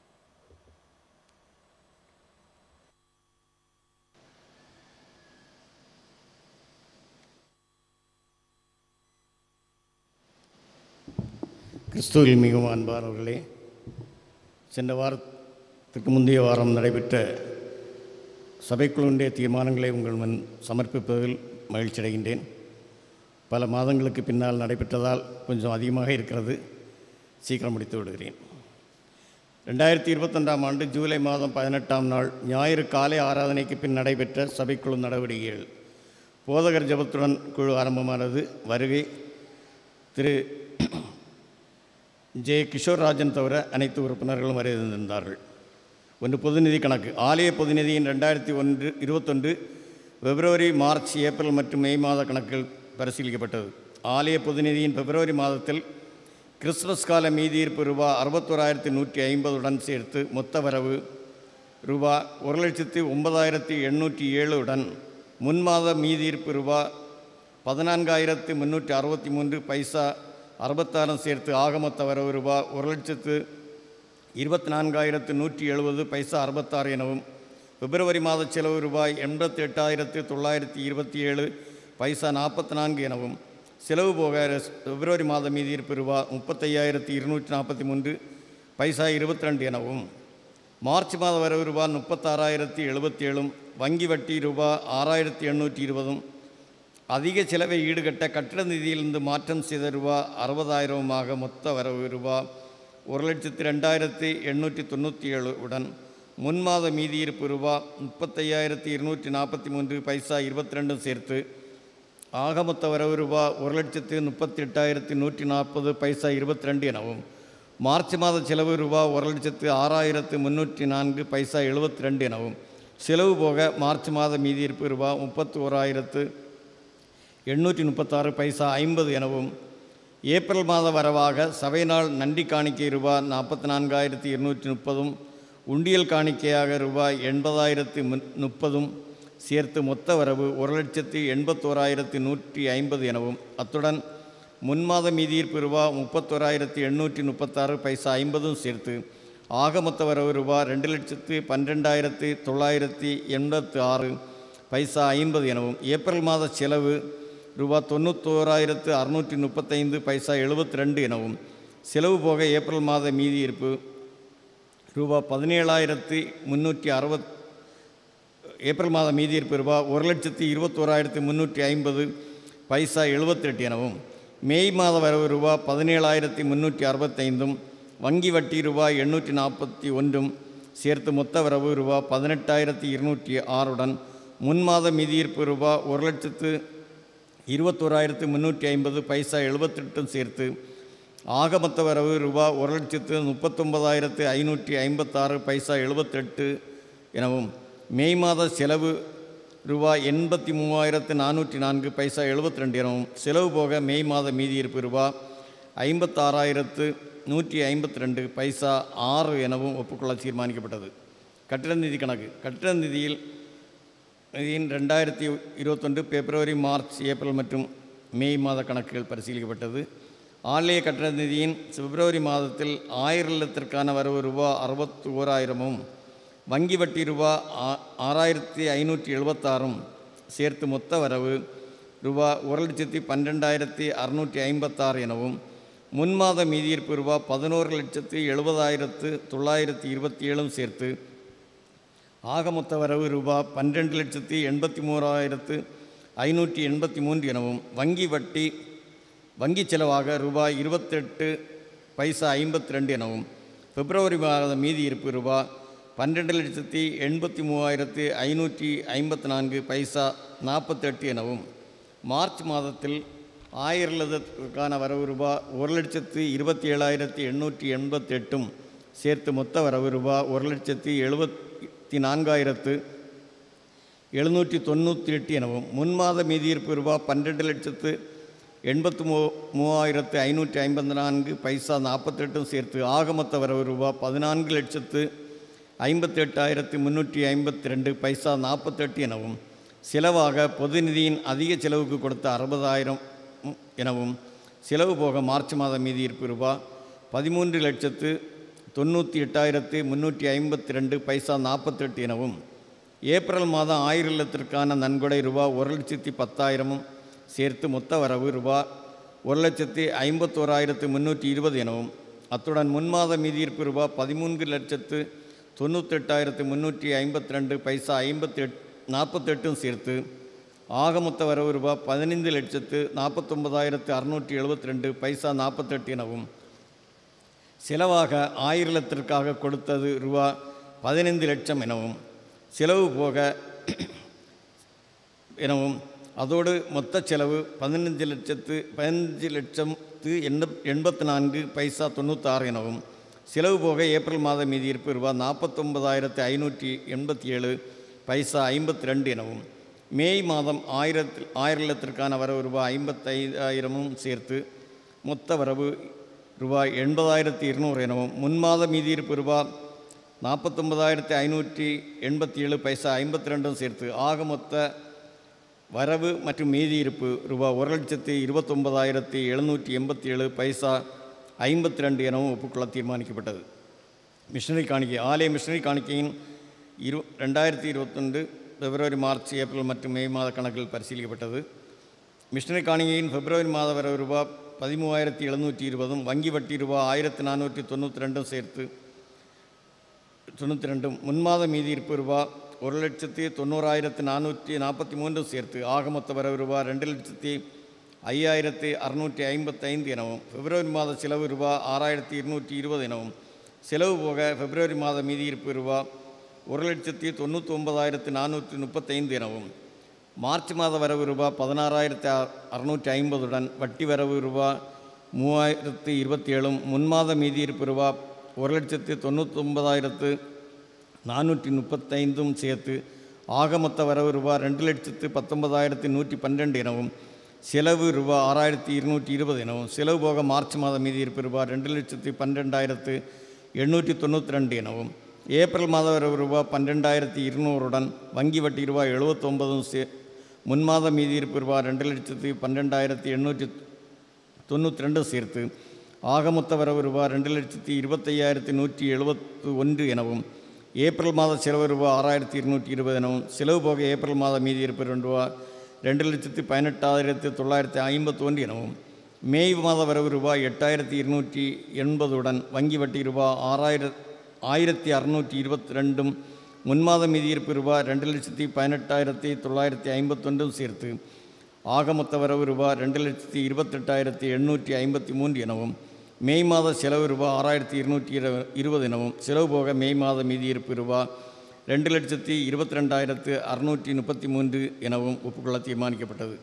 கிறிஸ்துவில் மிகவும் அன்பானவர்களே சென்ற வாரத்துக்கு முந்தைய வாரம் நடைபெற்ற சபைக்குழுடைய தீர்மானங்களை உங்கள் முன் சமர்ப்பிப்பதில் மகிழ்ச்சி அடைகின்றேன் பல மாதங்களுக்கு பின்னால் நடைபெற்றதால் கொஞ்சம் அதிகமாக இருக்கிறது சீக்கிரம் முடித்து விடுகிறேன் ரெண்டாயிரத்தி இருபத்தொன்றாம் ஆண்டு ஜூலை மாதம் பதினெட்டாம் நாள் ஞாயிறு காலை ஆராதனைக்கு பின் நடைபெற்ற சபைக்குழு நடவடிக்கைகள் போதகர் ஜெபத்துடன் குழு ஆரம்பமானது வருகை திரு ஜே கிஷோர்ராஜன் தவிர அனைத்து உறுப்பினர்களும் வருகின்றார்கள் ஒன்று பொதுநிதி கணக்கு ஆலய பொதுநிதியின் ரெண்டாயிரத்தி ஒன்று இருபத்தொன்று பிப்ரவரி மார்ச் ஏப்ரல் மற்றும் மே மாத கணக்குகள் பரிசீலிக்கப்பட்டது ஆலய பொதுநிதியின் பிப்ரவரி மாதத்தில் கிறிஸ்துமஸ் கால மீதியிருப்பு ரூபா அறுபத்தோராயிரத்தி நூற்றி ஐம்பதுடன் சேர்த்து மொத்த வரவு ரூபா ஒரு லட்சத்து ஒன்பதாயிரத்தி எண்ணூற்றி ஏழுடன் முன்மாத மீதியிருப்பு ரூபா பதினான்காயிரத்து முந்நூற்றி அறுபத்தி மூன்று பைசா அறுபத்தாறும் சேர்த்து ஆகமொத்த வரவு ரூபா ஒரு லட்சத்து இருபத்தி நான்காயிரத்து நூற்றி எழுபது பைசா அறுபத்தாறு எனவும் பிப்ரவரி மாத செலவு ரூபாய் எண்பத்தி எட்டாயிரத்து தொள்ளாயிரத்தி இருபத்தி ஏழு பைசா நாற்பத்தி நான்கு எனவும் செலவு போக ரெஸ்- பிப்ரவரி மாத மீதியிருப்பு ரூபா முப்பத்தையாயிரத்தி இருநூற்றி நாற்பத்தி மூன்று பைசா இருபத்தி ரெண்டு எனவும் மார்ச் மாத வரவு ரூபா முப்பத்தாறாயிரத்தி எழுபத்தி ஏழும் வங்கி வட்டி ரூபா ஆறாயிரத்தி எண்ணூற்றி இருபதும் அதிக செலவை ஈடுகட்ட கட்டிட நிதியிலிருந்து மாற்றம் செய்த ரூபா அறுபதாயிரமுமாக மொத்த வரவு ரூபா ஒரு லட்சத்து ரெண்டாயிரத்தி எண்ணூற்றி தொண்ணூற்றி ஏழு உடன் முன்மாத மீதியிருப்பு ரூபா முப்பத்தையாயிரத்தி இருநூற்றி நாற்பத்தி மூன்று பைசா இருபத்தி ரெண்டும் சேர்த்து ஆக மொத்த வரவு ரூபா ஒரு லட்சத்து முப்பத்தி எட்டாயிரத்தி நூற்றி நாற்பது பைசா இருபத்தி ரெண்டு எனவும் மார்ச் மாத செலவு ரூபா ஒரு லட்சத்து ஆறாயிரத்து முந்நூற்றி நான்கு பைசா எழுபத்தி ரெண்டு எனவும் செலவு போக மார்ச் மாத மீதியிருப்பு ரூபா முப்பத்தி ஓராயிரத்து எண்ணூற்றி முப்பத்தாறு பைசா ஐம்பது எனவும் ஏப்ரல் மாத வரவாக சபையினால் நன்றி காணிக்கை ரூபாய் நாற்பத்தி நான்காயிரத்தி இருநூற்றி முப்பதும் உண்டியல் காணிக்கையாக ரூபாய் எண்பதாயிரத்து முன் முப்பதும் சேர்த்து மொத்த வரவு ஒரு லட்சத்தி எண்பத்தோராயிரத்தி நூற்றி ஐம்பது எனவும் அத்துடன் முன்மாத மீதியிருப்பு ரூபா முப்பத்தோராயிரத்தி எண்ணூற்றி முப்பத்தாறு பைசா ஐம்பதும் சேர்த்து ஆக மொத்த வரவு ரூபா ரெண்டு லட்சத்து பன்னிரெண்டாயிரத்தி தொள்ளாயிரத்தி எண்பத்து ஆறு பைசா ஐம்பது எனவும் ஏப்ரல் மாத செலவு ரூபா தொண்ணூத்தோராயிரத்து அறுநூற்றி முப்பத்தைந்து பைசா எழுபத்தி ரெண்டு எனவும் செலவு போக ஏப்ரல் மாத மீதி இருப்பு ரூபா பதினேழாயிரத்தி முந்நூற்றி அறுபத் ஏப்ரல் மாத மீதி இருப்பு ரூபா ஒரு லட்சத்தி இருபத்தோராயிரத்தி முந்நூற்றி ஐம்பது பைசா எழுபத்தெட்டு எனவும் மே மாத வரவு ரூபா பதினேழாயிரத்தி முந்நூற்றி அறுபத்தைந்தும் வங்கி வட்டி ரூபாய் எண்ணூற்றி நாற்பத்தி ஒன்றும் சேர்த்து மொத்த வரவு ரூபா பதினெட்டாயிரத்தி இருநூற்றி ஆறுடன் முன்மாத மீதியிருப்பு ரூபா ஒரு லட்சத்து இருபத்தோராயிரத்து முந்நூற்றி ஐம்பது பைசா எழுபத்தெட்டும் சேர்த்து ஆக மொத்த வரவு ரூபா ஒரு லட்சத்து முப்பத்தொன்பதாயிரத்து ஐநூற்றி ஐம்பத்தாறு பைசா எழுபத்தெட்டு எனவும் மே மாத செலவு ரூபாய் எண்பத்தி மூவாயிரத்து நானூற்றி நான்கு பைசா எழுபத்தி ரெண்டு எனவும் செலவு போக மே மாத மீதியிருப்பு ரூபா ஐம்பத்தாறாயிரத்து நூற்றி ஐம்பத்தி ரெண்டு பைசா ஆறு எனவும் ஒப்புக்கொள்ள தீர்மானிக்கப்பட்டது கட்டிட நிதி கணக்கு கட்டிட நிதியில் நிதியின் ரெண்டாயிரத்தி இருபத்தொன்று பிப்ரவரி மார்ச் ஏப்ரல் மற்றும் மே மாத கணக்குகள் பரிசீலிக்கப்பட்டது ஆலய கட்டட நிதியின் பிப்ரவரி மாதத்தில் ஆயிரம் இல்லத்திற்கான வரவு ரூபா அறுபத்தி ஓராயிரமும் வங்கி வட்டி ரூபா ஆ- ஆறாயிரத்தி ஐநூற்றி எழுபத்தாறும் சேர்த்து மொத்த வரவு ரூபா ஒரு லட்சத்தி பன்னிரெண்டாயிரத்தி அறுநூற்றி ஐம்பத்தாறு எனவும் முன்மாத மீதியிருப்பு ரூபா பதினோரு லட்சத்து எழுபதாயிரத்து தொள்ளாயிரத்தி இருபத்தி ஏழும் சேர்த்து ஆக மொத்த வரவு ரூபா பன்னிரெண்டு லட்சத்தி எண்பத்தி மூணாயிரத்து ஐநூற்றி எண்பத்தி மூன்று எனவும் வங்கி வட்டி வங்கி செலவாக ரூபாய் இருபத்தெட்டு பைசா ஐம்பத்தி ரெண்டு எனவும் பிப்ரவரி மாத மீதி இருப்பு ரூபா பன்னிரெண்டு லட்சத்தி எண்பத்தி மூவாயிரத்து ஐநூற்றி ஐம்பத்தி நான்கு பைசா நாற்பத்தெட்டு எனவும் மார்ச் மாதத்தில் ஆயிரத்துக்கான வரவு ரூபா ஒரு லட்சத்து இருபத்தி ஏழாயிரத்தி எண்ணூற்றி எண்பத்தெட்டும் சேர்த்து மொத்த வரவு ரூபா ஒரு லட்சத்தி எழுபத்தி நான்காயிரத்து எழுநூற்றி தொண்ணூற்றி எட்டு எனவும் முன்மாத மீதியிருப்பு ரூபா பன்னிரெண்டு லட்சத்து எண்பத்து மூ மூவாயிரத்து ஐநூற்றி ஐம்பத்தி நான்கு பைசா நாற்பத்தெட்டும் சேர்த்து ஆகமொத்த வரவு ரூபா பதினான்கு லட்சத்து ஐம்பத்தெட்டாயிரத்து முந்நூற்றி ஐம்பத்தி ரெண்டு பைசா நாற்பத்தெட்டு எனவும் செலவாக பொது நிதியின் அதிக செலவுக்கு கொடுத்த அறுபதாயிரம் எனவும் செலவு போக மார்ச் மாத மீதியிருப்பு ரூபா பதிமூன்று லட்சத்து தொண்ணூற்றி எட்டாயிரத்து முந்நூற்றி ஐம்பத்தி ரெண்டு பைசா நாற்பத்தெட்டு எனவும் ஏப்ரல் மாதம் ஆயிரம் இல்லத்திற்கான நன்கொடை ரூபா ஒரு லட்சத்தி பத்தாயிரமும் சேர்த்து மொத்த வரவு ரூபா ஒரு லட்சத்தி ஐம்பத்தோராயிரத்து முந்நூற்றி இருபது எனவும் அத்துடன் முன்மாத மீதியிருப்பு ரூபா பதிமூன்று லட்சத்து தொண்ணூத்தெட்டாயிரத்து முந்நூற்றி ஐம்பத்தி ரெண்டு பைசா ஐம்பத்தி எட் நாற்பத்தெட்டும் சேர்த்து ஆக மொத்த வரவு ரூபா பதினைந்து லட்சத்து நாற்பத்தொம்பதாயிரத்து அறுநூற்றி எழுபத்தி ரெண்டு பைசா நாற்பத்தெட்டு எனவும் செலவாக ஆயிரத்திற்காக கொடுத்தது ரூபா பதினைந்து லட்சம் எனவும் செலவு போக எனவும் அதோடு மொத்த செலவு பதினஞ்சு லட்சத்து பதினஞ்சு லட்சத்து எண்ப எண்பத்து நான்கு பைசா தொண்ணூத்தாறு எனவும் செலவு போக ஏப்ரல் மாத மீதி இருப்பு ரூபா நாற்பத்தொம்பதாயிரத்து ஐநூற்றி எண்பத்தி ஏழு பைசா ஐம்பத்தி ரெண்டு எனவும் மே மாதம் ஆயிரத்தில் ஆயிரத்திற்கான வரவு ரூபாய் ஐம்பத்தைந்தாயிரமும் சேர்த்து மொத்த வரவு ரூபாய் எண்பதாயிரத்தி இருநூறு எனவும் முன்மாத மீதியிருப்பு ரூபாய் நாற்பத்தொம்பதாயிரத்தி ஐநூற்றி எண்பத்தி ஏழு பைசா ஐம்பத்தி ரெண்டும் சேர்த்து ஆக மொத்த வரவு மற்றும் மீதியிருப்பு ரூபாய் ஒரு லட்சத்தி இருபத்தொம்பதாயிரத்தி எழுநூற்றி எண்பத்தி ஏழு பைசா ஐம்பத்தி ரெண்டு எனவும் ஒப்புக்கொள்ள தீர்மானிக்கப்பட்டது மிஷனரி காணிக்கை ஆலய மிஷனரி காணிக்கையின் இரு ரெண்டாயிரத்தி இருபத்தொன்று பிப்ரவரி மார்ச் ஏப்ரல் மற்றும் மே மாத கணக்கில் பரிசீலிக்கப்பட்டது மிஷனரி காணிக்கையின் பிப்ரவரி மாத வரவு ரூபாய் பதிமூவாயிரத்தி எழுநூற்றி இருபதும் வங்கி வட்டி ரூபாய் ஆயிரத்தி நானூற்றி தொண்ணூற்றி ரெண்டும் சேர்த்து தொண்ணூற்றி ரெண்டும் முன்மாத மீதி இருப்பு ரூபா ஒரு லட்சத்தி தொண்ணூறாயிரத்து நானூற்றி நாற்பத்தி மூன்றும் சேர்த்து ஆக மொத்த வரவு ரூபா ரெண்டு லட்சத்தி ஐயாயிரத்தி அறுநூற்றி ஐம்பத்தைந்து எனவும் பிப்ரவரி மாத செலவு ரூபா ஆறாயிரத்தி இருநூற்றி இருபது எனவும் செலவு போக பிப்ரவரி மாத மீதி இருப்பு ரூபா ஒரு லட்சத்தி தொண்ணூற்றி ஒன்பதாயிரத்து நானூற்றி முப்பத்தைந்து எனவும் மார்ச் மாத வரவு ரூபா பதினாறாயிரத்தி அறுநூற்றி ஐம்பதுடன் வட்டி வரவு ரூபா மூவாயிரத்து இருபத்தி ஏழும் முன்மாத மீதி இருப்பு ரூபா ஒரு லட்சத்து தொண்ணூற்றொம்பதாயிரத்து நானூற்றி முப்பத்தைந்தும் சேர்த்து ஆக மொத்த வரவு ரூபா ரெண்டு லட்சத்து பத்தொன்பதாயிரத்தி நூற்றி பன்னெண்டு எனவும் செலவு ரூபா ஆறாயிரத்தி இருநூற்றி இருபது எனவும் செலவு போக மார்ச் மாதம் மீதி இருப்பு ரூபா ரெண்டு லட்சத்து பன்னிரெண்டாயிரத்து எண்ணூற்றி தொண்ணூற்றி ரெண்டு எனவும் ஏப்ரல் மாத வரவு ரூபா பன்னிரெண்டாயிரத்தி இருநூறுடன் வங்கி வட்டி ரூபாய் எழுபத்தொம்பதும் சே முன்மாத மீதி இருப்பு ரூபா ரெண்டு லட்சத்து பன்னிரெண்டாயிரத்தி எண்ணூற்றி தொண்ணூற்றி ரெண்டும் சேர்த்து ஆக மொத்த வரவு ரூபாய் ரெண்டு லட்சத்தி இருபத்தையாயிரத்தி நூற்றி எழுபத்து ஒன்று எனவும் ஏப்ரல் மாத செலவு ரூபாய் ஆறாயிரத்தி இருநூற்றி இருபது எனவும் செலவு போக ஏப்ரல் மாத மீதி இருப்பு ரெண்டு ரூபா ரெண்டு லட்சத்தி பதினெட்டாயிரத்தி தொள்ளாயிரத்தி ஐம்பத்தி ஒன்று எனவும் மே மாத வரவு ரூபாய் எட்டாயிரத்தி இருநூற்றி எண்பதுடன் வங்கி வட்டி ரூபாய் ஆறாயிர ஆயிரத்தி அறுநூற்றி இருபத்தி ரெண்டும் முன்மாத மீதி இருப்பு ரூபாய் ரெண்டு லட்சத்தி பதினெட்டாயிரத்தி தொள்ளாயிரத்தி ஐம்பத்தொன்றும் சேர்த்து ஆக மொத்த வரவு ரூபாய் ரெண்டு லட்சத்தி இருபத்தெட்டாயிரத்தி எண்ணூற்றி ஐம்பத்தி மூன்று எனவும் மே மாத செலவு ரூபாய் ஆறாயிரத்தி இருநூற்றி இரு இருபது எனவும் செலவு போக மே மாத மீதி இருப்பு ரூபாய் ரெண்டு லட்சத்தி இருபத்தி ரெண்டாயிரத்து அறுநூற்றி முப்பத்தி மூன்று எனவும் ஒப்புக்கொள்ள தீர்மானிக்கப்பட்டது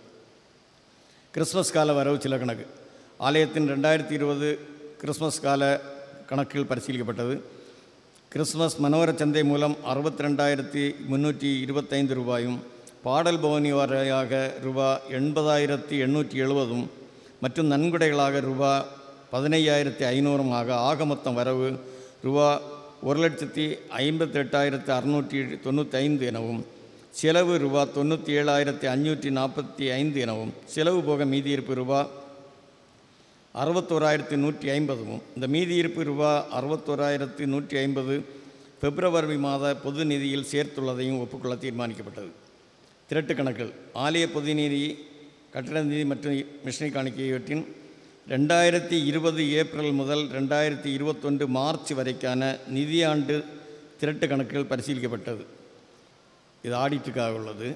கிறிஸ்மஸ் கால வரவு சில கணக்கு ஆலயத்தின் ரெண்டாயிரத்தி இருபது கிறிஸ்மஸ் கால கணக்கில் பரிசீலிக்கப்பட்டது கிறிஸ்மஸ் மனோர சந்தை மூலம் அறுபத்தி ரெண்டாயிரத்தி முந்நூற்றி இருபத்தைந்து ரூபாயும் பாடல் பவனி வரையாக ரூபா எண்பதாயிரத்தி எண்ணூற்றி எழுபதும் மற்றும் நன்கொடைகளாக ரூபா பதினையாயிரத்தி ஐநூறுமாக ஆக மொத்தம் வரவு ரூபா ஒரு லட்சத்தி ஐம்பத்தெட்டாயிரத்து அறுநூற்றி தொண்ணூற்றி ஐந்து எனவும் செலவு ரூபா தொண்ணூற்றி ஏழாயிரத்தி அஞ்சூற்றி நாற்பத்தி ஐந்து எனவும் செலவு போக மீதி இருப்பு ரூபா அறுபத்தோராயிரத்தி நூற்றி ஐம்பதும் இந்த மீதி இருப்பு ரூபா அறுபத்தோராயிரத்தி நூற்றி ஐம்பது பிப்ரவரி மாத பொது நிதியில் சேர்த்துள்ளதையும் ஒப்புக்கொள்ள தீர்மானிக்கப்பட்டது திரட்டு கணக்குகள் ஆலய பொது நிதி கட்டட நிதி மற்றும் மிஷனரி காணிக்கையவற்றின் ரெண்டாயிரத்தி இருபது ஏப்ரல் முதல் ரெண்டாயிரத்தி இருபத்தொன்று மார்ச் வரைக்கான நிதியாண்டு திரட்டு கணக்குகள் பரிசீலிக்கப்பட்டது இது ஆடிட்டுக்காக உள்ளது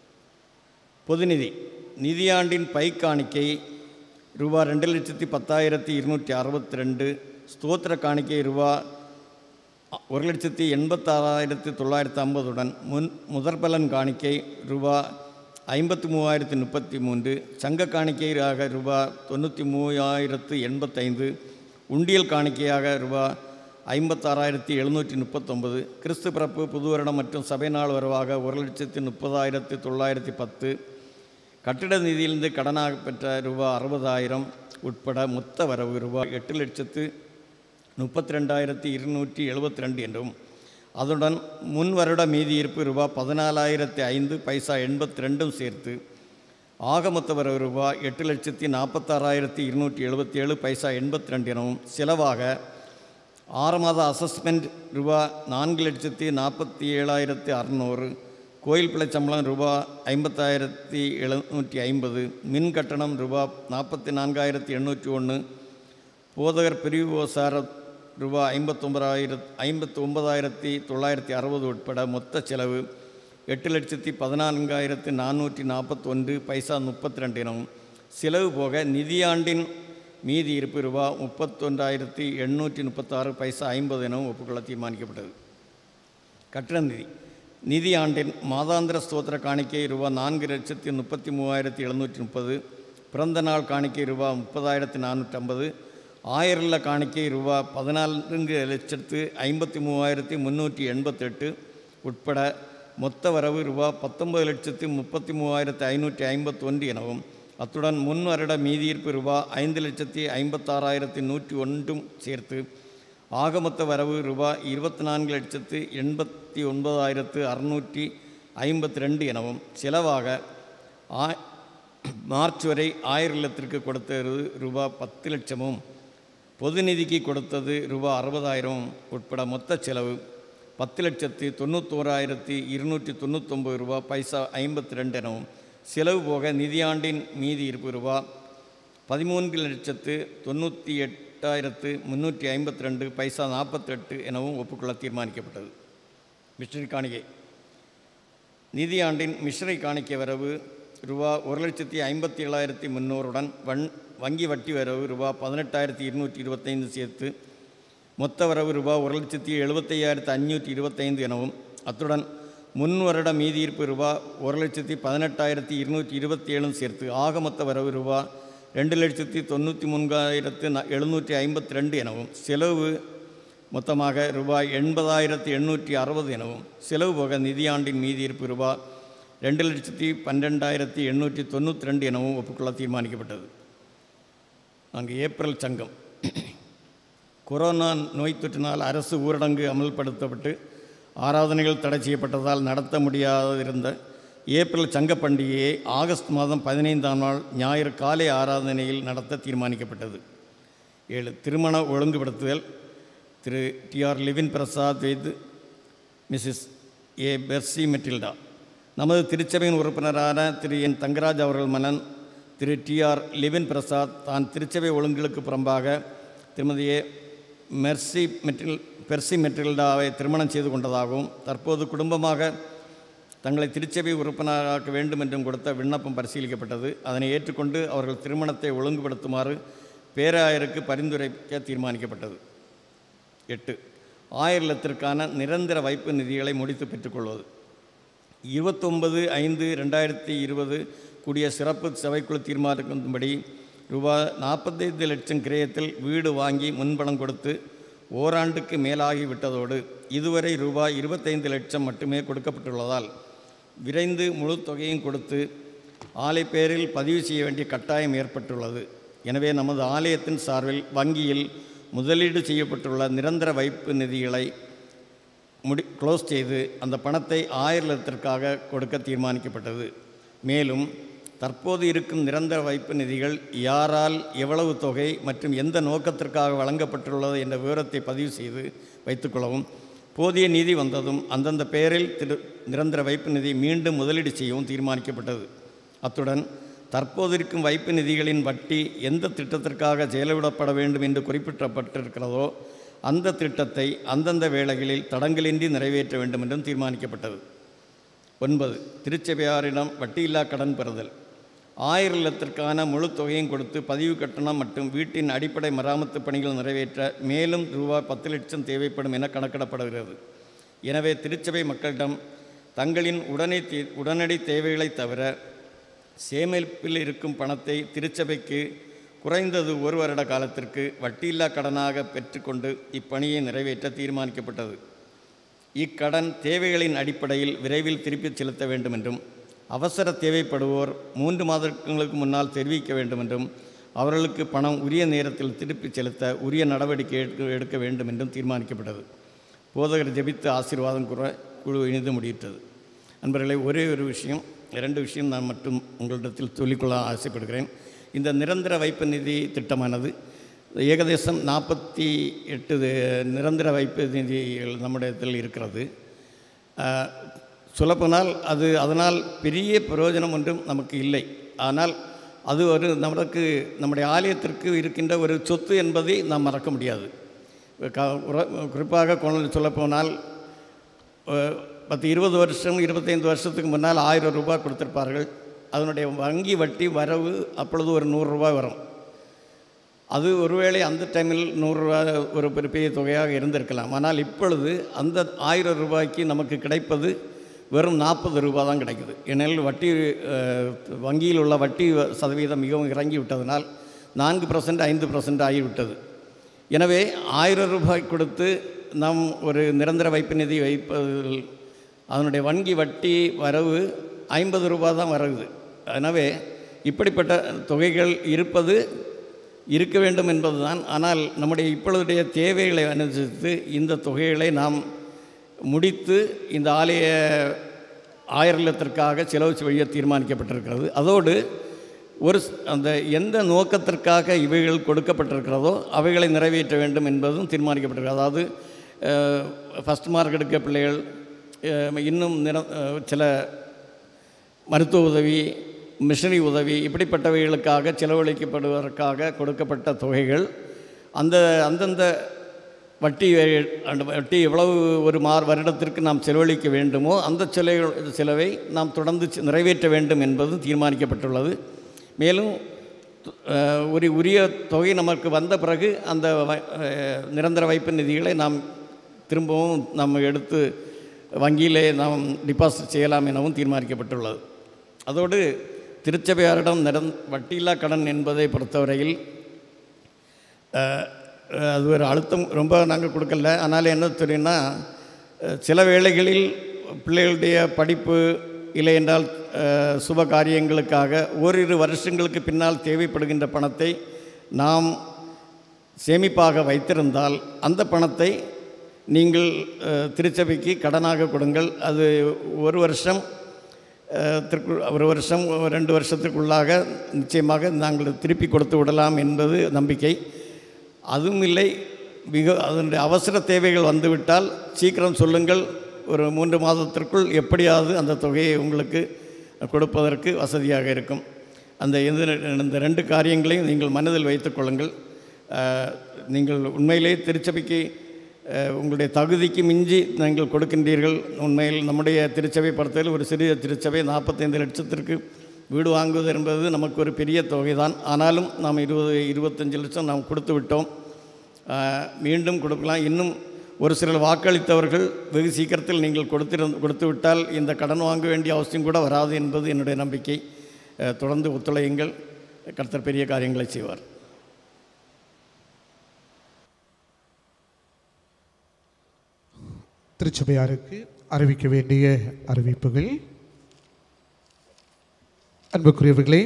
பொதுநிதி நிதியாண்டின் பை காணிக்கை ரூபா ரெண்டு லட்சத்தி பத்தாயிரத்தி இருநூற்றி அறுபத்தி ரெண்டு ஸ்தோத்திர காணிக்கை ரூபா ஒரு லட்சத்தி எண்பத்தாறாயிரத்தி தொள்ளாயிரத்தி ஐம்பதுடன் முன் முதற்பலன் காணிக்கை ரூபா ஐம்பத்தி மூவாயிரத்தி முப்பத்தி மூன்று சங்க காணிக்கையாக ரூபா தொண்ணூற்றி மூவாயிரத்து எண்பத்தைந்து உண்டியல் காணிக்கையாக ரூபா ஐம்பத்தாறாயிரத்தி எழுநூற்றி முப்பத்தொம்பது கிறிஸ்து பிறப்பு புது வருடம் மற்றும் சபை நாள் வரவாக ஒரு லட்சத்தி முப்பதாயிரத்தி தொள்ளாயிரத்தி பத்து கட்டிட நிதியிலிருந்து கடனாக பெற்ற ரூபா அறுபதாயிரம் உட்பட மொத்த வரவு ரூபா எட்டு லட்சத்து முப்பத்தி ரெண்டாயிரத்தி இருநூற்றி எழுபத்தி ரெண்டு என்றும் அதுடன் முன் வருட மீதி இருப்பு ரூபா பதினாலாயிரத்தி ஐந்து பைசா எண்பத்தி ரெண்டும் சேர்த்து ஆக மொத்த வரவு ரூபா எட்டு லட்சத்தி நாற்பத்தாறாயிரத்தி இருநூற்றி எழுபத்தி ஏழு பைசா எண்பத்தி ரெண்டு எனவும் செலவாக ஆறு மாத அசஸ்மெண்ட் ரூபா நான்கு லட்சத்தி நாற்பத்தி ஏழாயிரத்தி அறநூறு கோயில் பிள்ளை சம்பளம் ரூபா ஐம்பத்தாயிரத்தி எழுநூற்றி ஐம்பது மின் கட்டணம் ரூபா நாற்பத்தி நான்காயிரத்தி எண்ணூற்றி ஒன்று போதகர் பிரிவு ஓசார ரூபா ஐம்பத்தொம்பதாயிரத் ஐம்பத்தி ஒன்பதாயிரத்தி தொள்ளாயிரத்தி அறுபது உட்பட மொத்த செலவு எட்டு லட்சத்தி பதினான்காயிரத்து நானூற்றி நாற்பத்தொன்று பைசா முப்பத்தி ரெண்டு எனவும் செலவு போக நிதியாண்டின் மீதி இருப்பு ரூபா முப்பத்தொன்றாயிரத்தி எண்ணூற்றி முப்பத்தாறு பைசா ஐம்பது எனவும் ஒப்புக்கொள்ள தீர்மானிக்கப்பட்டது கட்டண நிதி நிதி ஆண்டின் மாதாந்திர ஸ்தோத்திர காணிக்கை ரூபா நான்கு லட்சத்தி முப்பத்தி மூவாயிரத்தி எழுநூற்றி முப்பது பிறந்த நாள் காணிக்கை ரூபா முப்பதாயிரத்தி நானூற்றி ஐம்பது ஆயிரல்ல காணிக்கை ரூபா பதினான்கு லட்சத்து ஐம்பத்தி மூவாயிரத்தி முந்நூற்றி எண்பத்தெட்டு உட்பட மொத்த வரவு ரூபா பத்தொன்பது லட்சத்து முப்பத்தி மூவாயிரத்தி ஐநூற்றி ஐம்பத்தொன்று எனவும் அத்துடன் முன் வருட மீதியிருப்பு ரூபா ஐந்து லட்சத்தி ஐம்பத்தாறாயிரத்தி நூற்றி ஒன்றும் சேர்த்து ஆகமொத்த வரவு ரூபாய் இருபத்தி நான்கு லட்சத்து எண்பத்தி ஒன்பதாயிரத்து அறுநூற்றி ஐம்பத்தி ரெண்டு எனவும் செலவாக ஆ மார்ச் வரை ஆயிரம் இல்லத்திற்கு கொடுத்தது ரூபா பத்து லட்சமும் பொது நிதிக்கு கொடுத்தது ரூபா அறுபதாயிரம் உட்பட மொத்த செலவு பத்து லட்சத்து தொண்ணூத்தோராயிரத்தி இருநூற்றி தொண்ணூத்தொம்பது ரூபா பைசா ஐம்பத்தி ரெண்டு எனவும் செலவு போக நிதியாண்டின் மீதி இருப்பு ரூபா பதிமூன்று லட்சத்து தொண்ணூற்றி எட்டாயிரத்து முந்நூற்றி ஐம்பத்தி ரெண்டு பைசா நாற்பத்தெட்டு எனவும் ஒப்புக்கொள்ள தீர்மானிக்கப்பட்டது மிஷனரி காணிக்கை நிதியாண்டின் மிஷனரி காணிக்கை வரவு ரூபா ஒரு லட்சத்தி ஐம்பத்தி ஏழாயிரத்தி முந்நூறுடன் வன் வங்கி வட்டி வரவு ரூபா பதினெட்டாயிரத்தி இருநூற்றி இருபத்தைந்து சேர்த்து மொத்த வரவு ரூபா ஒரு லட்சத்தி எழுபத்தையாயிரத்து அஞ்சூற்றி இருபத்தைந்து எனவும் அத்துடன் முன் வருட மீதியிருப்பு ரூபா ஒரு லட்சத்தி பதினெட்டாயிரத்தி இருநூற்றி இருபத்தி ஏழும் சேர்த்து ஆக மொத்த வரவு ரூபா ரெண்டு லட்சத்தி தொண்ணூற்றி மூன்றாயிரத்து ந- எழுநூற்றி ஐம்பத்தி ரெண்டு எனவும் செலவு மொத்தமாக ரூபாய் எண்பதாயிரத்து எண்ணூற்றி அறுபது எனவும் செலவு போக நிதியாண்டின் மீதியிருப்பு ரூபா ரெண்டு லட்சத்தி பன்னிரெண்டாயிரத்தி எண்ணூற்றி தொண்ணூற்றி ரெண்டு எனவும் ஒப்புக்கொள்ள தீர்மானிக்கப்பட்டது நான்கு ஏப்ரல் சங்கம் கொரோனா நோய் தொற்றினால் அரசு ஊரடங்கு அமல்படுத்தப்பட்டு ஆராதனைகள் தடை செய்யப்பட்டதால் நடத்த முடியாதிருந்த ஏப்ரல் சங்க பண்டிகையை ஆகஸ்ட் மாதம் பதினைந்தாம் நாள் ஞாயிறு காலை ஆராதனையில் நடத்த தீர்மானிக்கப்பட்டது ஏழு திருமண ஒழுங்குபடுத்துதல் திரு TR Livin Prasad with Mrs A Percy Matilda நமது திருச்சபையின் உறுப்பினரான திரு என் தங்கராஜ் அவர்கள் மன்னன் திரு டிஆர் லிவின் பிரசாத் தான் திருச்சபை ஒழுங்குகளுக்கு புறம்பாக திருமதி ஏ மெர்சி மெட்டில் பெர்சி மெட்டில்டாவை திருமணம் செய்து கொண்டதாகவும் தற்போது குடும்பமாக தங்களை திருச்சபை உறுப்பினராக்க வேண்டும் என்றும் கொடுத்த விண்ணப்பம் பரிசீலிக்கப்பட்டது அதனை ஏற்றுக்கொண்டு அவர்கள் திருமணத்தை ஒழுங்குபடுத்துமாறு பேராயருக்கு பரிந்துரைக்க தீர்மானிக்கப்பட்டது எட்டு ஆயிரத்திற்கான நிரந்தர வைப்பு நிதிகளை முடித்து பெற்றுக்கொள்வது இருபத்தொன்பது ஐந்து ரெண்டாயிரத்தி இருபது கூடிய சிறப்பு சபைக்குழு தீர்மானிக்கும்படி ரூபாய் நாற்பத்தைந்து லட்சம் கிரயத்தில் வீடு வாங்கி முன்பணம் கொடுத்து ஓராண்டுக்கு மேலாகி விட்டதோடு இதுவரை ரூபாய் இருபத்தைந்து லட்சம் மட்டுமே கொடுக்கப்பட்டுள்ளதால் விரைந்து முழு தொகையும் கொடுத்து ஆலை பேரில் பதிவு செய்ய வேண்டிய கட்டாயம் ஏற்பட்டுள்ளது எனவே நமது ஆலயத்தின் சார்பில் வங்கியில் முதலீடு செய்யப்பட்டுள்ள நிரந்தர வைப்பு நிதிகளை முடி க்ளோஸ் செய்து அந்த பணத்தை ஆயிரத்திற்காக கொடுக்க தீர்மானிக்கப்பட்டது மேலும் தற்போது இருக்கும் நிரந்தர வைப்பு நிதிகள் யாரால் எவ்வளவு தொகை மற்றும் எந்த நோக்கத்திற்காக வழங்கப்பட்டுள்ளது என்ற விவரத்தை பதிவு செய்து வைத்துக்கொள்ளவும் போதிய நிதி வந்ததும் அந்தந்த பெயரில் திரு நிரந்தர வைப்பு நிதி மீண்டும் முதலீடு செய்யவும் தீர்மானிக்கப்பட்டது அத்துடன் தற்போது இருக்கும் வைப்பு நிதிகளின் வட்டி எந்த திட்டத்திற்காக செயல்படப்பட வேண்டும் என்று குறிப்பிடப்பட்டிருக்கிறதோ அந்த திட்டத்தை அந்தந்த வேளைகளில் தடங்கலின்றி நிறைவேற்ற வேண்டும் என்றும் தீர்மானிக்கப்பட்டது ஒன்பது திருச்சபையாரிடம் வட்டியில்லா கடன் பெறுதல் ஆயிரம் இல்லத்திற்கான முழு தொகையும் கொடுத்து பதிவு கட்டணம் மற்றும் வீட்டின் அடிப்படை மராமத்து பணிகள் நிறைவேற்ற மேலும் ரூபாய் பத்து லட்சம் தேவைப்படும் என கணக்கிடப்படுகிறது எனவே திருச்சபை மக்களிடம் தங்களின் உடனே தீ உடனடி தேவைகளைத் தவிர சேமிப்பில் இருக்கும் பணத்தை திருச்சபைக்கு குறைந்தது ஒரு வருட காலத்திற்கு வட்டியில்லா கடனாக பெற்றுக்கொண்டு இப்பணியை நிறைவேற்ற தீர்மானிக்கப்பட்டது இக்கடன் தேவைகளின் அடிப்படையில் விரைவில் திருப்பிச் செலுத்த வேண்டும் என்றும் அவசர தேவைப்படுவோர் மூன்று மாதங்களுக்கு முன்னால் தெரிவிக்க வேண்டும் என்றும் அவர்களுக்கு பணம் உரிய நேரத்தில் திருப்பிச் செலுத்த உரிய நடவடிக்கை எடுக்க எடுக்க வேண்டும் என்றும் தீர்மானிக்கப்பட்டது போதகர் ஜெபித்து ஆசீர்வாதம் கூற குழு இணைந்து முடியிட்டது நண்பர்களே ஒரே ஒரு விஷயம் இரண்டு விஷயம் நான் மட்டும் உங்களிடத்தில் சொல்லிக்கொள்ள ஆசைப்படுகிறேன் இந்த நிரந்தர வைப்பு நிதி திட்டமானது ஏகதேசம் நாற்பத்தி எட்டு நிரந்தர வைப்பு நிதிகள் நம்மிடத்தில் இருக்கிறது ஆஹ், சொல்லப்போனால் அது அதனால் பெரிய பிரயோஜனம் ஒன்றும் நமக்கு இல்லை ஆனால் அது ஒரு நமக்கு நம்முடைய ஆலயத்திற்கு இருக்கின்ற ஒரு சொத்து என்பதை நாம் மறக்க முடியாது க- உர- குறிப்பாக கொண்டு சொல்லப்போனால் அஹ், பத்து இருபது வருஷம் இருபத்தைந்து வருஷத்துக்கு முன்னால் ஆயிரம் ரூபாய் கொடுத்திருப்பார்கள் அதனுடைய வங்கி வட்டி வரவு அப்பொழுது ஒரு நூறுரூவா வரும் அது ஒருவேளை அந்த டைமில் நூறுரூவா ஒரு பெரிய பெரிய தொகையாக இருந்திருக்கலாம் ஆனால் இப்பொழுது அந்த ஆயிரம் ரூபாய்க்கு நமக்கு கிடைப்பது வெறும் நாற்பது ரூபாய் தான் கிடைக்குது ஏனெனில் வட்டி அஹ், வங்கியில் உள்ள வட்டி சதவீதம் மிகவும் இறங்கி விட்டதனால் நான்கு பர்சன்ட் ஐந்து பர்சன்ட் ஆகிவிட்டது எனவே ஆயிரம் ரூபாய் கொடுத்து நாம் ஒரு நிரந்தர வைப்பு நிதி வைப்பதில் அதனுடைய வங்கி வட்டி வரவு ஐம்பது ரூபாய் தான் வருது எனவே இப்படிப்பட்ட தொகைகள் இருப்பது இருக்க வேண்டும் என்பதுதான் ஆனால் நம்முடைய இப்பொழுதைய தேவைகளை அனுசரித்து இந்த தொகைகளை நாம் முடித்து இந்த ஆலய ஆயிரத்திற்காக செலவு செய்ய தீர்மானிக்கப்பட்டிருக்கிறது அதோடு ஒரு ஸ்- அந்த எந்த நோக்கத்திற்காக இவைகள் கொடுக்கப்பட்டிருக்கிறதோ அவைகளை நிறைவேற்ற வேண்டும் என்பதும் தீர்மானிக்கப்பட்டிருக்கிறது அதாவது ஃபஸ்ட் மார்க் எடுக்க பிள்ளைகள் அஹ், இன்னும் நிற அஹ், சில மருத்துவ உதவி மிஷனரி உதவி இப்படிப்பட்டவைகளுக்காக செலவழிக்கப்படுவதற்காக கொடுக்கப்பட்ட தொகைகள் அந்த அந்தந்த வட்டி அந்த வட்டி எவ்வளவு ஒரு மார் வருடத்திற்கு நாம் செலவழிக்க வேண்டுமோ அந்த செலவை செலவை நாம் தொடர்ந்து செ- நிறைவேற்ற வேண்டும் என்பதும் தீர்மானிக்கப்பட்டுள்ளது மேலும் அஹ், ஒரு உரிய தொகை நமக்கு வந்த பிறகு அந்த வ- அஹ், நிரந்தர வைப்பு நிதிகளை நாம் திரும்பவும் நம்ம எடுத்து வங்கியிலே நாம் டிபாசிட் செய்யலாம் எனவும் தீர்மானிக்கப்பட்டுள்ளது அதோடு திருச்சபையாரிடம் நிரந் வட்டியில்லா கடன் என்பதை பொறுத்தவரையில் அஹ், அஹ், அது ஒரு அழுத்தம் ரொம்ப நாங்கள் கொடுக்கல ஆனால் என்ன தெரியும்னா அஹ், சில வேளைகளில் பிள்ளைகளுடைய படிப்பு இல்லை என்றால் அஹ், சுப காரியங்களுக்காக ஓரிரு வருஷங்களுக்கு பின்னால் தேவைப்படுகின்ற பணத்தை நாம் சேமிப்பாக வைத்திருந்தால் அந்த பணத்தை நீங்கள் அஹ், திருச்சபைக்கு கடனாக கொடுங்கள் அது ஒரு வருஷம் அஹ், திற்கு ஒரு வருஷம் ரெண்டு வருஷத்துக்குள்ளாக நிச்சயமாக நாங்கள் திருப்பி கொடுத்து விடலாம் என்பது நம்பிக்கை அதுவும் இல்லை மிக அதனுடைய அவசர தேவைகள் வந்துவிட்டால் சீக்கிரம் சொல்லுங்கள் ஒரு மூன்று மாதத்திற்குள் எப்படியாவது அந்த தொகையை உங்களுக்கு கொடுப்பதற்கு வசதியாக இருக்கும் அந்த இந்த இந்த ரெண்டு காரியங்களையும் நீங்கள் மனதில் வைத்துக் கொள்ளுங்கள் அஹ், நீங்கள் உண்மையிலே திருச்சபைக்கு அஹ், உங்களுடைய தகுதிக்கு மிஞ்சி நீங்கள் கொடுக்கின்றீர்கள் உண்மையில் நம்முடைய திருச்சபை பொறுத்தவரை ஒரு சிறிய திருச்சபை நாற்பத்தைந்து லட்சத்திற்கு வீடு வாங்குவது என்பது நமக்கு ஒரு பெரிய தொகை தான் ஆனாலும் நாம் இருபது இருபத்தஞ்சு லட்சம் நாம் கொடுத்து விட்டோம் அஹ், மீண்டும் கொடுக்கலாம் இன்னும் ஒரு சிலர் வாக்களித்தவர்கள் வெகு சீக்கிரத்தில் நீங்கள் கொடுத்திருந்த கொடுத்து விட்டால் இந்த கடன் வாங்க வேண்டிய அவசியம் கூட வராது என்பது என்னுடைய நம்பிக்கை அஹ், தொடர்ந்து ஒத்துழையுங்கள் கர்த்தர் பெரிய காரியங்களை செய்வார் திருச்சபையாருக்கு அறிவிக்க வேண்டிய அறிவிப்புகள் அன்புக்குரியவர்களே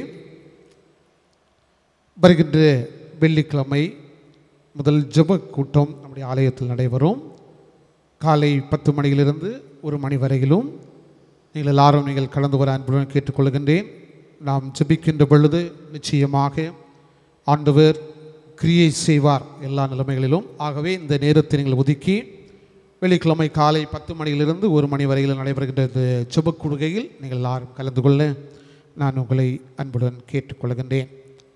வருகின்ற வெள்ளிக்கிழமை முதல் ஜெப கூட்டம் நம்முடைய ஆலயத்தில் நடைபெறும் காலை பத்து மணியிலிருந்து ஒரு மணி வரையிலும் நீங்கள் எல்லாரும் நீங்கள் கலந்து வர அன்புடன் கேட்டுக்கொள்கின்றேன் நாம் ஜெபிக்கின்ற பொழுது நிச்சயமாக ஆண்டவர் கிரியை செய்வார் எல்லா நிலைமைகளிலும் ஆகவே இந்த நேரத்தை நீங்கள் ஒதுக்கி வெள்ளிக்கிழமை காலை பத்து மணியிலிருந்து ஒரு மணி வரையில் நடைபெறுகின்ற இந்த ஜெபக் கொடுகையில் நீங்கள் எல்லாரும் கலந்து கொள்ள நான் உங்களை அன்புடன் கேட்டுக்கொள்கின்றேன்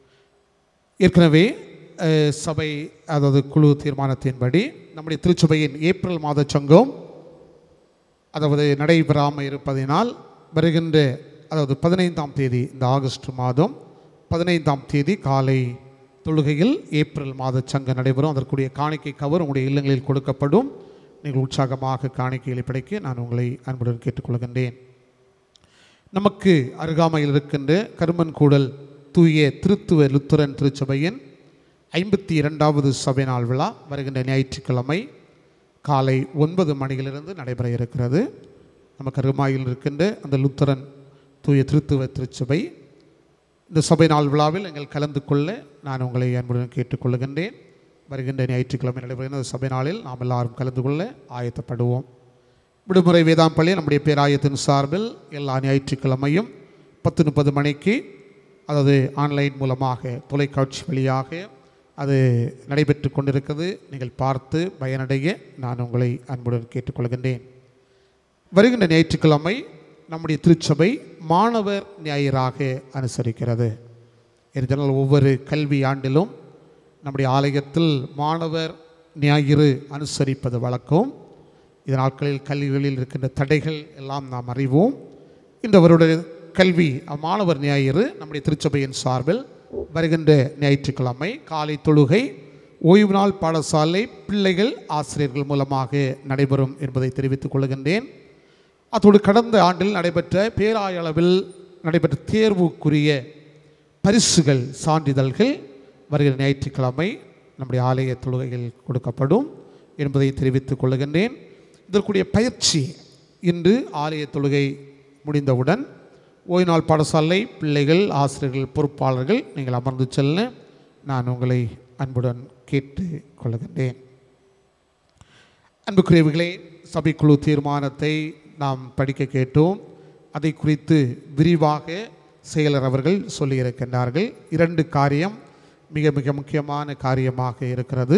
ஏற்கனவே அஹ், சபை அதாவது குழு தீர்மானத்தின்படி நம்முடைய திருச்சபையின் ஏப்ரல் மாத சங்கம் அதாவது நடைபெறாமல் இருப்பதினால் வருகின்ற அதாவது பதினைந்தாம் தேதி இந்த ஆகஸ்ட் மாதம் பதினைந்தாம் தேதி காலை தொழுகையில் ஏப்ரல் மாத சங்கம் நடைபெறும் அதற்குரிய காணிக்கை கவர் உங்களுடைய இல்லங்களில் கொடுக்கப்படும் நீங்கள் உற்சாகமாக காணிக்கைகளை படைக்க நான் உங்களை அன்புடன் கேட்டுக்கொள்கின்றேன் நமக்கு அருகாமையில் இருக்கின்ற கருமன் கூடல் தூய திருத்துவ லுத்துரன் திருச்சபையின் ஐம்பத்தி இரண்டாவது சபை நாள் விழா வருகின்ற ஞாயிற்றுக்கிழமை காலை ஒன்பது மணியிலிருந்து நடைபெற இருக்கிறது நமக்கு அருகாமையில் இருக்கின்ற அந்த லுத்தரன் தூய திருத்துவ திருச்சபை இந்த சபை நாள் விழாவில் நீங்கள் கலந்து கொள்ள நான் உங்களை அன்புடன் கேட்டுக்கொள்கின்றேன் வருகின்ற ஞாயிற்றுக்கிழமை நடைபெறுகின்ற இந்த சபை நாளில் நாம் எல்லாரும் கலந்து கொள்ள ஆயத்தப்படுவோம் விடுமுறை வேதாம் பள்ளி நம்முடைய பேராயத்தின் சார்பில் எல்லா ஞாயிற்றுக்கிழமையும் பத்து முப்பது மணிக்கு அதாவது ஆன்லைன் மூலமாக தொலைக்காட்சி வழியாக அது நடைபெற்று கொண்டிருக்கிறது நீங்கள் பார்த்து பயனடைய நான் உங்களை அன்புடன் கேட்டுக்கொள்கின்றேன் வருகின்ற ஞாயிற்றுக்கிழமை நம்முடைய திருச்சபை மாணவர் ஞாயிறாக அனுசரிக்கிறது இதனால் ஒவ்வொரு கல்வி ஆண்டிலும் நம்முடைய ஆலயத்தில் மாணவர் ஞாயிறு அனுசரிப்பது வழக்கம் இந்த நாட்களில் கல்விகளில் இருக்கின்ற தடைகள் எல்லாம் நாம் அறிவோம் இந்த வருட கல்வி மாணவர் ஞாயிறு நம்முடைய திருச்சபையின் சார்பில் வருகின்ற ஞாயிற்றுக்கிழமை காலை தொழுகை ஓய்வு நாள் பாடசாலை பிள்ளைகள் ஆசிரியர்கள் மூலமாக நடைபெறும் என்பதை தெரிவித்துக் கொள்கின்றேன் அதோடு கடந்த ஆண்டில் நடைபெற்ற பேராயளவில் நடைபெற்ற தேர்வுக்குரிய பரிசுகள் சான்றிதழ்கள் வருகிற ஞாயிற்றுக்கிழமை நம்முடைய ஆலய தொழுகையில் கொடுக்கப்படும் என்பதை தெரிவித்துக் கொள்கின்றேன் இதற்குரிய பயிற்சி இன்று ஆலய தொழுகை முடிந்தவுடன் ஓய்வு நாள் பாடசாலை பிள்ளைகள் ஆசிரியர்கள் பொறுப்பாளர்கள் நீங்கள் அமர்ந்து செல்ல நான் உங்களை அன்புடன் கேட்டு கொள்கின்றேன் அன்புக்குரியவர்களே சபைக்குழு தீர்மானத்தை நாம் படிக்க கேட்டோம் அதை குறித்து விரிவாக செயலர் அவர்கள் சொல்லியிருக்கின்றார்கள் இரண்டு காரியம் மிக மிக முக்கியமான காரியமாக இருக்கிறது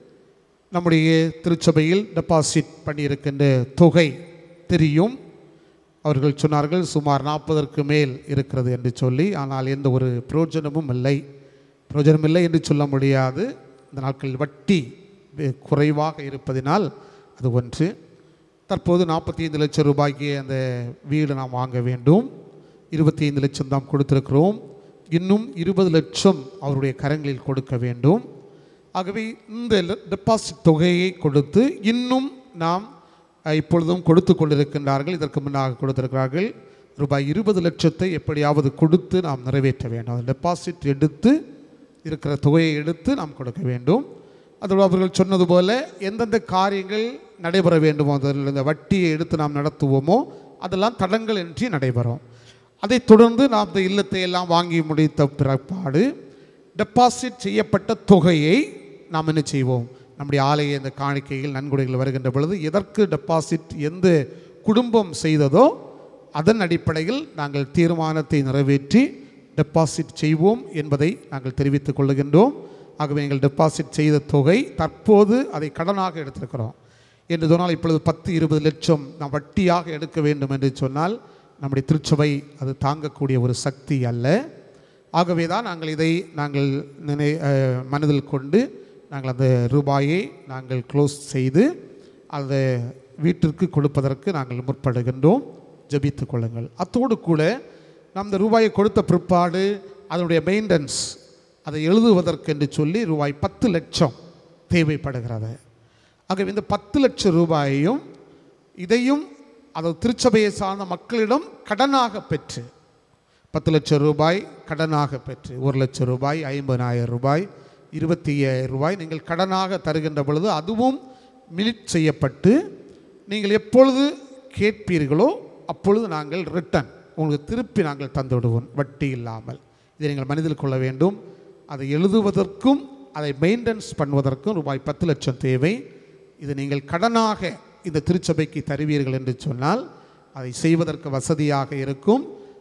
நம்முடைய திருச்சபையில் டெபாசிட் பண்ணியிருக்கின்ற தொகை தெரியும் அவர்கள் சொன்னார்கள் சுமார் நாற்பதற்கு மேல் இருக்கிறது என்று சொல்லி ஆனால் எந்த ஒரு பிரயோஜனமும் இல்லை பிரயோஜனம் இல்லை என்று சொல்ல முடியாது இந்த நாட்களில் வட்டி வெ- குறைவாக இருப்பதினால் அது ஒன்று தற்போது நாற்பத்தி ஐந்து லட்சம் ரூபாய்க்கு அந்த வீடு நாம் வாங்க வேண்டும் இருபத்தி ஐந்து லட்சம் தான் கொடுத்திருக்கிறோம் இன்னும் இருபது லட்சம் அவருடைய கரங்களில் கொடுக்க வேண்டும் ஆகவே இந்த டெபாசிட் தொகையை கொடுத்து இன்னும் நாம் அஹ், இப்பொழுதும் கொடுத்து கொண்டிருக்கின்றார்கள் இதற்கு முன்னாக கொடுத்திருக்கிறார்கள் ரூபாய் இருபது லட்சத்தை எப்படியாவது கொடுத்து நாம் நிறைவேற்ற வேண்டும் அந்த டெபாசிட் எடுத்து இருக்கிற தொகையை எடுத்து நாம் கொடுக்க வேண்டும் அதோடு அவர்கள் சொன்னது போல எந்தெந்த காரியங்கள் நடைபெற வேண்டுமோ அதில் இந்த வட்டியை எடுத்து நாம் நடத்துவோமோ அதெல்லாம் தடங்கள் இன்றி நடைபெறும் அதைத் தொடர்ந்து நாம் இந்த இல்லத்தை எல்லாம் வாங்கி முடித்த பிற்பாடு டெபாசிட் செய்யப்பட்ட தொகையை நாம் என்ன செய்வோம் நம்முடைய ஆலய இந்த காணிக்கையில் நன்கொடைகள் வருகின்ற பொழுது எதற்கு டெபாசிட் எந்த குடும்பம் செய்ததோ அதன் அடிப்படையில் நாங்கள் தீர்மானத்தை நிறைவேற்றி டெபாசிட் செய்வோம் என்பதை நாங்கள் தெரிவித்துக் கொள்ளுகின்றோம் ஆகவே எங்கள் டெபாசிட் செய்த தொகை தற்போது அதை கடனாக எடுத்திருக்கிறோம் என்று சொன்னால் இப்பொழுது பத்து இருபது லட்சம் நாம் வட்டியாக எடுக்க வேண்டும் என்று சொன்னால் நம்முடைய திருச்சபை அது தாங்கக்கூடிய ஒரு சக்தி அல்ல ஆகவே தான் நாங்கள் இதை நாங்கள் நினை அஹ், மனதில் கொண்டு நாங்கள் அந்த ரூபாயை நாங்கள் க்ளோஸ் செய்து அந்த வீட்டிற்கு கொடுப்பதற்கு நாங்கள் முற்படுகின்றோம் ஜெபித்துக் கொள்ளுங்கள் அத்தோடு கூட நாம் இந்த ரூபாயை கொடுத்த பிற்பாடு அதனுடைய மெயின்டெனன்ஸ் அதை எழுதுவதற்கு என்று சொல்லி ரூபாய் பத்து லட்சம் தேவைப்படுகிறது ஆகவே இந்த பத்து லட்சம் ரூபாயையும் இதையும் அதாவது திருச்சபையை சார்ந்த மக்களிடம் கடனாக பெற்று பத்து லட்சம் ரூபாய் கடனாக பெற்று ஒரு லட்சம் ரூபாய் ஐம்பதாயிரம் ரூபாய் இருபத்தி ஐயாயிரம் ரூபாய் நீங்கள் கடனாக தருகின்ற பொழுது அதுவும் மினிட் செய்யப்பட்டு நீங்கள் எப்பொழுது கேட்பீர்களோ அப்பொழுது நாங்கள் ரிட்டன் உங்களுக்கு திருப்பி நாங்கள் தந்து விடுவோம் வட்டி இல்லாமல் இதை நீங்கள் மனதில் கொள்ள வேண்டும் அதை எழுதுவதற்கும் அதை மெயின்டெனன்ஸ் பண்ணுவதற்கும் ரூபாய் பத்து லட்சம் தேவை இது நீங்கள் கடனாக இந்த திருச்சபைக்கு தருவீர்கள் என்று சொன்னால் அதை செய்வதற்கு வசதியாக இருக்கும்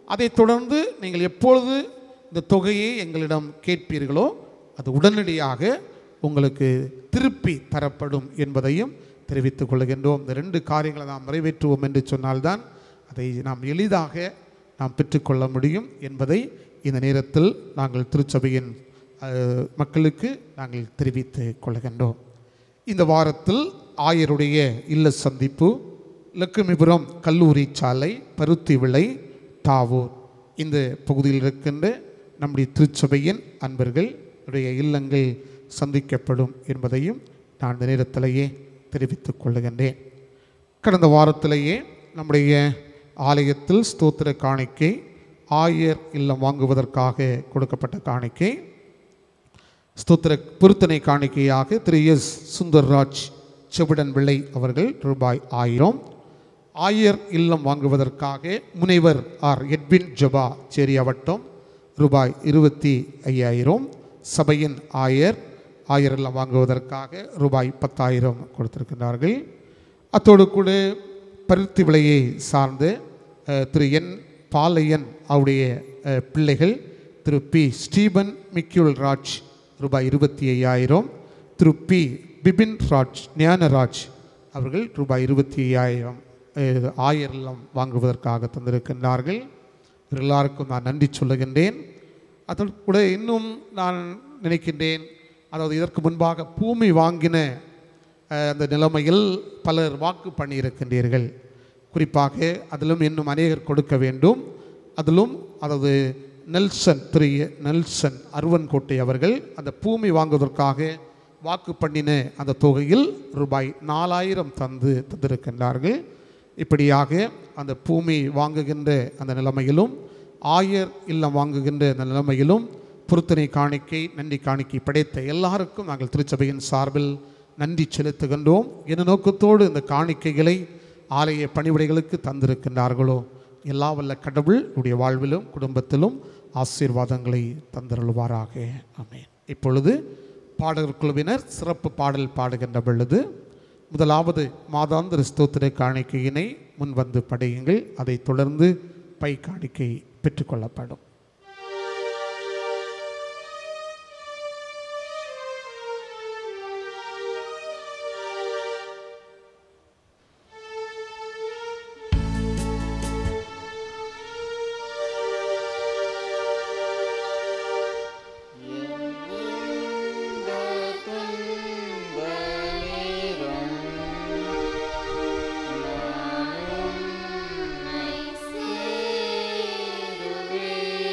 அதைத் தொடர்ந்து நீங்கள் எப்பொழுது இந்த தொகையை எங்களிடம் கேட்பீர்களோ அது உடனடியாக உங்களுக்கு திருப்பி தரப்படும் என்பதையும் தெரிவித்துக் கொள்கின்றோம் இந்த ரெண்டு காரியங்களை நாம் நிறைவேற்றுவோம் என்று சொன்னால்தான் அதை நாம் எளிதாக நாம் பெற்றுக்கொள்ள முடியும் என்பதை இந்த நேரத்தில் நாங்கள் திருச்சபையின் அஹ், மக்களுக்கு நாங்கள் தெரிவித்துக் கொள்கின்றோம் இந்த வாரத்தில் ஆயருடைய இல்ல சந்திப்பு லட்சுமிபுரம் கல்லூரி சாலை பருத்தி விளை தாவூர் இந்த பகுதியில் இருக்கின்ற நம்முடைய திருச்சபையின் அன்பர்கள் உடைய இல்லங்கள் சந்திக்கப்படும் என்பதையும் நான் இந்த நேரத்திலேயே தெரிவித்துக் கொள்ளுகின்றேன் கடந்த வாரத்திலேயே நம்முடைய ஆலயத்தில் ஸ்தோத்திர காணிக்கை ஆயர் இல்லம் வாங்குவதற்காக கொடுக்கப்பட்ட காணிக்கை ஸ்தோத்திர பொருத்தனை காணிக்கையாக திரு எஸ் சுந்தர்ராஜ் செவிடன் பிள்ளை அவர்கள் ரூபாய் ஆயிரம் ஆயர் இல்லம் வாங்குவதற்காக முனைவர் ஆர் எட்வின் ஜபா சேரியாவட்டம் ரூபாய் இருபத்தி ஐயாயிரம் சபையின் ஆயர் ஆயர் இல்லம் வாங்குவதற்காக ரூபாய் பத்தாயிரம் கொடுத்திருக்கிறார்கள் அத்தோடு கூட பருத்தி விலையை சார்ந்து அஹ், திரு என் பாலையன் அவருடைய அஹ், பிள்ளைகள் திரு பி ஸ்டீபன் மிக்யூல் ராஜ் ரூபாய் இருபத்தி ஐயாயிரம் திரு பி பிபின் ராஜ் ஞானராஜ் அவர்கள் ரூபாய் இருபத்தி ஐயாயிரம் அஹ், ஆயிரம் வாங்குவதற்காக தந்திருக்கின்றார்கள் இவர்கள் எல்லாருக்கும் நான் நன்றி சொல்லுகின்றேன் அதோடு கூட இன்னும் நான் நினைக்கின்றேன் அதாவது இதற்கு முன்பாக பூமி வாங்கின அஹ், அந்த நிலைமையில் பலர் வாக்கு பண்ணியிருக்கின்றீர்கள் குறிப்பாக அதிலும் இன்னும் அநேகர் கொடுக்க வேண்டும் அதிலும் அதாவது நெல்சன் திரு நெல்சன் அருவன்கோட்டை அவர்கள் அந்த பூமி வாங்குவதற்காக வாக்கு பண்ணின அந்த தொகையில் ரூபாய் நாலாயிரம் தந்து தந்திருக்கின்றார்கள் இப்படியாக அந்த பூமி வாங்குகின்ற அந்த நிலைமையிலும் ஆயர் இல்லம் வாங்குகின்ற அந்த நிலைமையிலும் பொருத்தனை காணிக்கை நன்றி காணிக்கை படைத்த எல்லாருக்கும் நாங்கள் திருச்சபையின் சார்பில் நன்றி செலுத்துகின்றோம் என்ன நோக்கத்தோடு இந்த காணிக்கைகளை ஆலய பணிவிடைகளுக்கு தந்திருக்கின்றார்களோ எல்லா வல்ல கடவுள் உடைய வாழ்விலும் குடும்பத்திலும் ஆசீர்வாதங்களை தந்தருள்வாராக ஆமென் இப்பொழுது பாடகர் குழுவினர் சிறப்பு பாடல் பாடுகின்ற பொழுது முதலாவது மாதாந்திர ஸ்தோத்திர காணிக்கையினை முன்வந்து படையுங்கள் அதைத் தொடர்ந்து பை காணிக்கை பெற்றுக்கொள்ளப்படும் சேருவே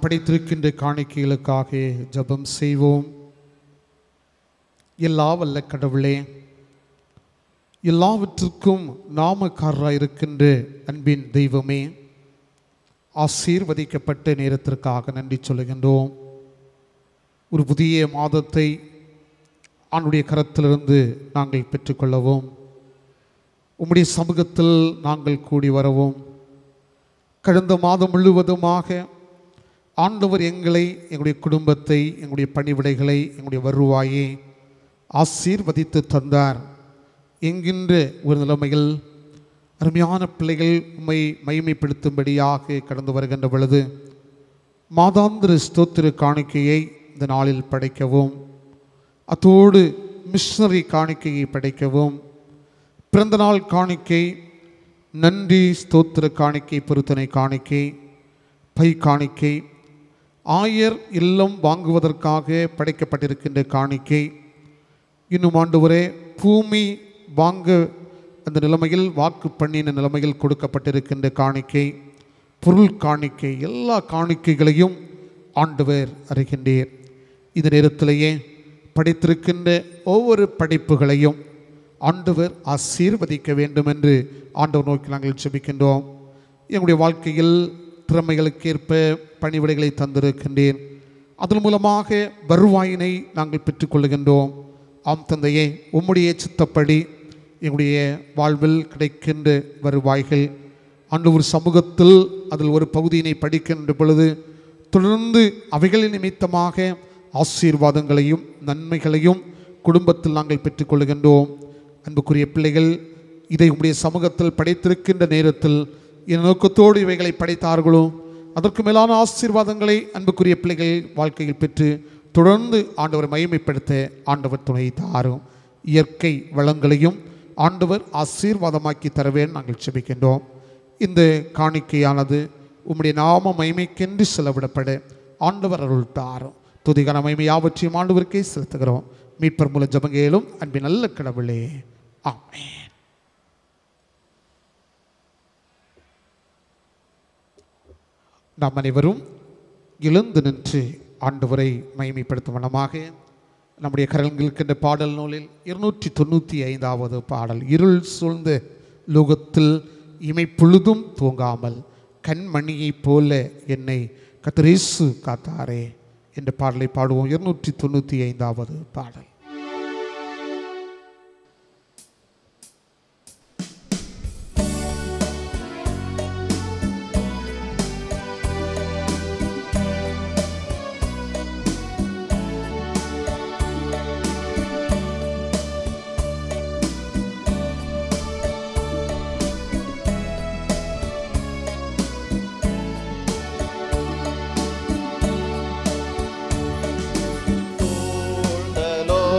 படைத்திருக்கின்ற காணிக்கைகளுக்காக ஜெபம் செய்வோம் எல்லா வல்ல கடவுளே எல்லாவற்றுக்கும் நாமக்காரராக இருக்கின்ற அன்பின் தெய்வமே ஆசீர்வதிக்கப்பட்ட நேரத்திற்காக நன்றி சொல்லுகின்றோம் ஒரு புதிய மாதத்தை ஆண்டுடைய கரத்திலிருந்து நாங்கள் பெற்றுக்கொள்ளவும் உம்முடைய சமூகத்தில் நாங்கள் கூடி வரவும் கடந்த மாதம் முழுவதுமாக ஆண்டவர் எங்களை எங்களுடைய குடும்பத்தை எங்களுடைய பணிவிடைகளை எங்களுடைய வருவாயை ஆசீர்வதித்து தந்தார் என்கின்ற ஒரு நிலைமையில் அருமையான பிள்ளைகள் உம்மை மகிமைப்படுத்தும்படியாக கடந்து வருகின்ற பொழுது மாதாந்திர ஸ்தோத்திர காணிக்கையை இந்த நாளில் படைக்கவும் அத்தோடு மிஷனரி காணிக்கையை படைக்கவும் பிறந்தநாள் காணிக்கை நன்றி ஸ்தோத்திர காணிக்கை பொருத்தனை காணிக்கை பை காணிக்கை ஆயர் இல்லம் வாங்குவதற்காக படைக்கப்பட்டிருக்கின்ற காணிக்கை இன்னும் ஆண்டவரே பூமி வாங்க அந்த நிலைமையில் வாக்கு பண்ணின நிலைமையில் கொடுக்கப்பட்டிருக்கின்ற காணிக்கை பொருள் காணிக்கை எல்லா காணிக்கைகளையும் ஆண்டவர் அறிகின்றீர் இந்த நேரத்திலேயே படைத்திருக்கின்ற ஒவ்வொரு படைப்புகளையும் ஆண்டவர் ஆசீர்வதிக்க வேண்டும் என்று ஆண்டவர் நோக்கி நாங்கள் செபிக்கின்றோம் எங்களுடைய வாழ்க்கையில் திறமைகளுக்கேற்ப பணிவிடைகளை தந்திருக்கின்றேன் அதன் மூலமாக வருவாயினை நாங்கள் பெற்றுக்கொள்கின்றோம் ஆம் தந்தையே உம்முடைய சித்தப்படி எங்களுடைய வாழ்வில் கிடைக்கின்ற வருவாய்கள் ஆண்டு ஒரு சமூகத்தில் அதில் ஒரு பகுதியினை படிக்கின்ற பொழுது தொடர்ந்து அவைகளின் நிமித்தமாக ஆசீர்வாதங்களையும் நன்மைகளையும் குடும்பத்தில் நாங்கள் பெற்றுக்கொள்கின்றோம் அன்புக்குரிய பிள்ளைகள் இதை உம்முடைய சமூகத்தில் படைத்திருக்கின்ற நேரத்தில் என் நோக்கத்தோடு இவைகளை படைத்தார்களோ அதற்கு மேலான ஆசீர்வாதங்களை அன்புக்குரிய பிள்ளைகள் வாழ்க்கையில் பெற்று தொடர்ந்து ஆண்டவர் மகிமைப்படுத்த ஆண்டவர் துணை தாரும் இயற்கை வளங்களையும் ஆண்டவர் ஆசீர்வாதமாக்கி தரவேன் நாங்கள் செபிக்கின்றோம் இந்த காணிக்கையானது உம்முடைய நாம மகிமைக்கென்று செலவிடப்பட ஆண்டவர் அருள் தாரும் துதிகன மகிமை யாவற்றையும் ஆண்டவருக்கே செலுத்துகிறோம் மீட்பர் மூல ஜபங்கேலும் அன்பின் நல்ல கடவுளே ஆமென் நாம் அனைவரும் எழுந்து நின்று ஆண்டவரை மகிமைப்படுத்தும் வண்ணமாக நம்முடைய கரங்களுக்கு பாடல் நூலில் இருநூற்றி தொண்ணூற்றி ஐந்தாவது பாடல் இருள் சூழ்ந்த லோகத்தில் இமை பொழுதும் தூங்காமல் கண்மணியைப் போல என்னை கத்திரேசு காத்தாரே என்ற பாடலை பாடுவோம் இருநூற்றி தொண்ணூற்றி ஐந்தாவது பாடல் சூழ்ந்த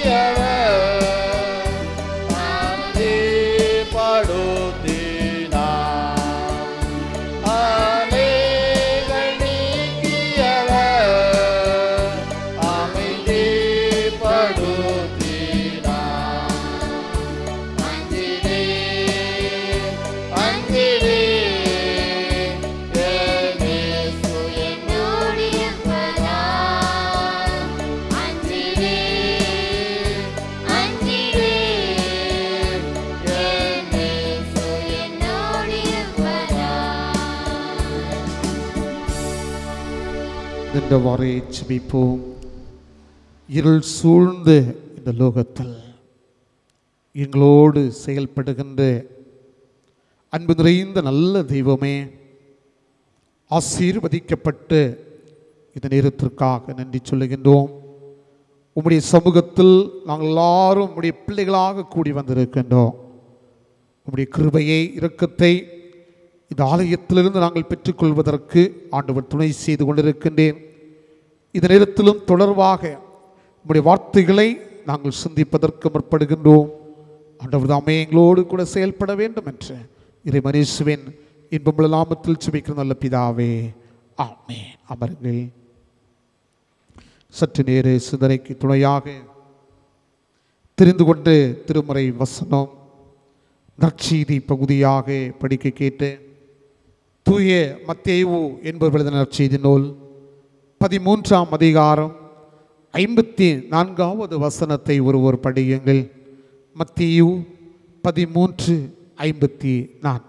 நின்றவாறே ஜெபிப்போம் இருள் சூழ்ந்த இந்த லோகத்தில் எங்களோடு செயல்படுகின்ற அன்பு நிறைந்த நல்ல தெய்வமே ஆசீர்வதிக்கப்பட்டு இந்த நேரத்திற்காக நன்றி சொல்லுகின்றோம் உம்முடைய சமூகத்தில் நாங்கள் எல்லாரும் உம்முடைய பிள்ளைகளாக கூடி வந்திருக்கின்றோம் உம்முடைய கிருபையை இரக்கத்தை இந்த ஆலயத்திலிருந்து நாங்கள் பெற்றுக்கொள்வதற்கு ஆண்டவர் துணை செய்து கொண்டிருக்கின்றேன் இந்த நேரத்திலும் தொடர்பாக உம்முடைய வார்த்தைகளை நாங்கள் சிந்திப்பதற்கு முற்படுகின்றோம் ஆண்டவர் தாமே எங்களோடு கூட செயல்பட வேண்டும் என்று இறை மனேசுவின் இன்பமுள்ள நாமத்தில் சுமிக்கிற நல்ல பிதாவே ஆமே அமருங்கள் சற்று நேர சிந்தனைக்கு துணையாக தெரிந்து கொண்டு திருமறை வசனம் நற்செய்தி பகுதியாக படிக்க கேட்டு தூய மத்தேவு என்பவர் எழுதின நற்செய்தி நூல் பதிமூன்றாம் அதிகாரம் ஐம்பத்தி நான்காவது வசனத்தை ஒருவர் படியுங்கள் மத்தேயு பதிமூன்று ஐம்பத்தி நான்கு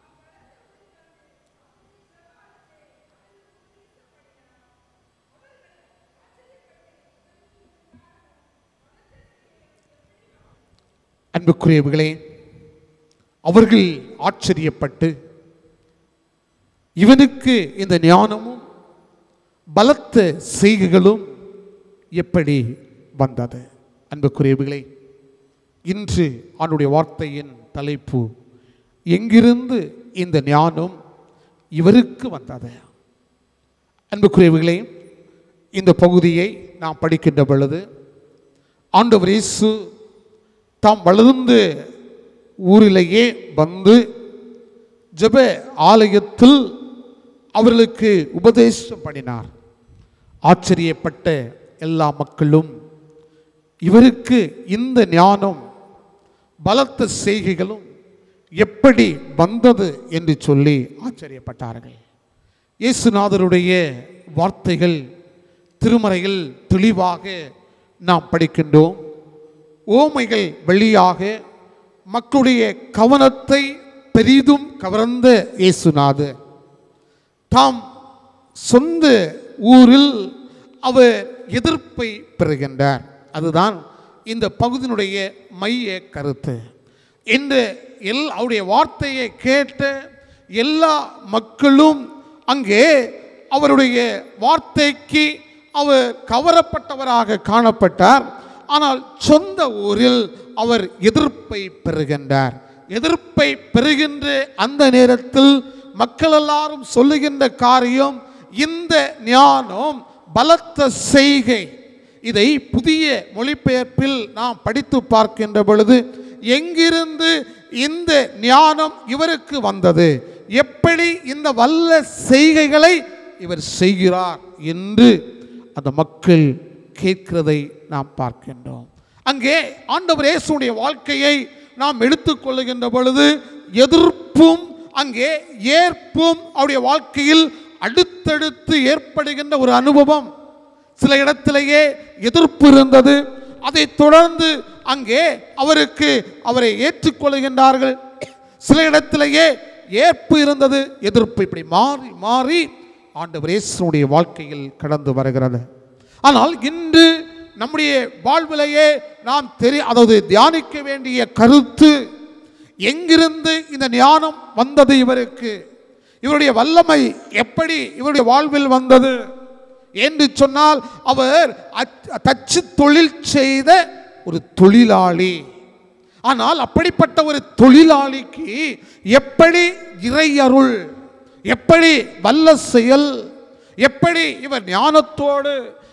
அன்புக்குரியவர்களே அவர்கள் ஆச்சரியப்பட்டு இவனுக்கு இந்த ஞானமும் பலத்த செய்கைகளும் எப்படி வந்தது அன்புக்குரியவர்களே இன்று அவனுடைய வார்த்தையின் தலைப்பு எங்கிருந்து இந்த ஞானம் இவருக்கு வந்தது அன்புக்குரியவர்களே இந்த பகுதியை நாம் படிக்கின்ற பொழுது ஆண்டவர் இயேசு தாம் வளர்ந்து ஊரிலேயே வந்து ஜெப ஆலயத்தில் அவர்களுக்கு உபதேசம் பண்ணினார் ஆச்சரியப்பட்ட எல்லா மக்களும் இவருக்கு இந்த ஞானம் பலத்த செய்கைகளும் எப்படி வந்தது என்று சொல்லி ஆச்சரியப்பட்டார்கள் இயேசுநாதருடைய வார்த்தைகள் திருமறையில் தெளிவாக நாம் படிக்கின்றோம் ஓமைகள் வழியாக மக்களுடைய கவனத்தை பெரிதும் கவர்ந்த இயேசுநாதர் தாம் சொந்த ஊரில் அவர் எதிர்ப்பை பெறுகின்றார் அதுதான் இந்த பகுதியினுடைய மைய கருத்து இந்த எல் அவருடைய வார்த்தையை கேட்ட எல்லா மக்களும் அங்கே அவருடைய வார்த்தைக்கு அவர் கவரப்பட்டவராக காணப்பட்டார் ஆனால் சொந்த ஊரில் அவர் எதிர்ப்பை பெறுகின்றார் எதிர்ப்பை பெறுகின்ற அந்த நேரத்தில் மக்கள் எல்லாரும் சொல்லுகின்ற காரியம் இந்த ஞானம் பலத்த செய்கை இதை புதிய மொழிபெயர்ப்பில் நாம் படித்து பார்க்கின்ற பொழுது எங்கிருந்து இந்த ஞானம் இவருக்கு வந்தது எப்படி இந்த வல்ல செய்கைகளை இவர் செய்கிறார் என்று அந்த மக்கள் கேட்கிறதை நாம் பார்க்கின்றோம் அங்கே ஆண்டவர் இயேசுடைய வாழ்க்கையை நாம் எடுத்துக்கொள்ளுகின்ற பொழுது எதிர்ப்பும் அங்கே ஏற்பும் அவருடைய வாழ்க்கையில் அடுத்தடுத்து ஏற்படுகின்ற ஒரு அனுபவம் சில இடத்திலேயே எதிர்ப்பு இருந்தது அதை தொடர்ந்து அங்கே அவருக்கு அவரை ஏற்றுக்கொள்கின்றார்கள் சில இடத்திலேயே ஏற்பு இருந்தது எதிர்ப்பு இப்படி மாறி மாறி ஆண்டவர் இயேசுடைய வாழ்க்கையில் கடந்து வருகிறது ஆனால் இன்று நம்முடைய வாழ்விலேயே நாம் தெரி அதாவது தியானிக்க வேண்டிய கருத்து எங்கிருந்து இந்த ஞானம் வந்தது இவருக்கு இவருடைய வல்லமை எப்படி இவருடைய வாழ்வில் வந்தது என்று சொன்னால் அவர் அச்- தச்சு தொழில் செய்த ஒரு தொழிலாளி ஆனால் அப்படிப்பட்ட ஒரு தொழிலாளிக்கு எப்படி இறையருள் எப்படி வல்ல செயல் எப்படி இவர் ஞானத்தோடு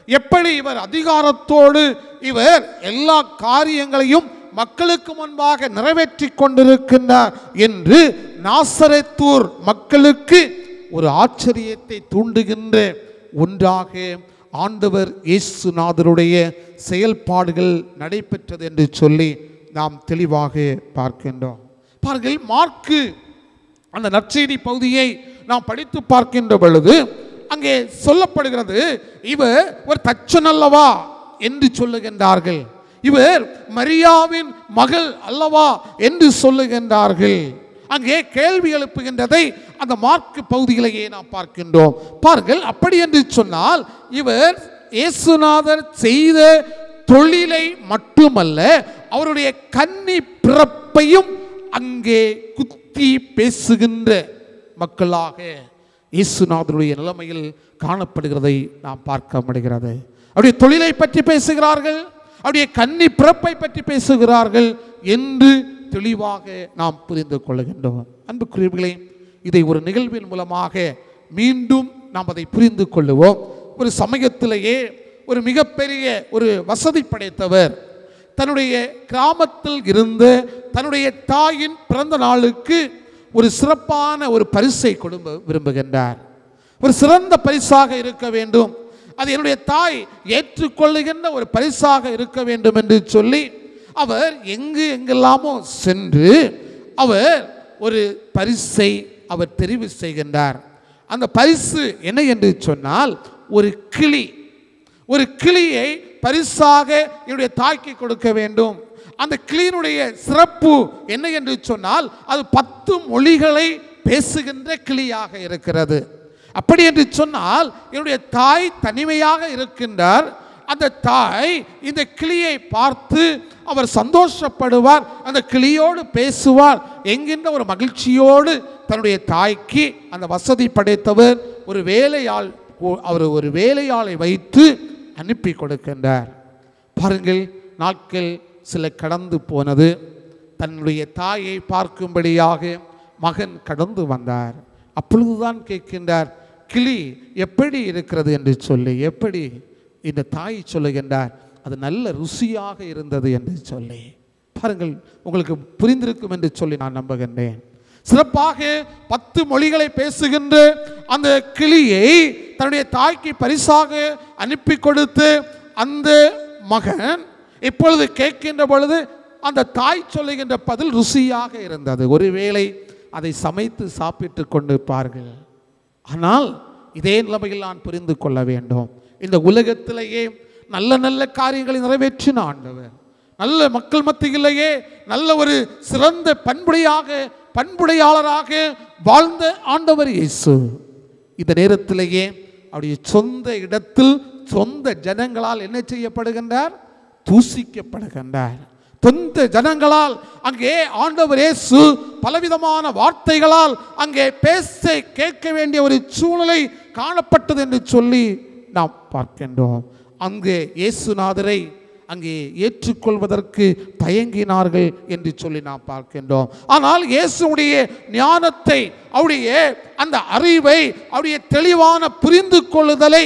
எப்படி இவர் அதிகாரத்தோடு இவர் எல்லா காரியங்களையும் மக்களுக்கு முன்பாக நிறைவேற்றி கொண்டிருக்கின்றார் என்று நாசரேத்தூர் மக்களுக்கு ஒரு ஆச்சரியத்தை தூண்டுகின்ற ஒன்றாக ஆண்டவர் இயேசுநாதருடைய செயல்பாடுகள் நடைபெற்றது என்று சொல்லி நாம் தெளிவாக பார்க்கின்றோம் பாருங்கள் மார்க்கு அந்த நற்செய்தி பகுதியை நாம் படித்து பார்க்கின்ற பொழுது அங்கே சொல்லப்படுகிறது இவர் ஒரு தச்சன் அல்லவா என்று சொல்லுகின்றார்கள் இவர் மரியாவின் மகள் அல்லவா என்று சொல்லுகின்றார்கள் அங்கே கேள்வி எழுப்புகின்றதை அந்த மார்க்கு பகுதியிலேயே நாம் பார்க்கின்றோம் பாருங்கள் அப்படி என்று சொன்னால் இவர் இயேசுநாதர் செய்த தொழிலை மட்டுமல்ல அவருடைய கன்னி பிறப்பையும் அங்கே குத்தி பேசுகின்ற மக்களாக இயேசுநாதருடைய நிலைமையில் காணப்படுகிறதை நாம் பார்க்க முடிகிறது அவருடைய தொழிலை பற்றி பேசுகிறார்கள் அவருடைய கன்னி பிறப்பை பற்றி பேசுகிறார்கள் என்று தெளிவாக நாம் புரிந்து கொள்ளுகின்றோம் அன்புக்குரியவர்களே இதை ஒரு நிகழ்வின் மூலமாக மீண்டும் நாம் அதை புரிந்து கொள்ளுவோம் ஒரு சமயத்திலேயே ஒரு மிகப்பெரிய ஒரு வசதி படைத்தவர் தன்னுடைய கிராமத்தில் இருந்து தன்னுடைய தாயின் பிறந்த நாளுக்கு ஒரு சிறப்பான ஒரு பரிசை கொடுக்க விரும்புகின்றார் ஒரு சிறந்த பரிசாக இருக்க வேண்டும் அது என்னுடைய தாய் ஏற்றுக்கொள்ளுகின்ற ஒரு பரிசாக இருக்க வேண்டும் என்று சொல்லி அவர் எங்கு எங்கெல்லாமோ சென்று அவர் ஒரு பரிசை அவர் தெரிவு செய்கின்றார் அந்த பரிசு என்ன என்று சொன்னால் ஒரு கிளி ஒரு கிளியை பரிசாக என்னுடைய தாய்க்கு கொடுக்க வேண்டும் அந்த கிளியினுடைய சிறப்பு என்ன என்று சொன்னால் அது பத்து மொழிகளை பேசுகின்ற கிளியாக இருக்கிறது அப்படி என்று சொன்னால் என்னுடைய தாய் தனிமையாக இருக்கின்றார் அந்த தாய் இந்த கிளியை பார்த்து அவர் சந்தோஷப்படுவார் அந்த கிளியோடு பேசுவார் என்கின்ற ஒரு மகிழ்ச்சியோடு தன்னுடைய தாய்க்கு அந்த வசதி படைத்தவர் ஒரு வேலையாள் அவர் ஒரு வேலையாளை வைத்து அனுப்பி கொடுக்கின்றார் பாருங்கள் நாட்கள் சில கடந்து போனது தன்னுடைய தாயை பார்க்கும்படியாக மகன் கடந்து வந்தார் அப்பொழுதுதான் கேட்கின்றார் கிளி எப்படி இருக்கிறது என்று சொல்லி எப்படி இந்த தாய் சொல்லுகின்றார் அது நல்ல ருசியாக இருந்தது என்று சொல்லி பாருங்கள் உங்களுக்கு புரிந்திருக்கும் என்று சொல்லி நான் நம்புகின்றேன் சிறப்பாக பத்து மொழிகளை பேசுகின்ற அந்த கிளியை தன்னுடைய தாய்க்கு பரிசாக அனுப்பி கொடுத்து அந்த மகன் இப்பொழுது கேட்கின்ற பொழுது அந்த தாய் சொல்லுகின்ற பதில் ருசியாக இருந்தது ஒருவேளை அதை சமைத்து சாப்பிட்டு கொண்டிருப்பார்கள் ஆனால் இதே நிலைமையில் நான் புரிந்து கொள்ள வேண்டும் இந்த உலகத்திலேயே நல்ல நல்ல காரியங்களை நிறைவேற்றின ஆண்டவர் நல்ல மக்கள் மத்தியிலேயே நல்ல ஒரு சிறந்த பண்புடையாக பண்புடையாளராக வாழ்ந்த ஆண்டவர் இயேசு இந்த நேரத்திலேயே அவருடைய சொந்த இடத்தில் சொந்த ஜனங்களால் என்ன செய்யப்படுகின்றார் தூசிக்கப்படுகின்றார் சொந்த ஜனங்களால் அங்கே ஆண்டவர் இயேசு பலவிதமான வார்த்தைகளால் அங்கே பேச கேட்க வேண்டிய ஒரு சூழ்நிலை காணப்பட்டது என்று சொல்லி நாம் பார்க்கின்றோம் அங்கே இயேசுநாதரை அங்கே ஏற்றுக்கொள்வதற்கு தயங்கினார்கள் என்று சொல்லி நாம் பார்க்கின்றோம் ஆனால் இயேசுடைய ஞானத்தை அவருடைய அந்த அறிவை அவருடைய தெளிவான புரிந்து கொள்ளுதலை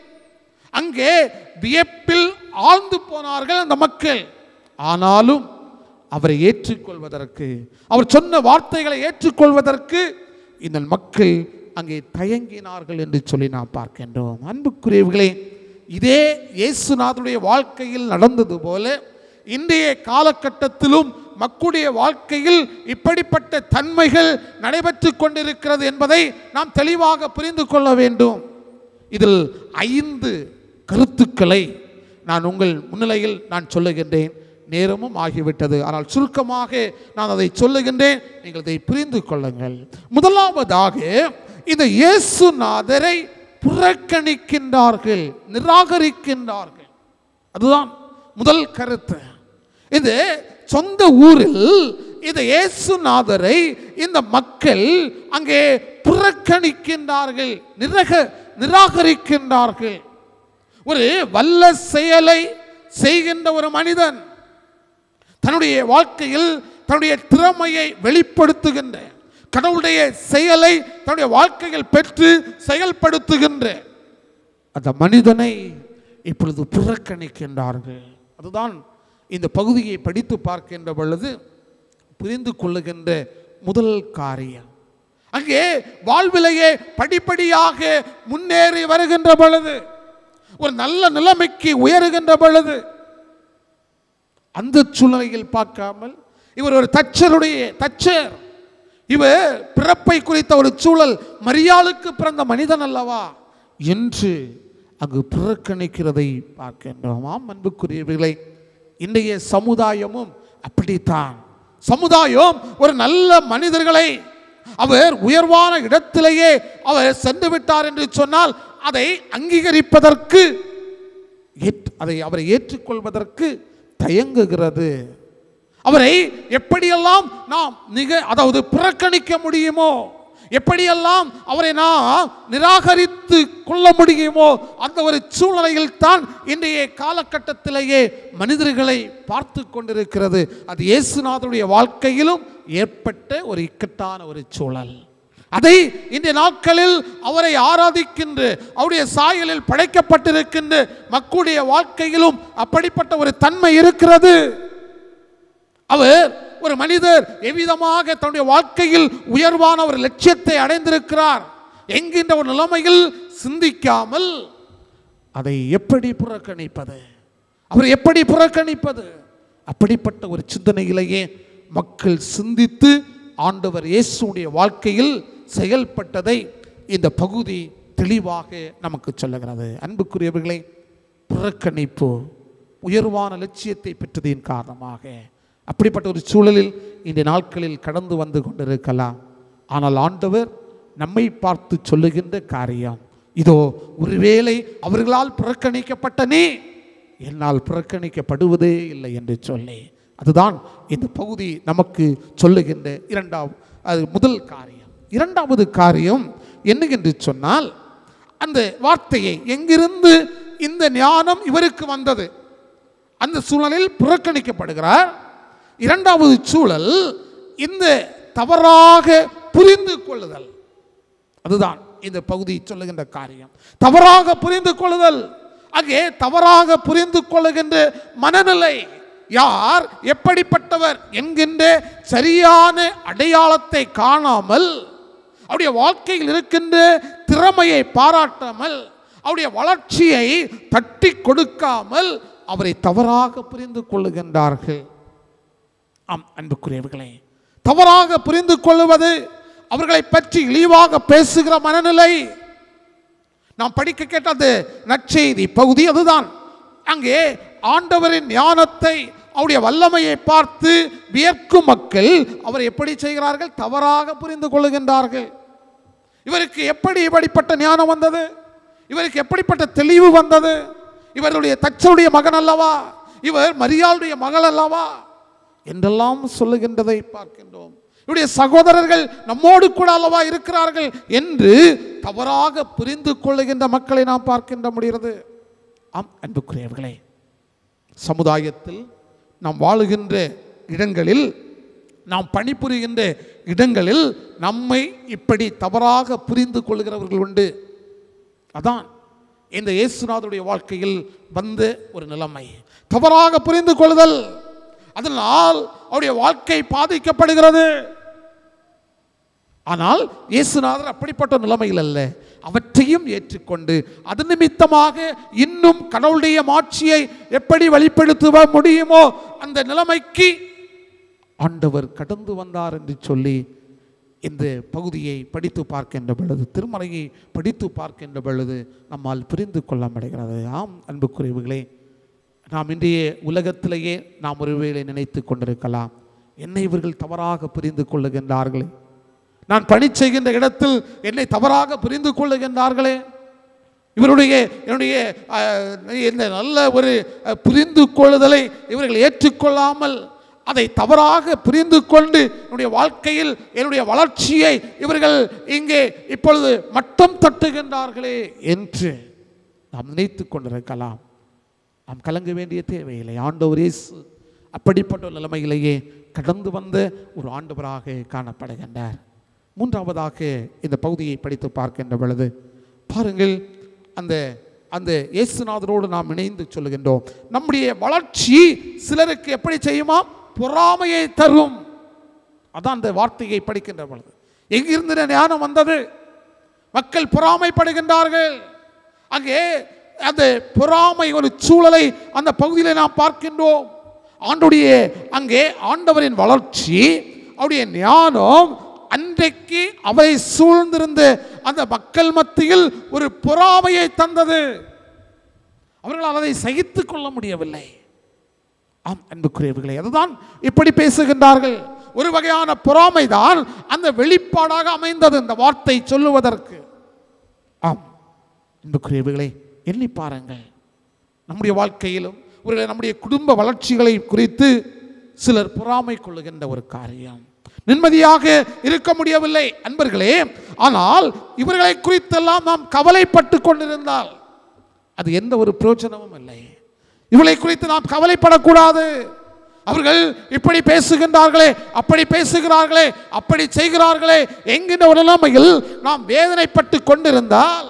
அங்கே வியப்பில் ஆழ்ந்து போனார்கள் அந்த மக்கள் ஆனாலும் அவரை ஏற்றுக்கொள்வதற்கு அவர் சொன்ன வார்த்தைகளை ஏற்றுக்கொள்வதற்கு இந்த மக்கள் அங்கே தயங்கினார்கள் என்று சொல்லி நாம் பார்க்கின்றோம் அன்புக்குரியவர்களே இதே இயேசுநாதனுடைய வாழ்க்கையில் நடந்தது போல இன்றைய காலகட்டத்திலும் மக்களுடைய வாழ்க்கையில் இப்படிப்பட்ட தன்மைகள் நடைபெற்று கொண்டிருக்கிறது என்பதை நாம் தெளிவாக புரிந்து கொள்ள வேண்டும் இதில் ஐந்து கருத்துக்களை நான் உங்கள் முன்னிலையில் நான் சொல்லுகின்றேன் நேரமும் ஆகிவிட்டது ஆனால் சுருக்கமாக நான் அதை சொல்லுகின்றேன் நீங்கள் இதை புரிந்து கொள்ளுங்கள் முதலாவதாக இந்த இயேசுநாதரை புறக்கணிக்கின்றார்கள் நிராகரிக்கின்றார்கள் அதுதான் முதல் கருத்து இது சொந்த ஊரில் இந்த இயேசுநாதரை இந்த மக்கள் அங்கே புறக்கணிக்கின்றார்கள் நிரக நிராகரிக்கின்றார்கள் ஒரு வல்ல செயலை செய்கின்ற ஒரு மனிதன் தன்னுடைய வாழ்க்கையில் தன்னுடைய திறமையை வெளிப்படுத்துகின்ற கடவுளுடைய செயலை தன்னுடைய வாழ்க்கையில் பெற்று செயல்படுத்துகின்ற அந்த மனிதனை இப்பொழுது புறக்கணிக்கின்றார்கள் அதுதான் இந்த பகுதியை படித்து பார்க்கின்ற பொழுது புரிந்து கொள்ளுகின்ற முதல் காரியம் அங்கே வாழ்விலேயே படிப்படியாக முன்னேறி வருகின்ற பொழுது ஒரு நல்ல நிலைமைக்கு உயருகின்ற பொழுது அந்த சூழ்நிலையில் பார்க்காமல் இவர் ஒரு தச்சருடைய தச்சர் இவர் பிறப்பை குறித்த ஒரு சூழல் மரியாளுக்கு பிறந்த மனிதன் அல்லவா என்று அங்கு புறக்கணிக்கிறதை பார்க்கின்றோம் ஆம் அன்புக்குரியவர்களை இன்றைய சமுதாயமும் அப்படித்தான் சமுதாயம் ஒரு நல்ல மனிதர்களை அவர் உயர்வான இடத்திலேயே அவர் சென்று விட்டார் என்று சொன்னால் அதை அங்கீகரிப்பதற்கு ஏற்று அதை அவரை ஏற்றுக்கொள்வதற்கு தயங்குகிறது அவரை எப்படியெல்லாம் நாம் நிக அதாவது புறக்கணிக்க முடியுமோ எப்படியெல்லாம் அவரை நாம் நிராகரித்து கொள்ள முடியுமோ அந்த ஒரு சூழ்நிலையில் தான் இன்றைய காலகட்டத்திலேயே மனிதர்களை பார்த்து கொண்டிருக்கிறது அது இயேசுநாதருடைய வாழ்க்கையிலும் ஏற்பட்ட ஒரு இக்கட்டான ஒரு சூழல் அதை இன்றைய நாட்களில் அவரை ஆராதிக்கின்ற அவருடைய சாயலில் படைக்கப்பட்டிருக்கின்ற மக்களுடைய வாழ்க்கையிலும் அப்படிப்பட்ட ஒரு தன்மை இருக்கிறது அவர் ஒரு மனிதர் எவ்விதமாக தன்னுடைய வாழ்க்கையில் உயர்வான ஒரு லட்சியத்தை அடைந்திருக்கிறார் என்கின்ற ஒரு நிலைமையில் சிந்திக்காமல் அதை எப்படி புறக்கணிப்பது அவர் எப்படி புறக்கணிப்பது அப்படிப்பட்ட ஒரு சிந்தனையிலேயே மக்கள் சிந்தித்து ஆண்டவர் இயேசுடைய வாழ்க்கையில் செயல்பட்டதை இந்த பகுதி தெளிவாக நமக்கு சொல்லுகிறது அன்புக்குரியவர்களே புறக்கணிப்பு உயர்வான லட்சியத்தை பெற்றதின் காரணமாக அப்படிப்பட்ட ஒரு சூழலில் இந்த நாட்களில் கடந்து வந்து கொண்டிருக்கலாம் ஆனால் ஆண்டவர் நம்மை பார்த்து சொல்லுகின்ற காரியம் இதோ ஒருவேளை அவர்களால் புறக்கணிக்கப்பட்ட நீ என்னால் புறக்கணிக்கப்படுவதே இல்லை என்று சொல்லி அதுதான் இந்த பகுதி நமக்கு சொல்லுகின்ற இரண்டாவது அது முதல் காரியம் இரண்டாவது காரியம் என்ன என்று சொன்னால் அந்த வார்த்தையை எங்கிருந்து இந்த ஞானம் இவருக்கு வந்தது அந்த சூழலில் புறக்கணிக்கப்படுகிறார் இரண்டாவது சூழல் இந்த தவறாக புரிந்து கொள்ளுதல் அதுதான் இந்த பகுதி சொல்லுகின்ற காரியம் தவறாக புரிந்து கொள்ளுதல் அங்கே தவறாக புரிந்து கொள்ளுகின்ற மனநிலை யார் எப்படிப்பட்டவர் என்கின்ற சரியான அடையாளத்தை காணாமல் அவருடைய வாழ்க்கையில் இருக்கின்ற திறமையை பாராட்டாமல் அவருடைய வளர்ச்சியை தட்டி கொடுக்காமல் அவரை தவறாக புரிந்து கொள்ளுகின்றார்கள் ஆம் அன்புக்குரியவர்களே தவறாக புரிந்து கொள்ளுவது அவர்களை பற்றி இழிவாக பேசுகிற மனநிலை நாம் படிக்க கேட்டது நற்செய்தி பகுதி அதுதான் அங்கே ஆண்டவரின் ஞானத்தை அவருடைய வல்லமையை பார்த்து வியர்க்கும் மக்கள் அவர் எப்படி செய்கிறார்கள் தவறாக புரிந்து கொள்ளுகின்றார்கள் இவருக்கு எப்படி இப்படிப்பட்ட ஞானம் வந்தது இவருக்கு எப்படிப்பட்ட தெளிவு வந்தது இவருடைய தச்சருடைய மகன் அல்லவா இவர் மரியாளுடைய மகள் அல்லவா என்றெல்லாம் சொல்லுகின்றதை பார்க்கின்றோம் இவருடைய சகோதரர்கள் நம்மோடு கூட அல்லவா இருக்கிறார்கள் என்று தவறாக புரிந்து கொள்ளுகின்ற மக்களை நாம் பார்க்கின்ற முடிகிறது ஆம் அன்புக்குரியவர்களே சமுதாயத்தில் நாம் வாழுகின்ற இடங்களில் நாம் பணிபுரிகின்ற இடங்களில் நம்மை இப்படி தவறாக புரிந்து கொள்கிறவர்கள் உண்டு அதான் இந்த இயேசுநாதருடைய வாழ்க்கையில் வந்த ஒரு நிலைமை தவறாக புரிந்து கொள்ளுதல் அதனால் அவருடைய வாழ்க்கை பாதிக்கப்படுகிறது ஆனால் இயேசுநாதர் அப்படிப்பட்ட நிலைமையில் அல்ல அவற்றையும் ஏற்றுக்கொண்டு அது நிமித்தமாக இன்னும் கடவுளுடைய மாட்சியை எப்படி வெளிப்படுத்த முடியுமோ அந்த நிலைமைக்கு ஆண்டவர் கடந்து வந்தார் என்று சொல்லி இந்த பகுதியை படித்து பார்க்கின்ற பொழுது திருமலையை படித்து பார்க்கின்ற பொழுது நம்மால் புரிந்து கொள்ள முடிகிறது ஆம் அன்புக்குரியவுகளே நாம் இன்றைய உலகத்திலேயே நாம் ஒருவேளை நினைத்து கொண்டிருக்கலாம் என்னை இவர்கள் தவறாக புரிந்து கொள்ளுகின்றார்களே நான் பணி செய்கின்ற இடத்தில் என்னை தவறாக புரிந்து கொள்ளுகின்றார்களே இவருடைய என்னுடைய அஹ், இந்த நல்ல ஒரு அஹ், புரிந்து கொள்ளுதலை இவர்கள் ஏற்றுக்கொள்ளாமல் அதை தவறாக புரிந்து கொண்டு என்னுடைய வாழ்க்கையில் என்னுடைய வளர்ச்சியை இவர்கள் இங்கே இப்பொழுது மட்டம் தட்டுகின்றார்களே என்று நாம் நினைத்து கொண்டிருக்கலாம் நாம் கலங்க வேண்டிய தேவையில்லை ஆண்டவர் இயேசு அப்படிப்பட்ட ஒரு நிலைமையிலேயே கடந்து வந்த ஒரு ஆண்டவராக காணப்படுகின்றார் மூன்றாவதாக இந்த பகுதியை படித்து பார்க்கின்ற பொழுது பாருங்கள் அந்த அந்த இயேசுநாதரோடு நாம் இணைந்து சொல்லுகின்றோம் நம்முடைய வளர்ச்சி சிலருக்கு எப்படி செய்யுமா பொறாமையை தரும் அதான் அந்த வார்த்தையை படிக்கின்ற பொழுது எங்கிருந்து இந்த ஞானம் வந்தது மக்கள் பொறாமைப்படுகின்றார்கள் அங்கே அந்த பொறாமை ஒரு சூழலை அந்த பகுதியில் நாம் பார்க்கின்றோம் ஆண்டுடைய அங்கே ஆண்டவரின் வளர்ச்சி அவருடைய ஞானம் அன்றைக்கு அவரை சூழ்ந்திருந்த அந்த மக்கள் மத்தியில் ஒரு பொறாமையை தந்தது அவர்களால் அதை சகித்துக் கொள்ள முடியவில்லை ஆம் அன்புக்குரியவர்களே அதுதான் இப்படி பேசுகின்றார்கள் ஒரு வகையான பொறாமை தான் அந்த வெளிப்பாடாக அமைந்தது இந்த வார்த்தை சொல்லுவதற்கு ஆம் அன்புக்குரியவர்களே எண்ணி பாருங்கள் நம்முடைய வாழ்க்கையிலும் ஒரு நம்முடைய குடும்ப வளர்ச்சிகளை குறித்து சிலர் பொறாமை கொள்ளுகின்ற ஒரு காரியம் நிம்மதியாக இருக்க முடியவில்லை அன்பர்களே ஆனால் இவர்களை குறித்தெல்லாம் நாம் கவலைப்பட்டு கொண்டிருந்தால் அது எந்த ஒரு பிரயோஜனமும் இல்லை இவளை குறித்து நாம் கவலைப்படக்கூடாது அவர்கள் இப்படி பேசுகின்றார்களே அப்படி பேசுகிறார்களே அப்படி செய்கிறார்களே என்கின்ற ஒரு நிலைமையில் நாம் வேதனைப்பட்டு கொண்டிருந்தால்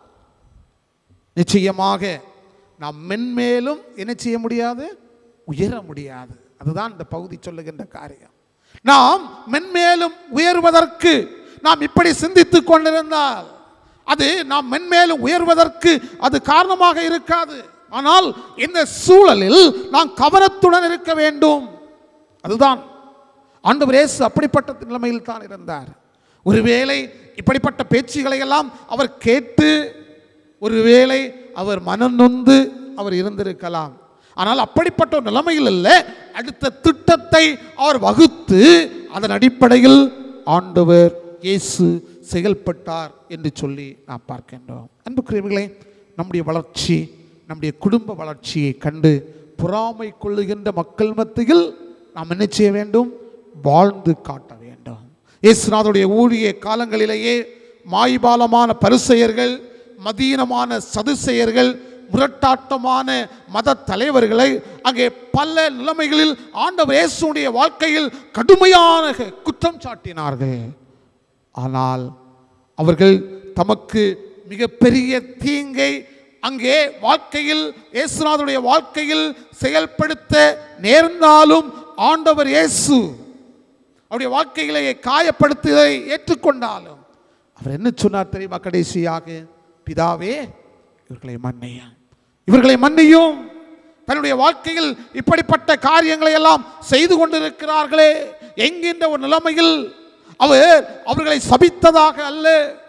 நிச்சயமாக நாம் மென்மேலும் என்ன செய்ய முடியாது உயர முடியாது அதுதான் இந்த பகுதி சொல்லுகின்ற காரியம் நாம் மென்மேலும் உயர்வதற்கு நாம் இப்படி சிந்தித்துக் கொண்டிருந்தால் அது நாம் மென்மேலும் உயர்வதற்கு அது காரணமாக இருக்காது ஆனால் இந்த சூழலில் நாம் கவனத்துடன் இருக்க வேண்டும் அதுதான் ஆண்டவர் இயேசு அப்படிப்பட்ட நிலைமையில் தான் இருந்தார் ஒருவேளை இப்படிப்பட்ட பேச்சுகளை எல்லாம் அவர் கேட்டு ஒருவேளை அவர் மனம் நொந்து அவர் இருந்திருக்கலாம் ஆனால் அப்படிப்பட்ட ஒரு நிலைமையில் இல்லை அடுத்த திட்டத்தை அவர் வகுத்து அதன் அடிப்படையில் ஆண்டவர் இயேசு செயல்பட்டார் என்று சொல்லி நாம் பார்க்கின்றோம் அன்புக்குரியவர்களே நம்முடைய வளர்ச்சி நம்முடைய குடும்ப வளர்ச்சியை கண்டு பொறாமை கொள்ளுகின்ற மக்கள் மத்தியில் நாம் என்ன செய்ய வேண்டும் வாழ்ந்து காட்ட வேண்டும் இயேசுநாதருடைய ஊழிய காலங்களிலேயே மாய்பாலமான பரிசெயர்கள் மதீனமான சதுசெயர்கள் முரட்டாட்டமான மத தலைவர்களை அங்கே பல நிலைமைகளில் ஆண்டவர் இயேசுடைய வாழ்க்கையில் கடுமையான குற்றம் சாட்டினார்கள் ஆனால் அவர்கள் தமக்கு மிகப்பெரிய தீங்கை அங்கே வாழ்க்கையில் இயேசுநாதருடைய வாழ்க்கையில் செயல்படுத்த நேர்ந்தாலும் ஆண்டவர் இயேசு அவருடைய வாழ்க்கைகளை காயப்படுத்துவதை ஏற்றுக்கொண்டாலும் அவர் என்ன சொன்னார் தெரியுமா கடைசியாக பிதாவே இவர்களை மன்னியும் இவர்களை மன்னியும் தன்னுடைய வாழ்க்கையில் இப்படிப்பட்ட காரியங்களை எல்லாம் செய்து கொண்டிருக்கிறார்களே என்கின்ற ஒரு நிலைமையில் அவர் அவர்களை சபித்ததாக அல்ல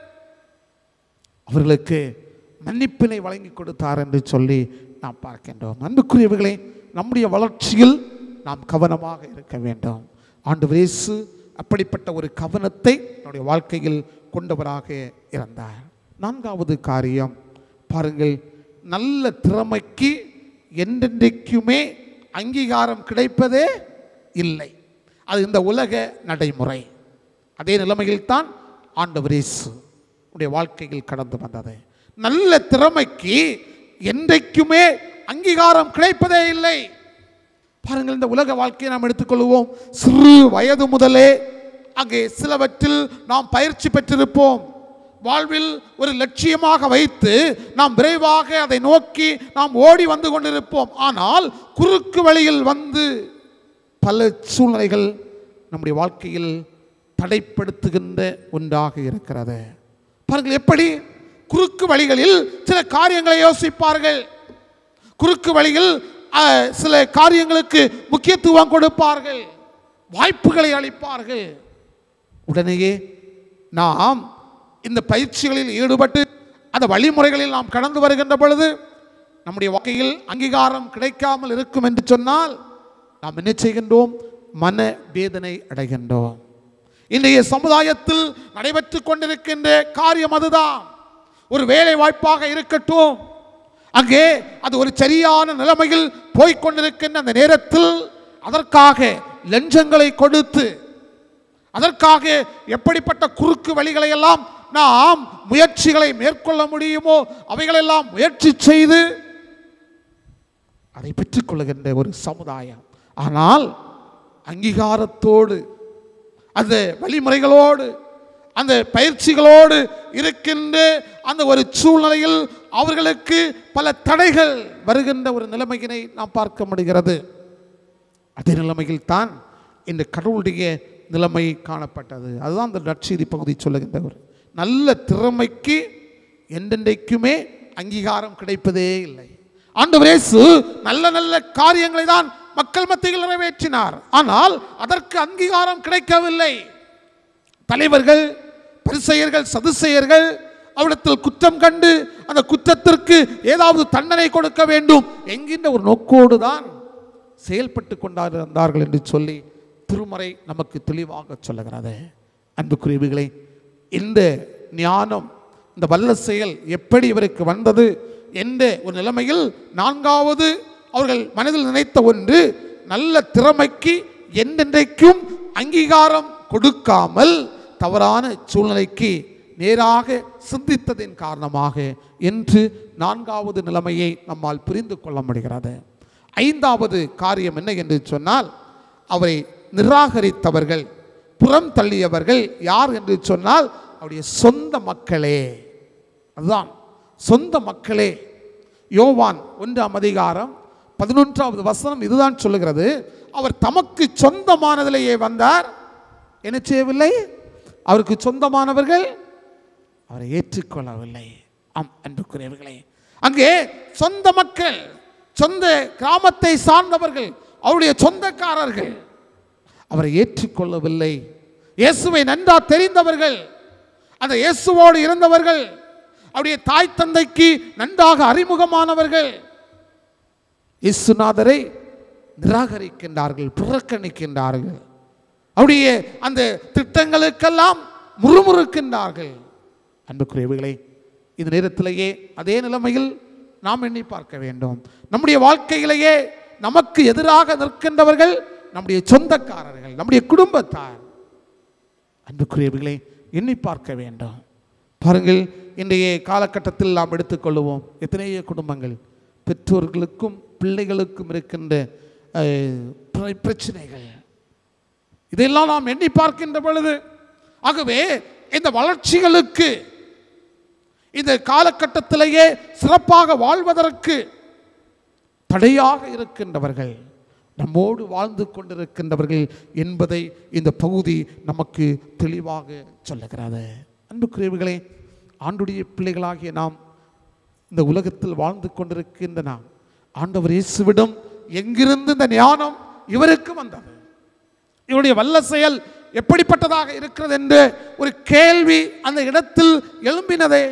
அவர்களுக்கு மன்னிப்பினை வழங்கி கொடுத்தார் என்று சொல்லி நாம் பார்க்கின்றோம் அன்புக்குரியவர்களே நம்முடைய வளர்ச்சியில் நாம் கவனமாக இருக்க வேண்டும் ஆண்டவர் இயேசு அப்படிப்பட்ட ஒரு கவனத்தை நம்முடைய வாழ்க்கையில் கொண்டவராக இருந்தார் நான்காவது காரியம் பாருங்கள் நல்ல திறமைக்கு என்றென்றைக்குமே அங்கீகாரம் கிடைப்பதே இல்லை அது இந்த உலக நடைமுறை அதே நிலைமையில்தான் ஆண்டவர் இயேசு உடைய வாழ்க்கையில் கடந்து வந்தது நல்ல திறமைக்கு என்றைக்குமே அங்கீகாரம் கிடைப்பதே இல்லை பாருங்கள் இந்த உலக வாழ்க்கையை நாம் எடுத்துக்கொள்வோம் சிறு வயது முதலே அங்கே சிலவற்றில் நாம் பயிற்சி பெற்றிருப்போம் வாழ்வில் ஒரு லட்சியமாக வைத்து நாம் விரைவாக அதை நோக்கி நாம் ஓடி வந்து கொண்டிருப்போம் ஆனால் குறுக்கு வழியில் வந்து பல சூழ்நிலைகள் நம்முடைய வாழ்க்கையில் தடைப்படுத்துகின்ற ஒன்றாக இருக்கிறது பாருங்கள் எப்படி குறுக்கு வழிகளில் சில காரியங்களை யோசிப்பார்கள் குறுக்கு வழியில் அஹ், சில காரியங்களுக்கு முக்கியத்துவம் கொடுப்பார்கள் வாய்ப்புகளை அளிப்பார்கள் உடனேயே நாம் இந்த பயிற்சிகளில் ஈடுபட்டு அந்த வழிமுறைகளில் நாம் கடந்து வருகின்ற பொழுது நம்முடைய வாழ்க்கையில் அங்கீகாரம் கிடைக்காமல் இருக்கும் என்று சொன்னால் நாம் என்ன செய்கின்றோம் மன வேதனை அடைகின்றோம் இன்றைய சமுதாயத்தில் நடைபெற்று கொண்டிருக்கின்ற காரியம் அதுதான் ஒரு வேலை வாய்ப்பாக இருக்கட்டும் அங்கே அது ஒரு சரியான நிலைமையில் போய்க் கொண்டிருக்கின்ற அந்த நேரத்தில் அதற்காக லஞ்சங்களை கொடுத்து அதற்காக எப்படிப்பட்ட குறுக்கு வழிகளை எல்லாம் நாம் முயற்சிகளை மேற்கொள்ள முடியுமோ அவைகளெல்லாம் முயற்சி செய்து அதை பெற்றுக்கொள்கின்ற ஒரு சமுதாயம் ஆனால் அங்கீகாரத்தோடு அந்த வழிமுறைகளோடு அந்த பயிற்சிகளோடு இருக்கின்ற அந்த ஒரு சூழ்நிலையில் அவர்களுக்கு பல தடைகள் வருகின்ற ஒரு நிலைமையினை நாம் பார்க்க முடிகிறது அதே நிலைமையில் தான் இந்த கடவுளுடைய நிலைமை காணப்பட்டது அதுதான் அந்த நற்செய்தி பகுதி சொல்லுகின்ற ஒரு நல்ல திறமைக்கு என்றென்றைக்குமே அங்கீகாரம் கிடைப்பதே இல்லை ஆண்டவர் இயேசு நல்ல நல்ல காரியங்களை தான் மக்கள் மத்தியில் நிறைவேற்றினார் ஆனால் அதற்கு அங்கீகாரம் கிடைக்கவில்லை தலைவர்கள் பரிசெயர்கள் சதுசெயர்கள் அவரிடத்தில் குற்றம் கண்டு அந்த குற்றத்திற்கு ஏதாவது தண்டனை கொடுக்க வேண்டும் என்கின்ற ஒரு நோக்கோடு தான் செயல்பட்டு கொண்டிருந்தார்கள் என்று சொல்லி திருமறை நமக்கு தெளிவாக சொல்லுகிறது அன்புக்குரியவைகளே இந்த ஞானம் இந்த வல்ல செயல் எப்படி இவருக்கு வந்தது என்ற ஒரு நிலைமையில் நான்காவது அவர்கள் மனதில் நினைத்த ஒன்று நல்ல திறமைக்கு என்றென்றைக்கும் அங்கீகாரம் கொடுக்காமல் தவறான சூழ்நிலைக்கு நேராக சிந்தித்ததின் காரணமாக என்று நான்காவது நிலைமையை நம்மால் புரிந்து கொள்ள முடிகிறது ஐந்தாவது காரியம் என்ன என்று சொன்னால் அவரை நிராகரித்தவர்கள் புறம் தள்ளியவர்கள் யார் என்று சொன்னால் அவருடைய சொந்த மக்களே அதுதான் சொந்த மக்களே யோவான் ஒன்றாம் அதிகாரம் பதினொன்றாவது வசனம் இதுதான் சொல்லுகிறது அவர் தமக்கு சொந்தமானதிலேயே வந்தார் என்ன செய்யவில்லை அவருக்கு சொந்தமானவர்கள் அவரை ஏற்றுக்கொள்ளவில்லை ஆம் அன்புக்குரியவர்களே அங்கே சொந்த மக்கள் சொந்த கிராமத்தை சார்ந்தவர்கள் அவருடைய சொந்தக்காரர்கள் அவரை ஏற்றுக்கொள்ளவில்லை இயேசுவை நன்றா தெரிந்தவர்கள் அந்த இயேசுவோடு இருந்தவர்கள் அவருடைய தாய் தந்தைக்கு நன்றாக அறிமுகமானவர்கள் இயேசுநாதரை நிராகரிக்கின்றார்கள் புறக்கணிக்கின்றார்கள் அவருடைய அந்த திட்டங்களுக்கெல்லாம் முறுமுறுக்கின்றார்கள் அன்புக்குரியவைகளே இந்த நேரத்திலேயே அதே நிலைமையில் நாம் எண்ணி பார்க்க வேண்டும் நம்முடைய வாழ்க்கையிலேயே நமக்கு எதிராக நிற்கின்றவர்கள் நம்முடைய சொந்தக்காரர்கள் நம்முடைய குடும்பத்தார் அன்புக்குரியவர்களே எண்ணி பார்க்க வேண்டும் பாருங்கள் இன்றைய காலகட்டத்தில் நாம் எடுத்துக்கொள்வோம் எத்தனையோ குடும்பங்கள் பெற்றோர்களுக்கும் பிள்ளைகளுக்கும் இருக்கின்ற அஹ், பிர- பிரச்சனைகள் இதெல்லாம் நாம் எண்ணி பார்க்கின்ற பொழுது ஆகவே இந்த வளர்ச்சிகளுக்கு இந்த காலகட்டத்திலேயே சிறப்பாக வாழ்வதற்கு தடையாக இருக்கின்றவர்கள் நம்மோடு வாழ்ந்து கொண்டிருக்கின்றவர்கள் என்பதை இந்த பகுதி நமக்கு தெளிவாக சொல்லுகிறது அன்புக்குரியவர்களே ஆண்டுடைய பிள்ளைகளாகிய நாம் இந்த உலகத்தில் வாழ்ந்து கொண்டிருக்கின்ற நாம் ஆண்டவர் இயேசுவிடம் எங்கிருந்து இந்த ஞானம் இவருக்கு வந்தது இவருடைய வல்ல செயல் எப்படிப்பட்டதாக இருக்கிறது என்று ஒரு கேள்வி அந்த இடத்தில் எழும்பினதே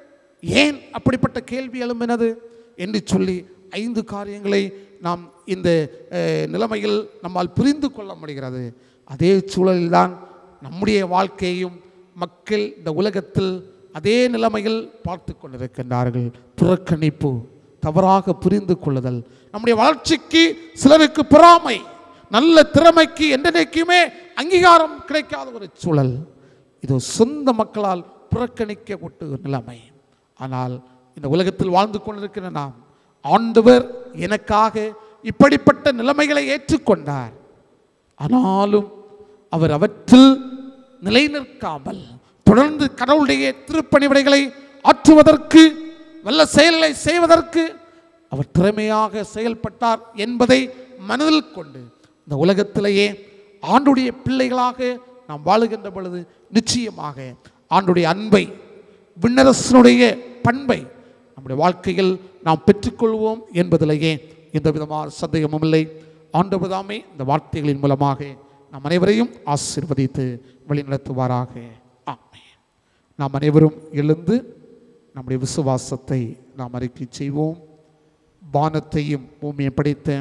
ஏன் அப்படிப்பட்ட கேள்வி எழும்பினது என்று சொல்லி ஐந்து காரியங்களை நாம் இந்த அஹ், நிலைமையில் நம்மால் புரிந்து கொள்ள முடிகிறது அதே சூழலில்தான் நம்முடைய வாழ்க்கையையும் மக்கள் இந்த உலகத்தில் அதே நிலைமையில் பார்த்து கொண்டிருக்கின்றார்கள் புறக்கணிப்பு தவறாக புரிந்து கொள்ளுதல் நம்முடைய வளர்ச்சிக்கு சிலருக்கு பொறாமை நல்ல திறமைக்கு என்றைக்குமே அங்கீகாரம் கிடைக்காத ஒரு சூழல் இது சொந்த மக்களால் புறக்கணிக்கப்பட்ட ஒரு நிலைமை ஆனால் இந்த உலகத்தில் வாழ்ந்து கொண்டிருக்கிற நாம் ஆண்டவர் எனக்காக இப்படிப்பட்ட நிலைமைகளை ஏற்றுக்கொண்டார் ஆனாலும் அவர் அவற்றில் நிலை நிற்காமல் தொடர்ந்து கடவுளுடைய திருப்பணிவிடைகளை ஆற்றுவதற்கு வல்ல செயல்களை செய்வதற்கு அவர் திறமையாக செயல்பட்டார் என்பதை மனதில் கொண்டு இந்த உலகத்திலேயே ஆண்டுடைய பிள்ளைகளாக நாம் வாழுகின்ற பொழுது நிச்சயமாக ஆண்டுடைய அன்பை விண்ணரசனுடைய பண்பை நம்முடைய வாழ்க்கையில் நாம் பெற்றுக்கொள்வோம் என்பதிலேயே எந்த விதமான சந்தேகமும் இல்லை ஆண்டவர்தாமே இந்த வார்த்தைகளின் மூலமாக நம் அனைவரையும் ஆசீர்வதித்து வழிநடத்துவாராக ஆமென் நாம் அனைவரும் எழுந்து நம்முடைய விசுவாசத்தை நாம் அறிக்கை செய்வோம் வானத்தையும் பூமியை படைத்த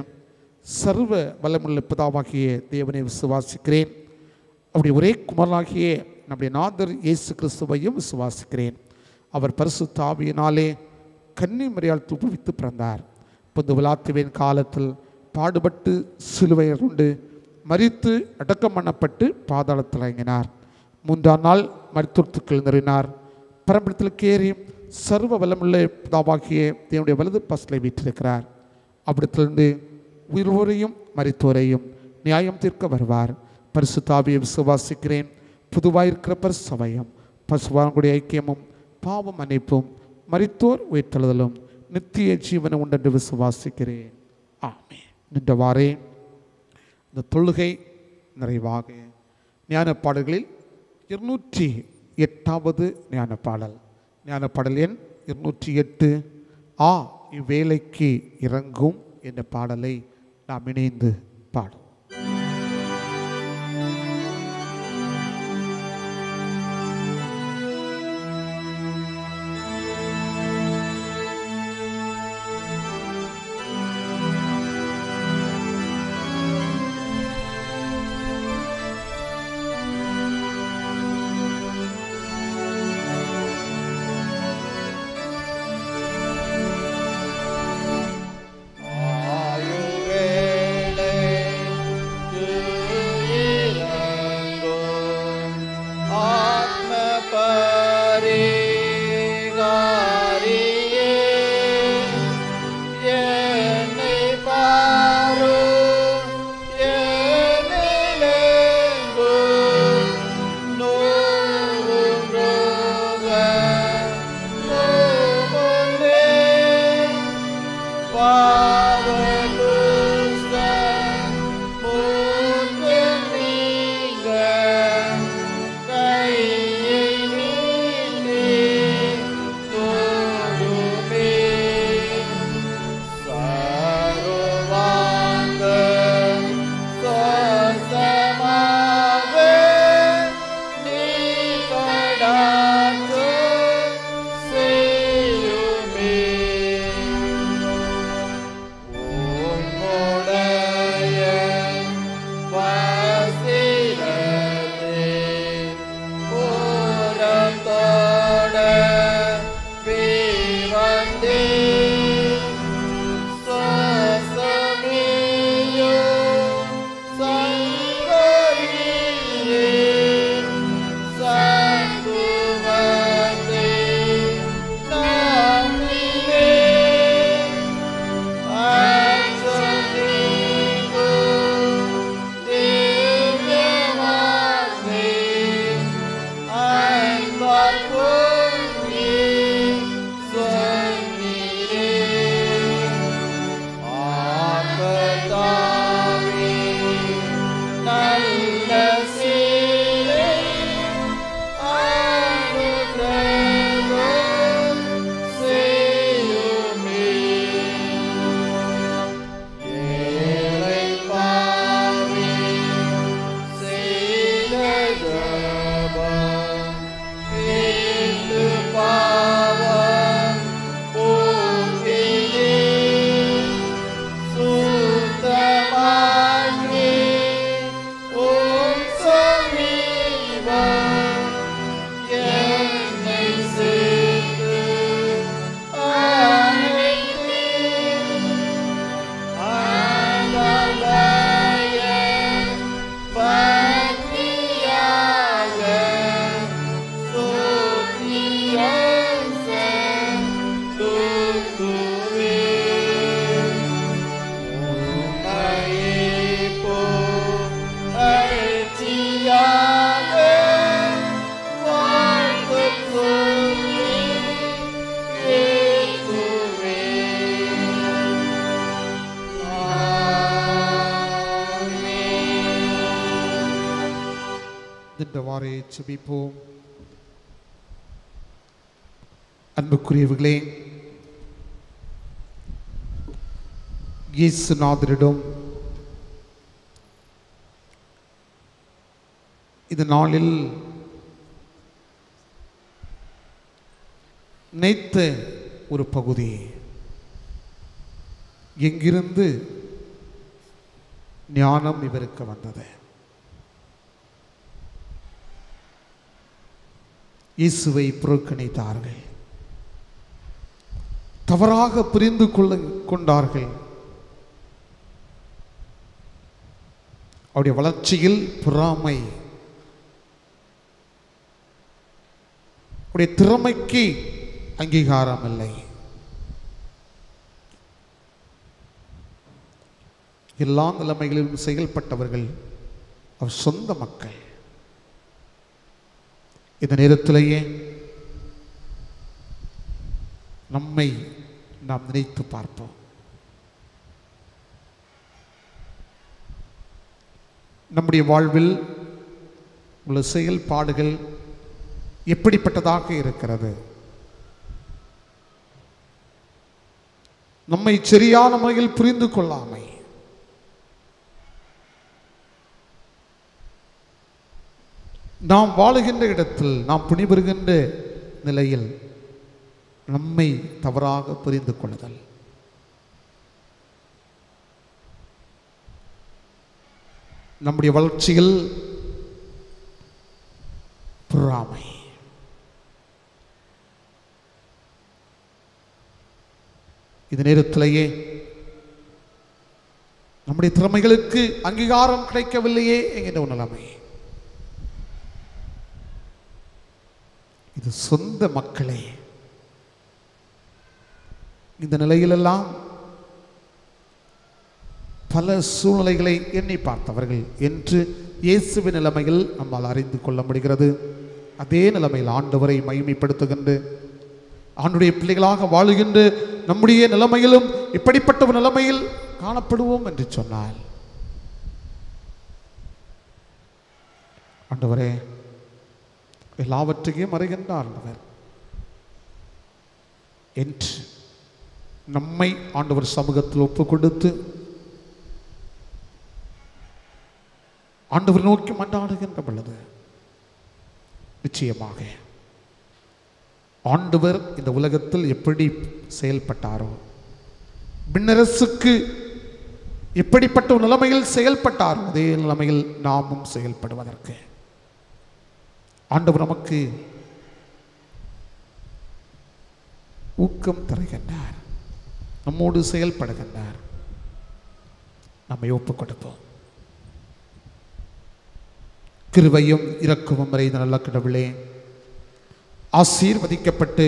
சர்வ வல்லமுள்ள பிதாவாகிய தேவனை விசுவாசிக்கிறேன் அவருடைய ஒரே குமரனாகிய நம்முடைய நாதர் இயேசு கிறிஸ்துவையும் விசுவாசிக்கிறேன் அவர் பரிசுத்த ஆவியினாலே கன்னி மரியாள் துப்புவித்து பிறந்தார் புது விழாத்துவின் காலத்தில் பாடுபட்டு சிலுவையில் உண்டு மரித்து அடக்கம் பண்ணப்பட்டு பாதாளத்தில் இறங்கினார் மூன்றாம் நாள் மருத்துவத்துக்கு எழுந்தறினார் பரம்பரத்தில் ஏறி சர்வ வல்லமுள்ள பிதாவாகிய தேவனுடைய வலது பசலை வீற்றிருக்கிறார் அவ்விடத்திலிருந்து உயிரோரையும் மரித்தோரையும் நியாயம் தீர்க்க வருவார் பரிசுத்தாவியை விசுவாசிக்கிறேன் புதுவாயிருக்கிற பரிசமயம் பசுவான்குடைய ஐக்கியமும் பாவம் மன்னிப்பும் மரித்தோர் உயிர்த்தெழுதலும் நித்திய ஜீவனம் உண்டென்று விசுவாசிக்கிறேன் ஆமே நின்றவாறே இந்த தொழுகை நிறைவாக ஞான பாடல்களில் இருநூற்றி எட்டாவது ஞான பாடல் ஞான பாடல் எண் இருநூற்றி எட்டு ஆ இவ்வேளைக்கு இறங்கும் என்ற பாடலை நாம் இணைந்து பாடும் ஆயுவேளை இறங்கும் ஆத்ம பரிகாரியே என்னை பாரு என்னிலேங்கு நூறுக நூமுன்னே பாவலுஸ்த மூத்தமீக கையை நீட்டி தோடுமே சர்வாங்க சொசமாக நீ கடாற்று செய்யுமே உம்முடைய வசிரத்தே புறத்தோட பிறந்தே சசமியோ சங்கரியே சங்குவதே நாமினே நல்ல சீரை அனுகிரகம் செய்யுமே ஏழை பாவி செய்த ஜபம் மீண்டு பாவம் போக்கியே சுத்தமாகி உம் சமீபம் என்னை சேர்த்து அழைத்தீர். ஆண்டவரைய பக்தியாக சோத்தியம் செலுத்துவேன். உம்மையே புகழ்ச்சியாக வாழ்த்துச் சொல்லி ஏத்துவேன். நின்றவாறே செபிப்போம் அன்புக்குரியவர்களே இயேசுநாதரிடம் இந்த நாளில் நினைத்த ஒரு பகுதி எங்கிருந்து ஞானம் இவருக்கு வந்தது இயேசுவை புறக்கணித்தார்கள் தவறாக புரிந்து கொள்ள கொண்டார்கள் அவருடைய வளர்ச்சியில் பொறாமை அவருடைய திறமைக்கு அங்கீகாரம் இல்லை எல்லா நிலைமைகளிலும் செயல்பட்டவர்கள் அவர் சொந்த மக்கள் இந்த நேரத்திலேயே நம்மை நாம் நினைத்து பார்ப்போம் நம்முடைய வாழ்வில் உள்ள செயல்பாடுகள் எப்படிப்பட்டதாக இருக்கிறது நம்மை சரியான முறையில் புரிந்து கொள்ளாமை நாம் வாழுகின்ற இடத்தில் நாம் புனிபெறுகின்ற நிலையில் நம்மை தவறாக புரிந்து கொள்ளுதல் நம்முடைய வளர்ச்சியில் பொறாமை இந்த நேரத்திலேயே நம்முடைய திறமைகளுக்கு அங்கீகாரம் கிடைக்கவில்லையே என்கின்ற ஒரு நிலைமை இது சொந்த மக்களே இந்த நிலையிலெல்லாம் பல சூழ்நிலைகளை எண்ணி பார்த்தவர்கள் என்று இயேசுவின் நிலைமையில் நம்மால் அறிந்து கொள்ள முடிகிறது அதே நிலைமையில் ஆண்டவரை மகிமைப்படுத்துகின்ற ஆண்டுடைய பிள்ளைகளாக வாழுகின்ற நம்முடைய நிலைமையிலும் இப்படிப்பட்ட ஒரு நிலைமையில் காணப்படுவோம் என்று சொன்னால் ஆண்டவரே எல்லாவற்றையும் அறிகின்ற ஆண்டவர் என்று நம்மை ஆண்டவர் சமூகத்தில் ஒப்பு கொடுத்து ஆண்டவர் நோக்கி மன்றாடுகின்ற பொழுது நிச்சயமாக ஆண்டவர் இந்த உலகத்தில் எப்படி செயல்பட்டாரோ பின்னரசுக்கு எப்படிப்பட்ட ஒரு நிலைமையில் செயல்பட்டாரோ அதே நிலைமையில் நாமும் செயல்படுவதற்கு ஆண்டவர் நமக்கு ஊக்கம் தருகின்றார் நம்மோடு செயல்படுகின்றார் நம்மை ஒப்புக் கொடுப்போம் கிருபையும் இரக்கமும் நிறைந்த நல்ல கடவுளே ஆசீர்வதிக்கப்பட்டு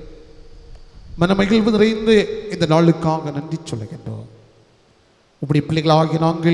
மனமகிழ்வு நிறைந்து இந்த நாளுக்காக நன்றி சொல்லுகின்றோம் உம்முடைய பிள்ளைகளாகிய நாங்கள்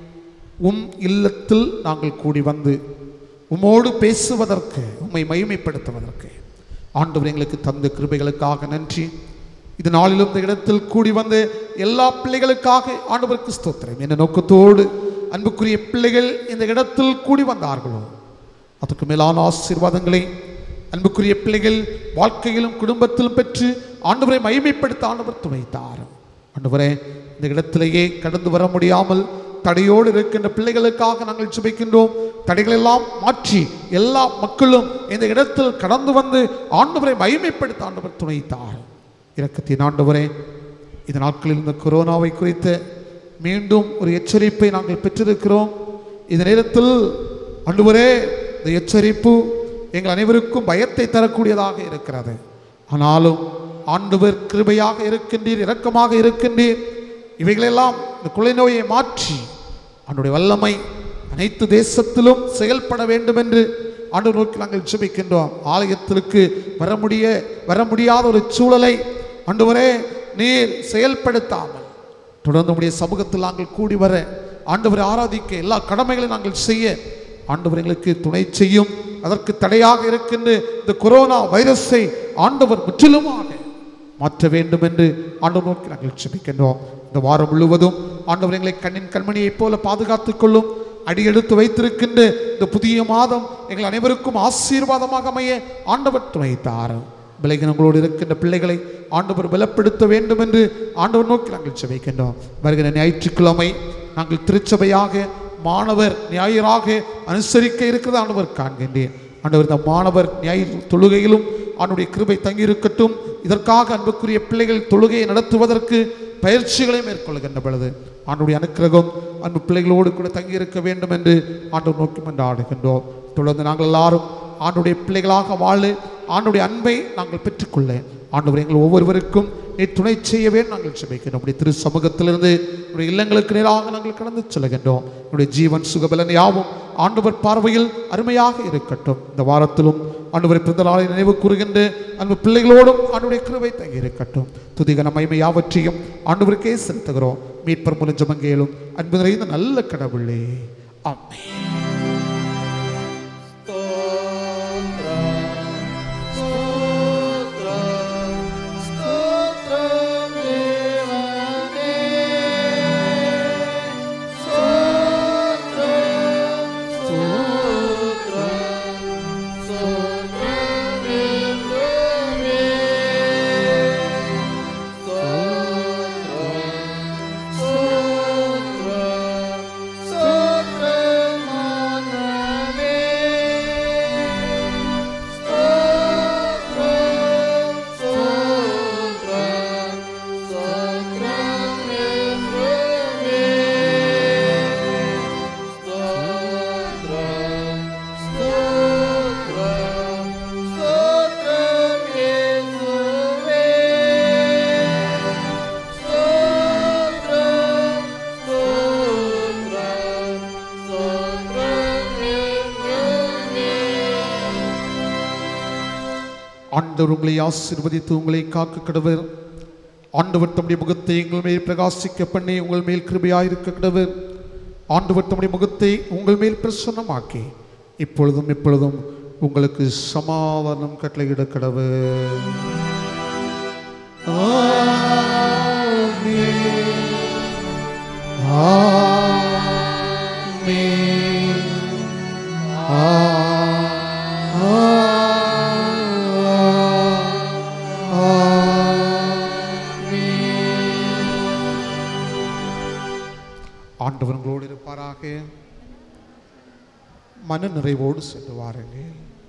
உம் இல்லத்தில் நாங்கள் கூடி வந்து உம்மோடு பேசுவதற்கு உம்மை மகிமைப்படுத்துவதற்கு ஆண்டவர் எங்களுக்கு தந்த கிருபைகளுக்காக நன்றி இது நாளிலும் இந்த இடத்தில் கூடி வந்து எல்லா பிள்ளைகளுக்காக ஆண்டவருக்கு ஸ்தோத்திரம் என்ற நோக்கத்தோடு அன்புக்குரிய பிள்ளைகள் இந்த இடத்தில் கூடி வந்தார்களோ அதற்கு மேலான ஆசீர்வாதங்களை அன்புக்குரிய பிள்ளைகள் வாழ்க்கையிலும் குடும்பத்திலும் பெற்று ஆண்டவரை மகிமைப்படுத்த ஆண்டவர் துணைத்தார் ஆண்டவரே இந்த இடத்திலேயே கடந்து வர முடியாமல் தடையோடு இருக்கின்ற பிள்ளைகளுக்காக நாங்கள் சுமைக்கின்றோம் தடைகள் எல்லாம் மாற்றி எல்லா மக்களும் இந்த இடத்தில் கடந்து வந்து ஆண்டவரை மகிமைப்படுத்த ஆண்டவர் துணைத்தார் இரக்கத்தின் ஆண்டவரே இந்த நாட்களில் இந்த கொரோனாவை குறித்து மீண்டும் ஒரு எச்சரிப்பை நாங்கள் பெற்றிருக்கிறோம் இந்த நேரத்தில் ஆண்டவரே இந்த எச்சரிப்பு எங்கள் அனைவருக்கும் பயத்தை தரக்கூடியதாக இருக்கிறது ஆனாலும் ஆண்டவர் கிருபையாக இருக்கின்றீர் இரக்கமாக இருக்கின்றீர் இவைகளெல்லாம் இந்த கொள்ளை நோயை மாற்றி அவனுடைய வல்லமை அனைத்து தேசத்திலும் செயல்பட வேண்டும் என்று ஆண்டு நோக்கி நாங்கள் ஜெபிக்கின்றோம் ஆலயத்திற்கு வர முடிய வர முடியாத ஒரு சூழலை ஆண்டவரே நீர் செயல்படுத்தாமல் தொடர்ந்து உடைய சமூகத்தில் நாங்கள் கூடி வர ஆண்டவரை ஆராதிக்க எல்லா கடமைகளையும் நாங்கள் செய்ய ஆண்டவர் எங்களுக்கு துணை செய்யும் அதற்கு தடையாக இருக்கின்ற இந்த கொரோனா வைரஸை ஆண்டவர் முற்றிலுமாக மாற்ற வேண்டும் என்று ஆண்டவர் நோக்கி நாங்கள் ஜெபிக்கின்றோம் இந்த வாரம் முழுவதும் ஆண்டவர் எங்களை கண்ணின் கண்மணியைப் போல பாதுகாத்துக் கொள்ளும் அடியெடுத்து வைத்திருக்கின்ற இந்த புதிய மாதம் எங்கள் அனைவருக்கும் ஆசீர்வாதமாக அமைய ஆண்டவர் துணை தாரும் விலகினங்களோடு இருக்கின்ற பிள்ளைகளை ஆண்டவர் பலப்படுத்த வேண்டும் என்று ஆண்டவர் நோக்கி நாங்கள் ஜெபிக்கின்றோம் வருகிற ஞாயிற்றுக்கிழமை நாங்கள் திருச்சபையாக மாணவர் ஞாயிறாக அனுசரிக்க இருக்கிறது ஆண்டவர் காண்கின்றேன் ஆண்டவர் இந்த மாணவர் ஞாயிறு தொழுகையிலும் ஆண்டுடைய கிருபை தங்கியிருக்கட்டும் இதற்காக அன்புக்குரிய பிள்ளைகள் தொழுகையை நடத்துவதற்கு பயிற்சிகளை மேற்கொள்கின்ற பொழுது ஆண்டுடைய அனுக்கிரகம் அன்பு பிள்ளைகளோடு கூட தங்கியிருக்க வேண்டும் என்று ஆண்டவர் நோக்கி மன்றாடுகின்றோம் தொடர்ந்து நாங்கள் எல்லாரும் ஆண்டுடைய பிள்ளைகளாக வாழ ஆண்டுடைய அன்பை நாங்கள் பெற்றுக்கொள்ள ஆண்டவர் எங்கள் ஒவ்வொருவருக்கும் நீ துணை செய்யவே நாங்கள் செபிக்கிறோம் நம்முடைய திரு சமூகத்திலிருந்து நம்முடைய இல்லங்களுக்கு நேராக நாங்கள் கடந்து செல்கின்றோம் நம்முடைய ஜீவன் சுகபலன் யாவும் ஆண்டவர் பார்வையில் அருமையாக இருக்கட்டும் இந்த வாரத்திலும் ஆண்டவரை பிறந்த நாளை நினைவு கூறுகின்ற அன்பு பிள்ளைகளோடும் ஆண்டுடைய கிருபை தங்கி இருக்கட்டும் துதிக நமைமை யாவற்றையும் ஆண்டவருக்கே செலுத்துகிறோம் மீட்பர் மூலம் ஜமங்கேலும் அன்பு நிறைந்த நல்ல கடவுளே ஆமென் ஸ்தோத்திரம் ஆண்டவர் உங்களை ஆசீர்வதித்து உங்களை காக்க கடவர் ஆண்டவர் தம்முடைய முகத்தை எங்கள் மேல் பிரகாசிக்க பண்ணி உங்கள் மேல் கிருபையாயிருக்க கடவர் ஆண்டவர் தம்முடைய முகத்தை உங்கள் மேல் பிரசன்னமாக்கி இப்பொழுதும் இப்பொழுதும் உங்களுக்கு சமாதானம் கட்டளையிட கடவர் ஆண்டவர் உங்களோடு இருப்பாராக மன நிறைவோடு சென்று வாருங்கள்